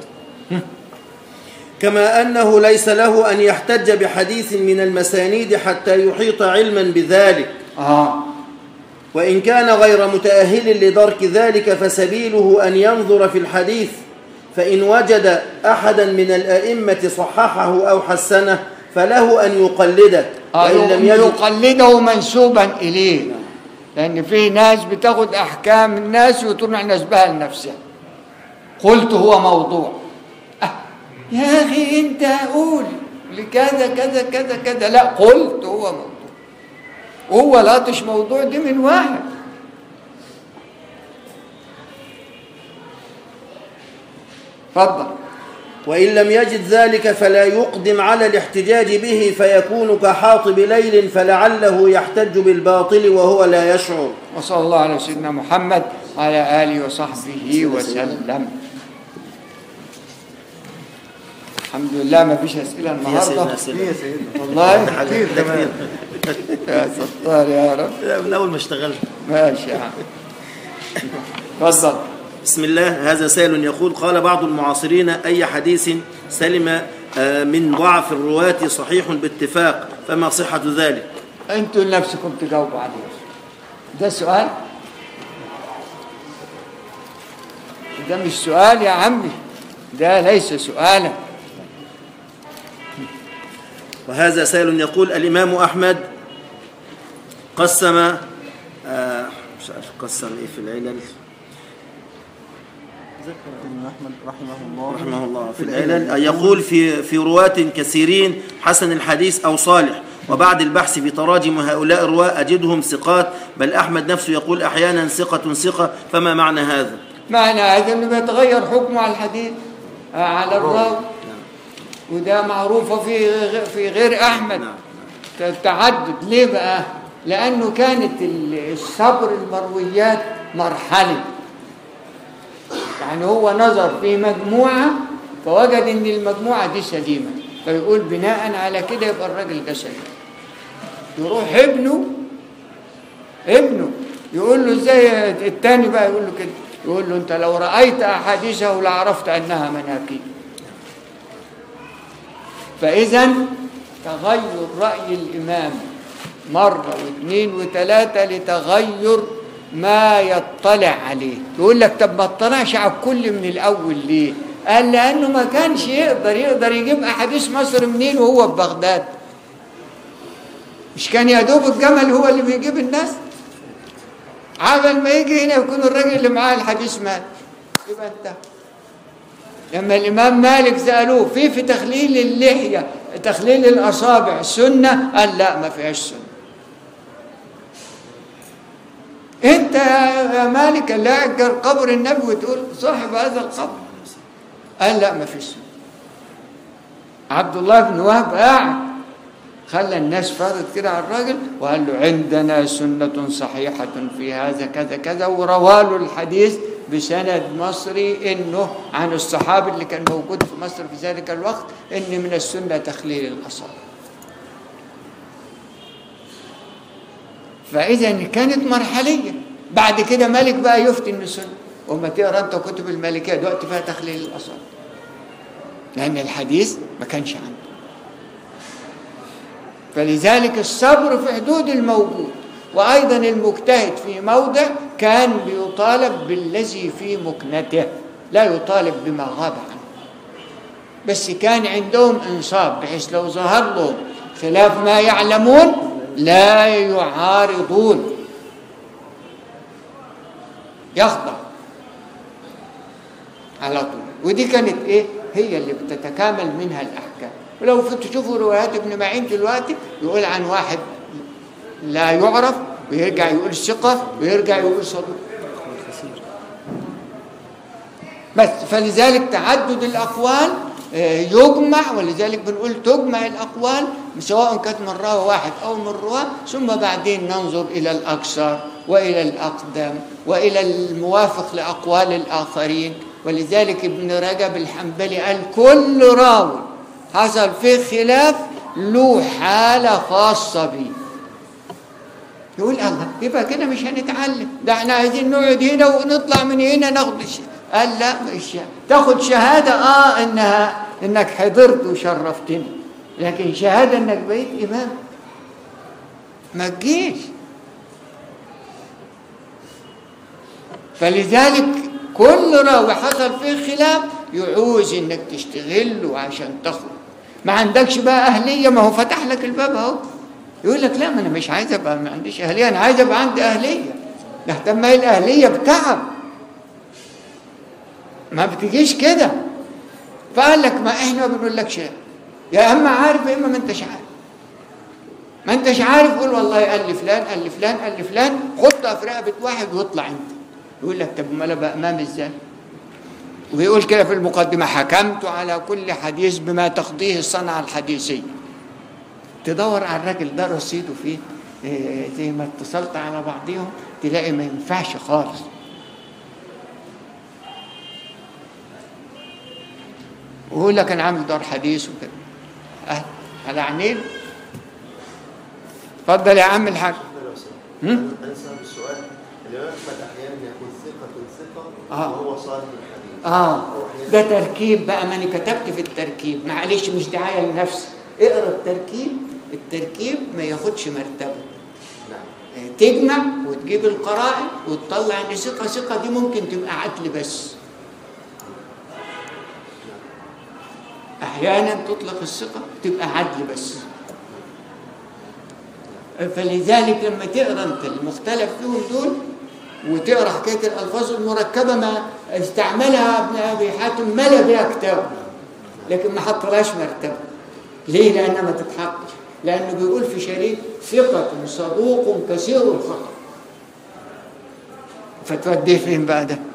كما أنه ليس له أن يحتج بحديث من المسانيد حتى يحيط علما بذلك اه وإن كان غير متأهل لدرك ذلك فسبيله أن ينظر في الحديث فإن وجد أحدا من الأئمة صححه أو حسنه فله أن يقلده آه وإن لم يقوم يجد يقلده منسوبا اليه لان في ناس بتاخد احكام الناس وتروح نسبها لنفسها قلت هو موضوع آه يا اخي انت قول لكذا كذا كذا كذا لا قلت هو موضوع وهو لاطش موضوع دي من واحد اتفضل وإن لم يجد ذلك فلا يقدم على الاحتجاج به فيكون كحاطب ليل فلعله يحتج بالباطل وهو لا يشعر وصلى الله على سيدنا محمد وعلى آله وصحبه وسلم الحمد لله ما فيش أسئلة يا النهاردة سيدنا سيدنا يا سيدنا والله كتير كمان يا ستار يا رب لا، من أول ما اشتغلت ماشي يا عم اتفضل بسم الله هذا سائل يقول قال بعض المعاصرين أي حديث سلم آه، من ضعف الرواة صحيح باتفاق فما صحة ذلك انتوا لنفسكم تجاوبوا عليه ده سؤال ده مش سؤال يا عمي ده ليس سؤالا وهذا سائل يقول الإمام أحمد قسم آه، مش عارف قسم إيه في العلل ابن احمد رحمه الله رحمه الله في العلل يقول في في رواة كثيرين حسن الحديث أو صالح وبعد البحث في تراجم هؤلاء الرواة أجدهم ثقات بل أحمد نفسه يقول أحيانا ثقة ثقة فما معنى هذا معنى هذا انه بيتغير حكمه على الحديث آه، على الراوي وده معروفه في غ- في غير احمد نعم. التعدد ليه بقى لأنه كانت ال- الصبر المرويات مرحلي يعني هو نظر في مجموعة فوجد ان المجموعة دي سليمة فيقول بناء على كده يبقى الراجل ده سليم يروح ابنه ابنه يقول له ازاي التاني بقى يقول له كده يقول له انت لو رأيت احاديثه لعرفت انها مناكير فاذا تغير رأي الامام مرة واثنين وثلاثة لتغير ما يطلع عليه يقول لك طب ما اطلعش على الكل من الاول ليه قال لانه ما كانش يقدر يقدر يجيب احاديث مصر منين وهو في بغداد مش كان يا دوب الجمل هو اللي بيجيب الناس عمل ما يجي هنا يكون الراجل اللي معاه الحديث مات يبقى انتهى لما الامام مالك سالوه في في تخليل اللحيه تخليل الاصابع سنه قال لا ما فيهاش سنه انت يا مالك اللي اجر قبر النبي وتقول صاحب هذا القبر قال لا ما فيش سنه عبد الله بن وهب قاعد خلى الناس فرض كده على الراجل وقال له عندنا سنة صحيحة في هذا كذا كذا ورواه الحديث بسند مصري انه عن الصحابي اللي كان موجود في مصر في ذلك الوقت ان من السنة تخليل الاصابع. فاذا كانت مرحلية بعد كده مالك بقى يفتي انه سنة وما تقرا انت كتب المالكية دلوقتي فيها تخليل الاصابع. لان الحديث ما كانش عنده. فلذلك الصبر في حدود الموجود وأيضا المجتهد في موضع كان بيطالب بالذي في مكنته لا يطالب بما غاب عنه بس كان عندهم إنصاف بحيث لو ظهر لهم خلاف ما يعلمون لا يعارضون يخضع على طول ودي كانت ايه هي اللي بتتكامل منها الاحكام ولو كنت تشوفوا روايات ابن معين دلوقتي يقول عن واحد لا يعرف ويرجع يقول ثقة ويرجع يقول صدوق بس فلذلك تعدد الأقوال آه، يجمع ولذلك بنقول تجمع الأقوال سواء كانت من راوي واحد أو من رواه ثم بعدين ننظر إلى الأكثر وإلى الأقدم وإلى الموافق لأقوال الآخرين ولذلك ابن رجب الحنبلي قال كل راوي حصل فيه خلاف له حالة خاصة بيه يقول الله يبقى كده مش هنتعلم ده احنا عايزين نقعد هنا ونطلع من هنا ناخد الش... قال لا مش تاخد شهادة اه انها انك حضرت وشرفتني لكن شهادة انك بقيت امام ما تجيش فلذلك كل راوي حصل فيه خلاف يعوز انك تشتغله عشان تخرج ما عندكش بقى اهليه ما هو فتح لك الباب اهو يقول لك لا ما انا مش عايز ابقى ما عنديش اهليه انا عايز ابقى عندي اهليه ده طب ما هي الاهليه بتعب ما بتجيش كده فقال لك ما احنا ما بنقولكش يا اما عارف يا اما ما انتش عارف ما انتش عارف قول والله قال لي فلان قال لي فلان قال لي فلان حطها في رقبه واحد واطلع انت يقول لك طب امال ابقى امام ازاي ويقول كده في المقدمه حكمت على كل حديث بما تقضيه الصنعه الحديثيه تدور على الراجل ده رصيده فين إيه زي ما اتصلت على بعضهم تلاقي ما ينفعش خالص ويقول لك انا عامل دار حديث وكده أه على عينين اتفضل يا عم الحاج هم؟ أنا أسأل السؤال الإمام أحمد أحيانا يكون ثقة ثقة آه. وهو صالح الحديث اه أو أحيانا ده تركيب بقى ما انا كتبت في التركيب معلش مش دعايه لنفسي اقرا التركيب التركيب ما ياخدش مرتبه نعم آه، تجمع وتجيب القرائن وتطلع ان ثقه ثقه دي ممكن تبقى عدل بس احيانا تطلق الثقه تبقى عدل بس فلذلك لما تقرا انت المختلف فيهم دول وتقرا حكايه الالفاظ المركبه ما استعملها ابن ابي حاتم ملا بها كتاب لكن ما حطلهاش مرتبه ليه؟ لانها ما تتحطش لانه بيقول في شريك ثقة صدوق كثير الخطأ فتوديه فين بقى ده؟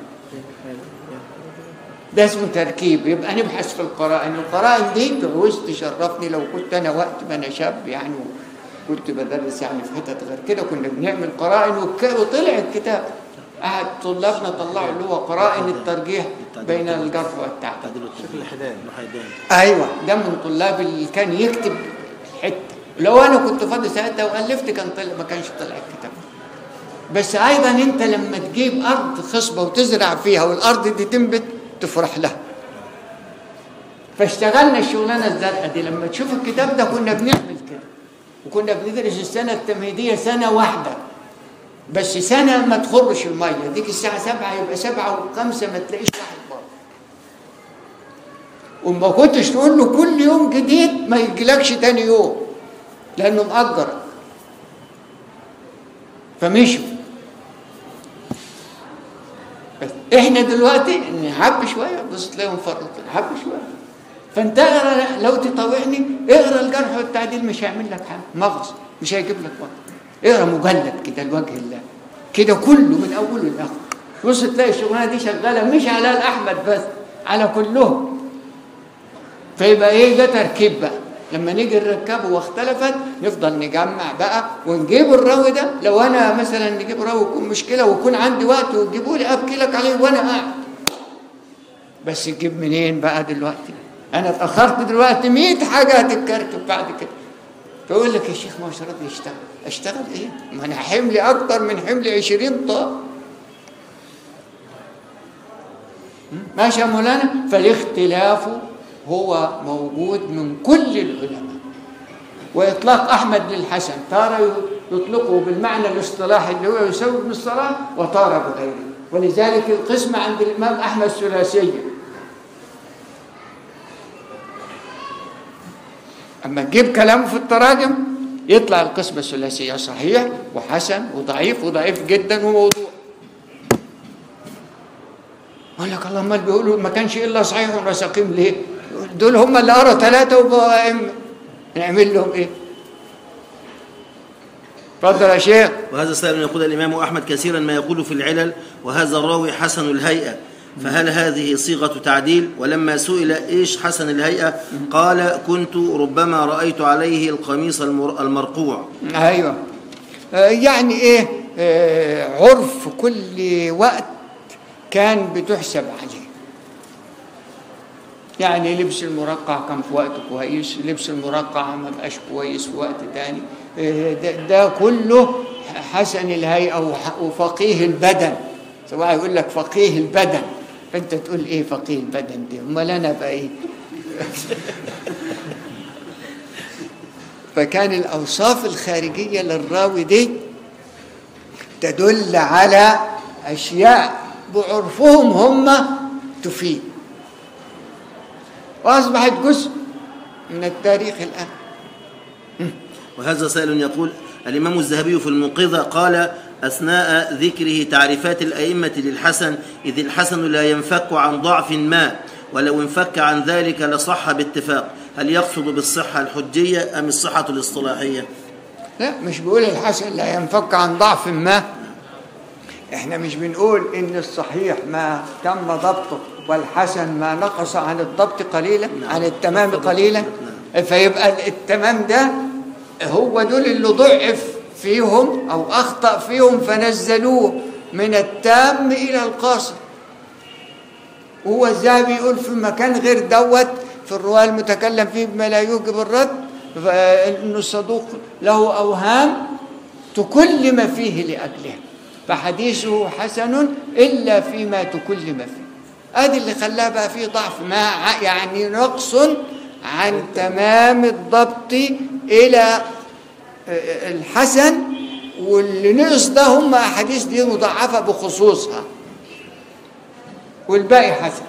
ده اسمه تركيب يبقى نبحث في القرائن القرائن دي تعوز تشرفني لو كنت انا وقت ما انا شاب يعني كنت بدرس يعني في حتت غير كده كنا بنعمل قرائن وك- وطلع الكتاب أحد طلابنا طلعوا اللي هو قرائن الترجيح بين الجرح والتعديل تعديل الطب الحداد الحيدان ايوه ده من طلاب اللي كان يكتب حته لو انا كنت فاضي ساعتها والفت كان طلع ما كانش طلع الكتاب بس ايضا انت لما تجيب ارض خصبه وتزرع فيها والارض دي تنبت تفرح لها فاشتغلنا الشغلانه الزرقاء دي لما تشوف الكتاب ده كنا بنعمل كده وكنا بندرس السنه التمهيديه سنه واحده بس سنه ما تخرش الميه ديك الساعه سبعة يبقى سبعة وخمسة ما تلاقيش واحد بره وما كنتش تقول له كل يوم جديد ما يجيلكش تاني يوم لانه مأجر فمشوا بس احنا دلوقتي نحب شويه بص تلاقيهم فرطوا نحب شويه فانت اقرا لو تطوعني اقرا الجرح والتعديل مش هيعمل لك حاجه مغص مش هيجيب لك وقت اقرا مجلد كده لوجه الله كده كله من اوله لاخره بص تلاقي الشغلانه دي شغاله مش على الاحمد بس على كلهم فيبقى ايه ده تركيب بقى لما نيجي نركبه واختلفت نفضل نجمع بقى ونجيب الراوي ده لو انا مثلا نجيب راوي يكون مشكله ويكون عندي وقت وتجيبوا لي ابكي لك عليه وانا قاعد بس تجيب منين بقى دلوقتي انا اتاخرت دلوقتي 100 حاجه هتتكركب بعد كده تقول لك يا شيخ ما مش راضي يشتغل اشتغل ايه ما انا حملي اكتر من حمل 20 طن ماشي يا مولانا فالاختلاف هو موجود من كل العلماء وإطلاق أحمد للحسن تارة يطلقه بالمعنى الاصطلاحي اللي هو يساوي ابن الصلاح وتارة بغيره ولذلك القسمة عند الإمام أحمد ثلاثية أما تجيب كلامه في التراجم يطلع القسمة الثلاثية صحيح وحسن وضعيف وضعيف جدا وموضوع يقول لك اللهم اللي بيقولوا ما كانش الا صحيح ولا سقيم ليه؟ دول هم اللي قروا ثلاثه وبقوا ائمه نعمل لهم ايه؟ اتفضل يا شيخ وهذا سائل يقول الإمام أحمد كثيرا ما يقول في العلل وهذا الراوي حسن الهيئة فهل هذه صيغة تعديل ولما سئل إيش حسن الهيئة قال كنت ربما رأيت عليه القميص المر- المرقوع ايوه آه، يعني ايه آه، عرف كل وقت كان بتحسب عليه يعني لبس المرقع كان في وقت كويس لبس المرقع ما بقاش كويس في وقت تاني آه، ده, ده كله حسن الهيئة وح- وفقيه البدن سواء يقول لك فقيه البدن فانت تقول ايه فقيه البدن دي امال انا بقى ايه فكان الأوصاف الخارجية للراوي دي تدل على أشياء بعرفهم هم تفيد وأصبحت جزء من التاريخ الآن وهذا سائل يقول الإمام الذهبي في المنقذة قال أثناء ذكره تعريفات الأئمة للحسن إذ الحسن لا ينفك عن ضعف ما ولو انفك عن ذلك لصح باتفاق هل يقصد بالصحة الحجية أم الصحة الاصطلاحية لا مش بيقول الحسن لا ينفك عن ضعف ما احنا مش بنقول ان الصحيح ما تم ضبطه والحسن ما نقص عن الضبط قليلا عن التمام قليلا فيبقى التمام ده هو دول اللي ضعف فيهم او اخطا فيهم فنزلوه من التام الى القاصر وهو الذهبي يقول في مكان غير دوت في الرواية المتكلم فيه بما لا يوجب الرد فإنه الصدوق له أوهام تكلم فيه لأجله فحديثه حسن إلا فيما تكلم فيه ادي اللي خلاه بقى فيه ضعف ما ع- يعني نقص عن تمام الضبط إلى الحسن واللي نقص ده هم أحاديث دي مضاعفة بخصوصها والباقي حسن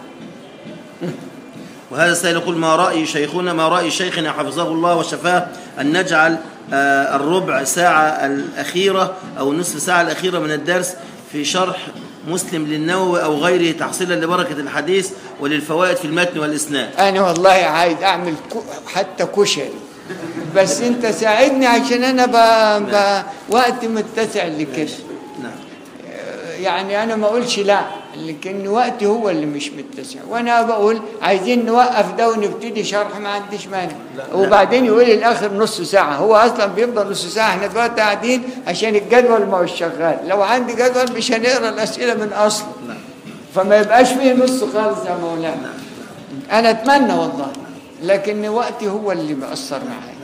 وهذا السائل يقول ما رأي شيخنا ما رأي شيخنا حفظه الله وشفاه أن نجعل آه، الربع ساعة الأخيرة أو النصف ساعة الأخيرة من الدرس في شرح مسلم للنووي أو غيره تحصيلا لبركة الحديث وللفوائد في المتن والإسناد انا والله عايز اعمل كو حتى كشري بس انت ساعدني عشان انا ب... ب... وقت متسع لكده نعم يعني انا ما اقولش لا لكن وقتي هو اللي مش متسع وانا بقول عايزين نوقف ده ونبتدي شرح ما عنديش مانع وبعدين يقول لي الاخر نص ساعه هو اصلا بيفضل نص ساعه احنا دلوقتي قاعدين عشان الجدول ما هوش شغال لو عندي جدول مش هنقرا الاسئله من اصله فما يبقاش فيه نص خالص يا مولانا انا اتمنى والله لكن وقتي هو اللي مأثر معايا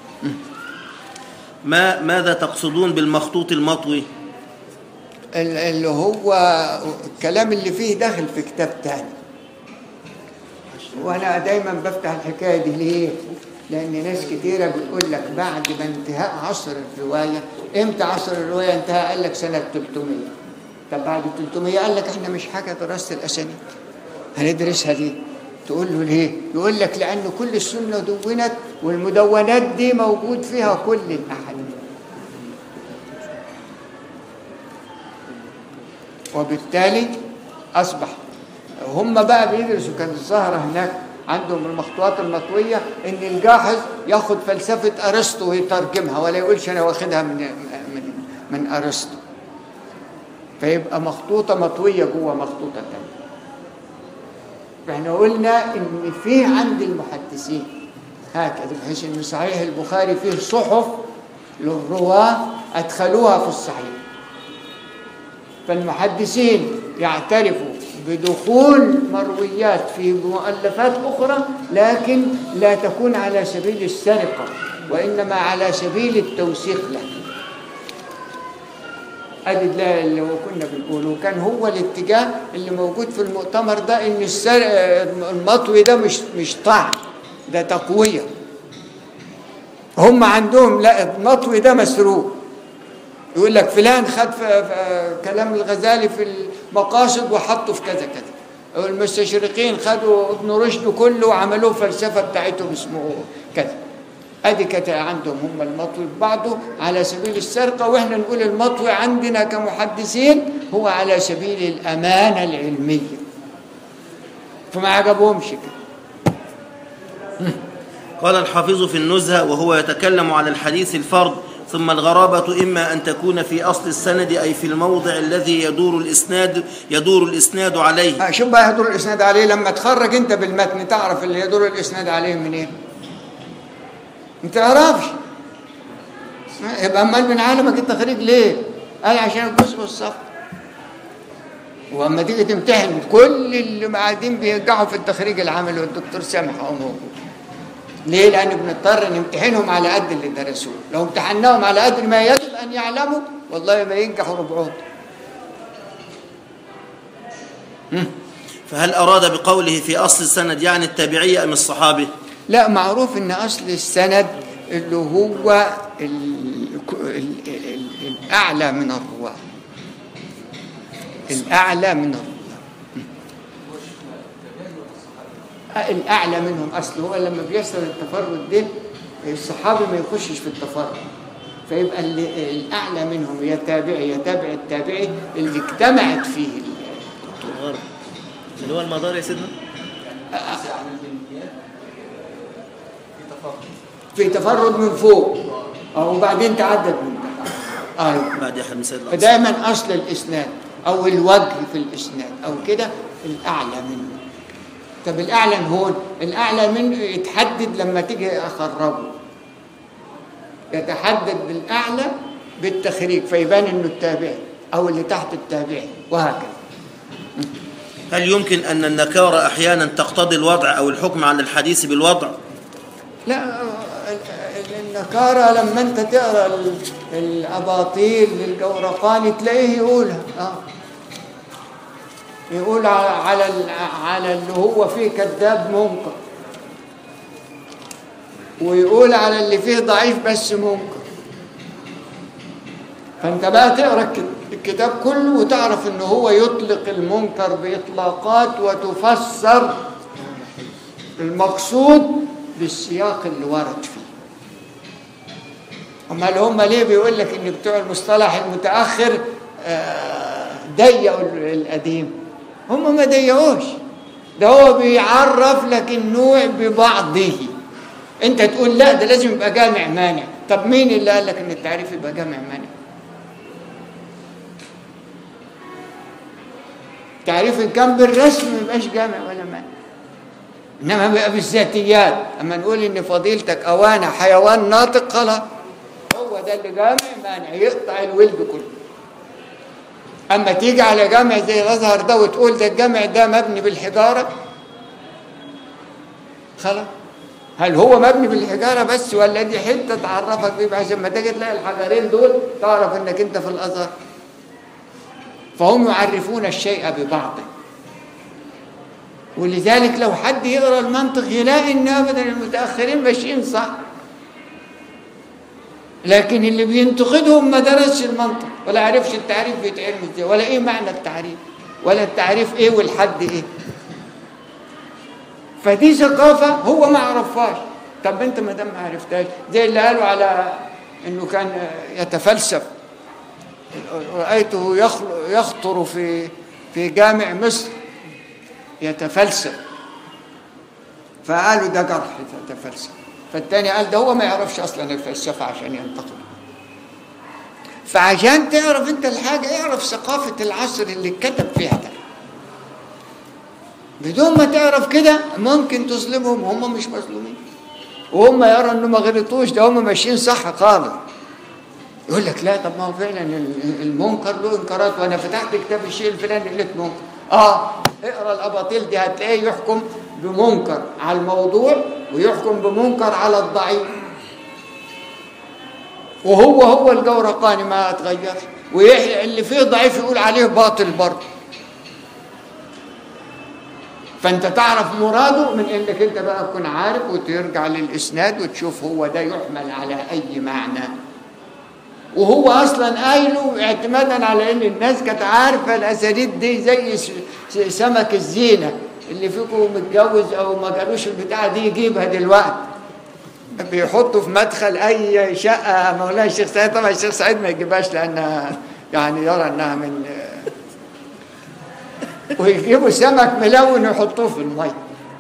ما ماذا تقصدون بالمخطوط المطوي ال- اللي هو الكلام اللي فيه داخل في كتاب تاني وانا دايما بفتح الحكايه دي ليه لان ناس كتيره بتقول لك بعد ما انتهاء عصر الروايه امتى عصر الروايه انتهى قال لك سنه 300 طب بعد 300 قال لك احنا مش حاجه دراسه الاسانيد هندرسها ليه تقول له ليه يقول لك لان كل السنه دونت والمدونات دي موجود فيها كل الاحاديث وبالتالي أصبح هم بقى بيدرسوا كان الظاهرة هناك عندهم المخطوطات المطوية إن الجاحظ ياخد فلسفة أرسطو ويترجمها ولا يقولش أنا واخدها من من من أرسطو فيبقى مخطوطة مطوية جوه مخطوطة تانية احنا قلنا إن في عند المحدثين هكذا بحيث إن صحيح البخاري فيه صحف للرواة أدخلوها في الصحيح فالمحدثين يعترفوا بدخول مرويات في مؤلفات أخرى لكن لا تكون على سبيل السرقة وإنما على سبيل التوثيق له ادي ده اللي هو كنا بنقوله وكان هو الاتجاه اللي موجود في المؤتمر ده ان السرق المطوي ده مش مش طعن ده تقويه هم عندهم لا المطوي ده مسروق يقول لك فلان خد في في كلام الغزالي في المقاصد وحطه في كذا كذا المستشرقين خدوا ابن رشد كله وعملوه فلسفه بتاعتهم اسمه كذا ادي كانت عندهم هم المطوي بعضه على سبيل السرقه واحنا نقول المطوي عندنا كمحدثين هو على سبيل الامانه العلميه فما عجبهمش كده قال الحافظ في النزهة وهو يتكلم على الحديث الفرد ثم الغرابة إما أن تكون في أصل السند أي في الموضع الذي يدور الإسناد يدور الإسناد عليه آه، شوف بقى يدور الاسناد عليه لما تخرج انت بالمتن تعرف اللي يدور الاسناد عليه منين انت تعرفش يبقى امال من عالمك انت خريج ليه قال عشان الجزء والصف واما تيجي تمتحن كل اللي قاعدين بيرجعوا في التخريج العملي والدكتور سامح هو موجود ليه؟ لأن بنضطر نمتحنهم على قد اللي درسوه، لو امتحناهم على قد ما يجب أن يعلموا والله ما ينجحوا ربعهم. فهل أراد بقوله في أصل السند يعني التابعية أم الصحابي لا معروف ان اصل السند اللي هو ال ال ال الاعلى من الرواه الاعلى من الرواه آه، الاعلى منهم اصل هو لما بيحصل التفرد ده الصحابي ما يخشش في التفرد فيبقى اللي الاعلى منهم يا تابعي يا تابع التابعي اللي اجتمعت فيه ال- اللي هو المدار يا سيدنا في تفرد من فوق او بعدين تعدد من تحت ايوه بعد أحد من سيد الأنصار فدايما اصل الاسناد او الوجه في الاسناد او كده الاعلى منه طب الاعلى هون الاعلى منه يتحدد لما تيجي اخرجه يتحدد بالاعلى بالتخريج فيبان انه التابعي او اللي تحت التابعي وهكذا هل يمكن أن النكارة أحيانا تقتضي الوضع أو الحكم على الحديث بالوضع لا النكارة لما انت تقرا ال- الاباطيل للجورقاني تلاقيه يقولها اه يقول على على ال- على اللي هو فيه كذاب منكر ويقول على اللي فيه ضعيف بس منكر فانت بقى تقرا الك- الكتاب كله وتعرف ان هو يطلق المنكر باطلاقات وتفسر المقصود بالسياق اللي ورد فيه امال هم ليه بيقول لك ان بتوع المصطلح المتاخر آه، ضيقوا ال- القديم هم ما ضيقوش ده هو بيعرف لك النوع ببعضه انت تقول لا ده لازم يبقى جامع مانع طب مين اللي قال لك ان التعريف يبقى جامع مانع تعريف إن كان بالرسم ما يبقاش جامع ولا مانع إنما بقى بالذاتيات أما نقول إن فضيلتك أوانا حيوان ناطق خلاص هو ده اللي جامع مانع يقطع الولد كله أما تيجي على جامع زي الأزهر ده وتقول ده الجامع ده مبني بالحجارة خلاص هل هو مبني بالحجارة بس ولا دي حتة تعرفك بيه عشان ما تيجي تلاقي الحجرين دول تعرف انك انت في الأزهر فهم يعرفون الشيء ببعضه ولذلك لو حد يقرا المنطق يلاقي ان ابدا المتاخرين ماشيين صح لكن اللي بينتقدهم ما درسش المنطق ولا عرفش التعريف بيتعمل ازاي ولا ايه معنى التعريف ولا التعريف ايه والحد ايه فدي ثقافه هو ما عرفهاش طب انت ما دام ما عرفتهاش زي اللي قالوا على انه كان يتفلسف رايته يخل- يخطر في في جامع مصر يتفلسف فقالوا ده جرح يتفلسف فالتاني قال ده هو ما يعرفش اصلا الفلسفه عشان ينتقد فعشان تعرف انت الحاجه اعرف ثقافه العصر اللي اتكتب فيها ده بدون ما تعرف كده ممكن تظلمهم هم مش مظلومين وهم يرى انه ما غلطوش ده هم ماشيين صح خالص يقول لك لا طب ما هو فعلا ال- المنكر له انكارات وانا فتحت كتاب الشيء الفلاني لقيت منكر اه اقرا الاباطيل دي هتلاقيه يحكم بمنكر على الموضوع ويحكم بمنكر على الضعيف وهو هو الجورقاني ما اتغيرش ويحيى اللي فيه ضعيف يقول عليه باطل برضه فانت تعرف مراده من انك انت بقى تكون عارف وترجع للاسناد وتشوف هو ده يحمل على اي معنى وهو اصلا قايله اعتمادا على ان الناس كانت عارفه الاساليب دي زي س- س- سمك الزينه اللي فيكم متجوز او ما جالوش البتاعه دي يجيبها دلوقتي بيحطوا في مدخل اي شقه مولانا الشيخ سعيد طبعا الشيخ سعيد ما يجيبهاش لانها يعني يرى انها من ويجيبوا سمك ملون ويحطوه في الميه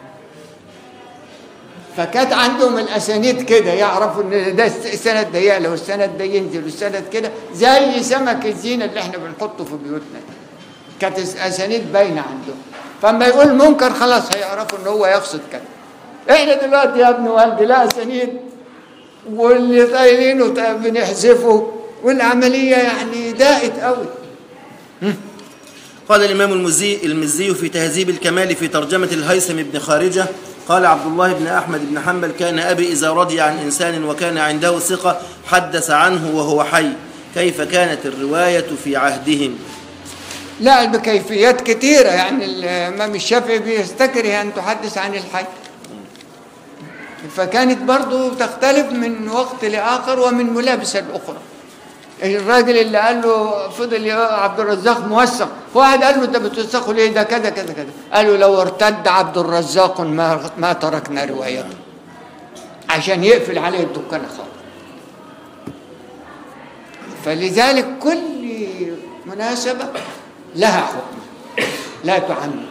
فكانت عندهم الاسانيد كده يعرفوا ان ده السند ده يعلى والسند ده ينزل والسند كده زي سمك الزينه اللي احنا بنحطه في بيوتنا كانت اسانيد باينه عندهم فاما يقول منكر خلاص هيعرفوا ان هو يقصد كده احنا دلوقتي يا ابن والدي لا اسانيد واللي طايلينه بنحذفه والعمليه يعني ضاقت قوي قال الإمام المزي المزي في تهذيب الكمال في ترجمة الهيثم بن خارجة قال عبد الله بن أحمد بن حنبل كان أبي إذا رضي عن إنسان وكان عنده ثقة حدث عنه وهو حي كيف كانت الرواية في عهدهم لا بكيفيات كثيرة يعني الإمام الشافعي بيستكره أن تحدث عن الحي فكانت برضو تختلف من وقت لآخر ومن ملابسة لأخرى الراجل اللي قال له فضل يا عبد الرزاق موثق واحد قال له انت بتوثقه ليه ده كذا كذا كذا قال له لو ارتد عبد الرزاق ما ما تركنا روايته عشان يقفل عليه الدكان خالص فلذلك كل مناسبة لها حكم لا تعمم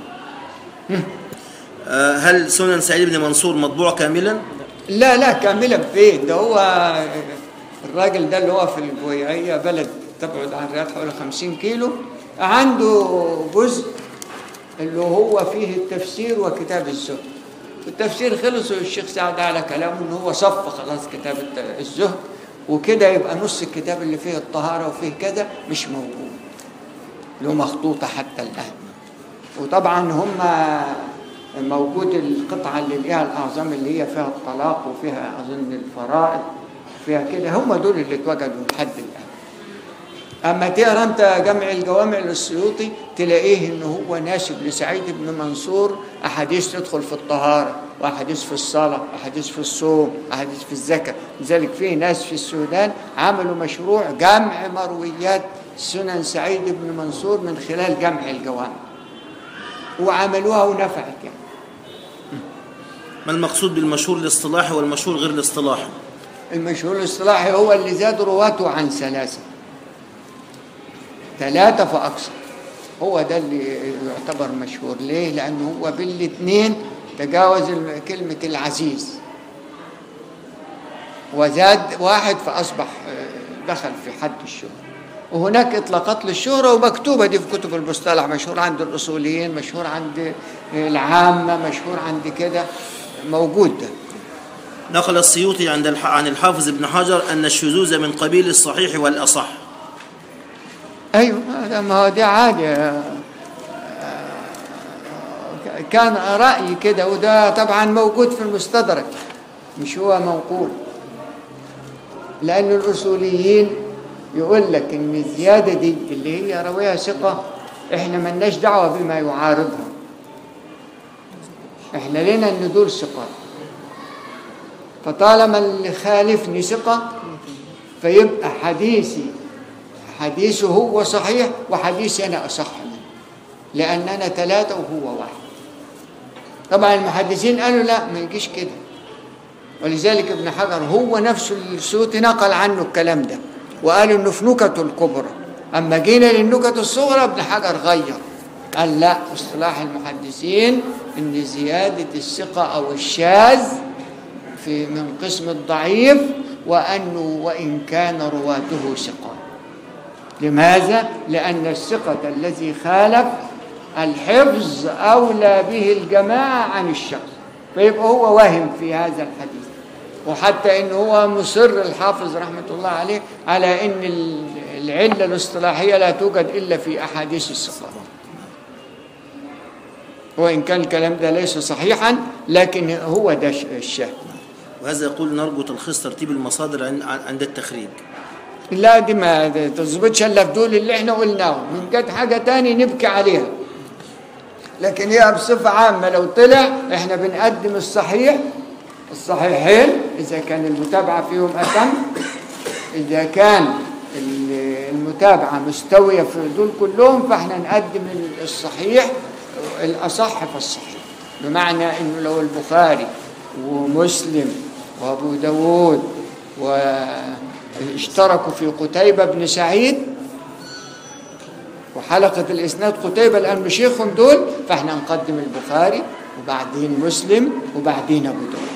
آه، هل سنن سعيد بن منصور مطبوع كاملا لا لا كاملا فين ده هو الراجل ده اللي هو في البويعية بلد تبعد عن الرياض حوالي 50 كيلو عنده جزء اللي هو فيه التفسير وكتاب الزهد التفسير خلص والشيخ سعد على كلامه ان هو صف خلاص كتاب الت- الزهد وكده يبقى نص الكتاب اللي فيه الطهارة وفيه كذا مش موجود له مخطوطة حتى الآن وطبعا هم موجود القطعة اللي ليها الأعظام اللي هي فيها الطلاق وفيها أظن الفرائض فيها كده هم دول اللي اتوجدوا لحد الآن أما تقرا أنت جمع الجوامع للسيوطي تلاقيه إن هو ناسب لسعيد بن منصور أحاديث تدخل في الطهارة وأحاديث في الصلاة وأحاديث في الصوم وأحاديث في الزكاة لذلك في ناس في السودان عملوا مشروع جمع مرويات سنن سعيد بن منصور من خلال جمع الجوامع وعملوها ونفعت يعني ما المقصود بالمشهور الاصطلاحي والمشهور غير الاصطلاحي المشهور الاصطلاحي هو اللي زاد رواته عن ثلاثة ثلاثة فأكثر هو ده اللي يعتبر مشهور ليه؟ لأنه هو بالاثنين تجاوز الم- كلمة العزيز وزاد واحد فأصبح آه، دخل في حد الشهرة وهناك إطلاقات للشهرة ومكتوبة دي في كتب المصطلح مشهور عند الأصوليين مشهور عند العامة مشهور عند كده موجود ده نقل السيوطي عند الح... عن الحافظ ابن حجر أن الشذوذ من قبيل الصحيح والأصح ايوه هذا ما هو دي عادي آه، آه، كان رايي كده وده طبعا موجود في المستدرك مش هو منقول لان الاصوليين يقول لك ان الزياده دي اللي هي رويها ثقه احنا ملناش دعوه بما يعارضها احنا لنا ان دول ثقات فطالما اللي خالفني ثقه فيبقى حديثي حديثه هو صحيح وحديثي أنا أصح منه لأننا ثلاثة وهو واحد طبعا المحدثين قالوا لا ما يجيش كده ولذلك ابن حجر هو نفسه السيوطي نقل عنه الكلام ده وقال انه في نكته الكبرى اما جينا للنكت الصغرى ابن حجر غير قال لا اصطلاح المحدثين ان زياده الثقه او الشاذ في من قسم الضعيف وانه وان كان رواته ثقات لماذا؟ لأن الثقة الذي خالف الحفظ أولى به الجماعة عن الشخص فيبقى هو واهم في هذا الحديث وحتى إن هو مصر الحافظ رحمة الله عليه على إن ال- العلة الاصطلاحية لا توجد إلا في أحاديث الثقات وإن كان الكلام ده ليس صحيحا لكن هو ده ش- الشاهد وهذا يقول نرجو تلخيص ترتيب المصادر عن- عن- عند التخريج لا دي ما تظبطش الا في دول اللي احنا قلناهم من جت حاجه تاني نبكي عليها لكن هي بصفه عامه لو طلع احنا بنقدم الصحيح الصحيحين اذا كان المتابعه فيهم اتم اذا كان ال- المتابعه مستويه في دول كلهم فاحنا نقدم الصحيح الاصح فالصحيح بمعنى انه لو البخاري ومسلم وابو داود واشتركوا في قتيبة بن سعيد وحلقة الإسناد قتيبة الآن بشيخهم دول فإحنا نقدم البخاري وبعدين مسلم وبعدين أبو داود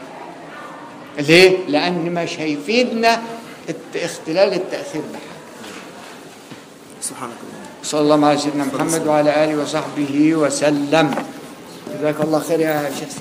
ليه؟ لأن مش هيفيدنا الت- اختلال التأخير بحاجة سبحانك اللهم صلى الله على سيدنا محمد وعلى آله وصحبه وسلم جزاك الله خير يا شيخ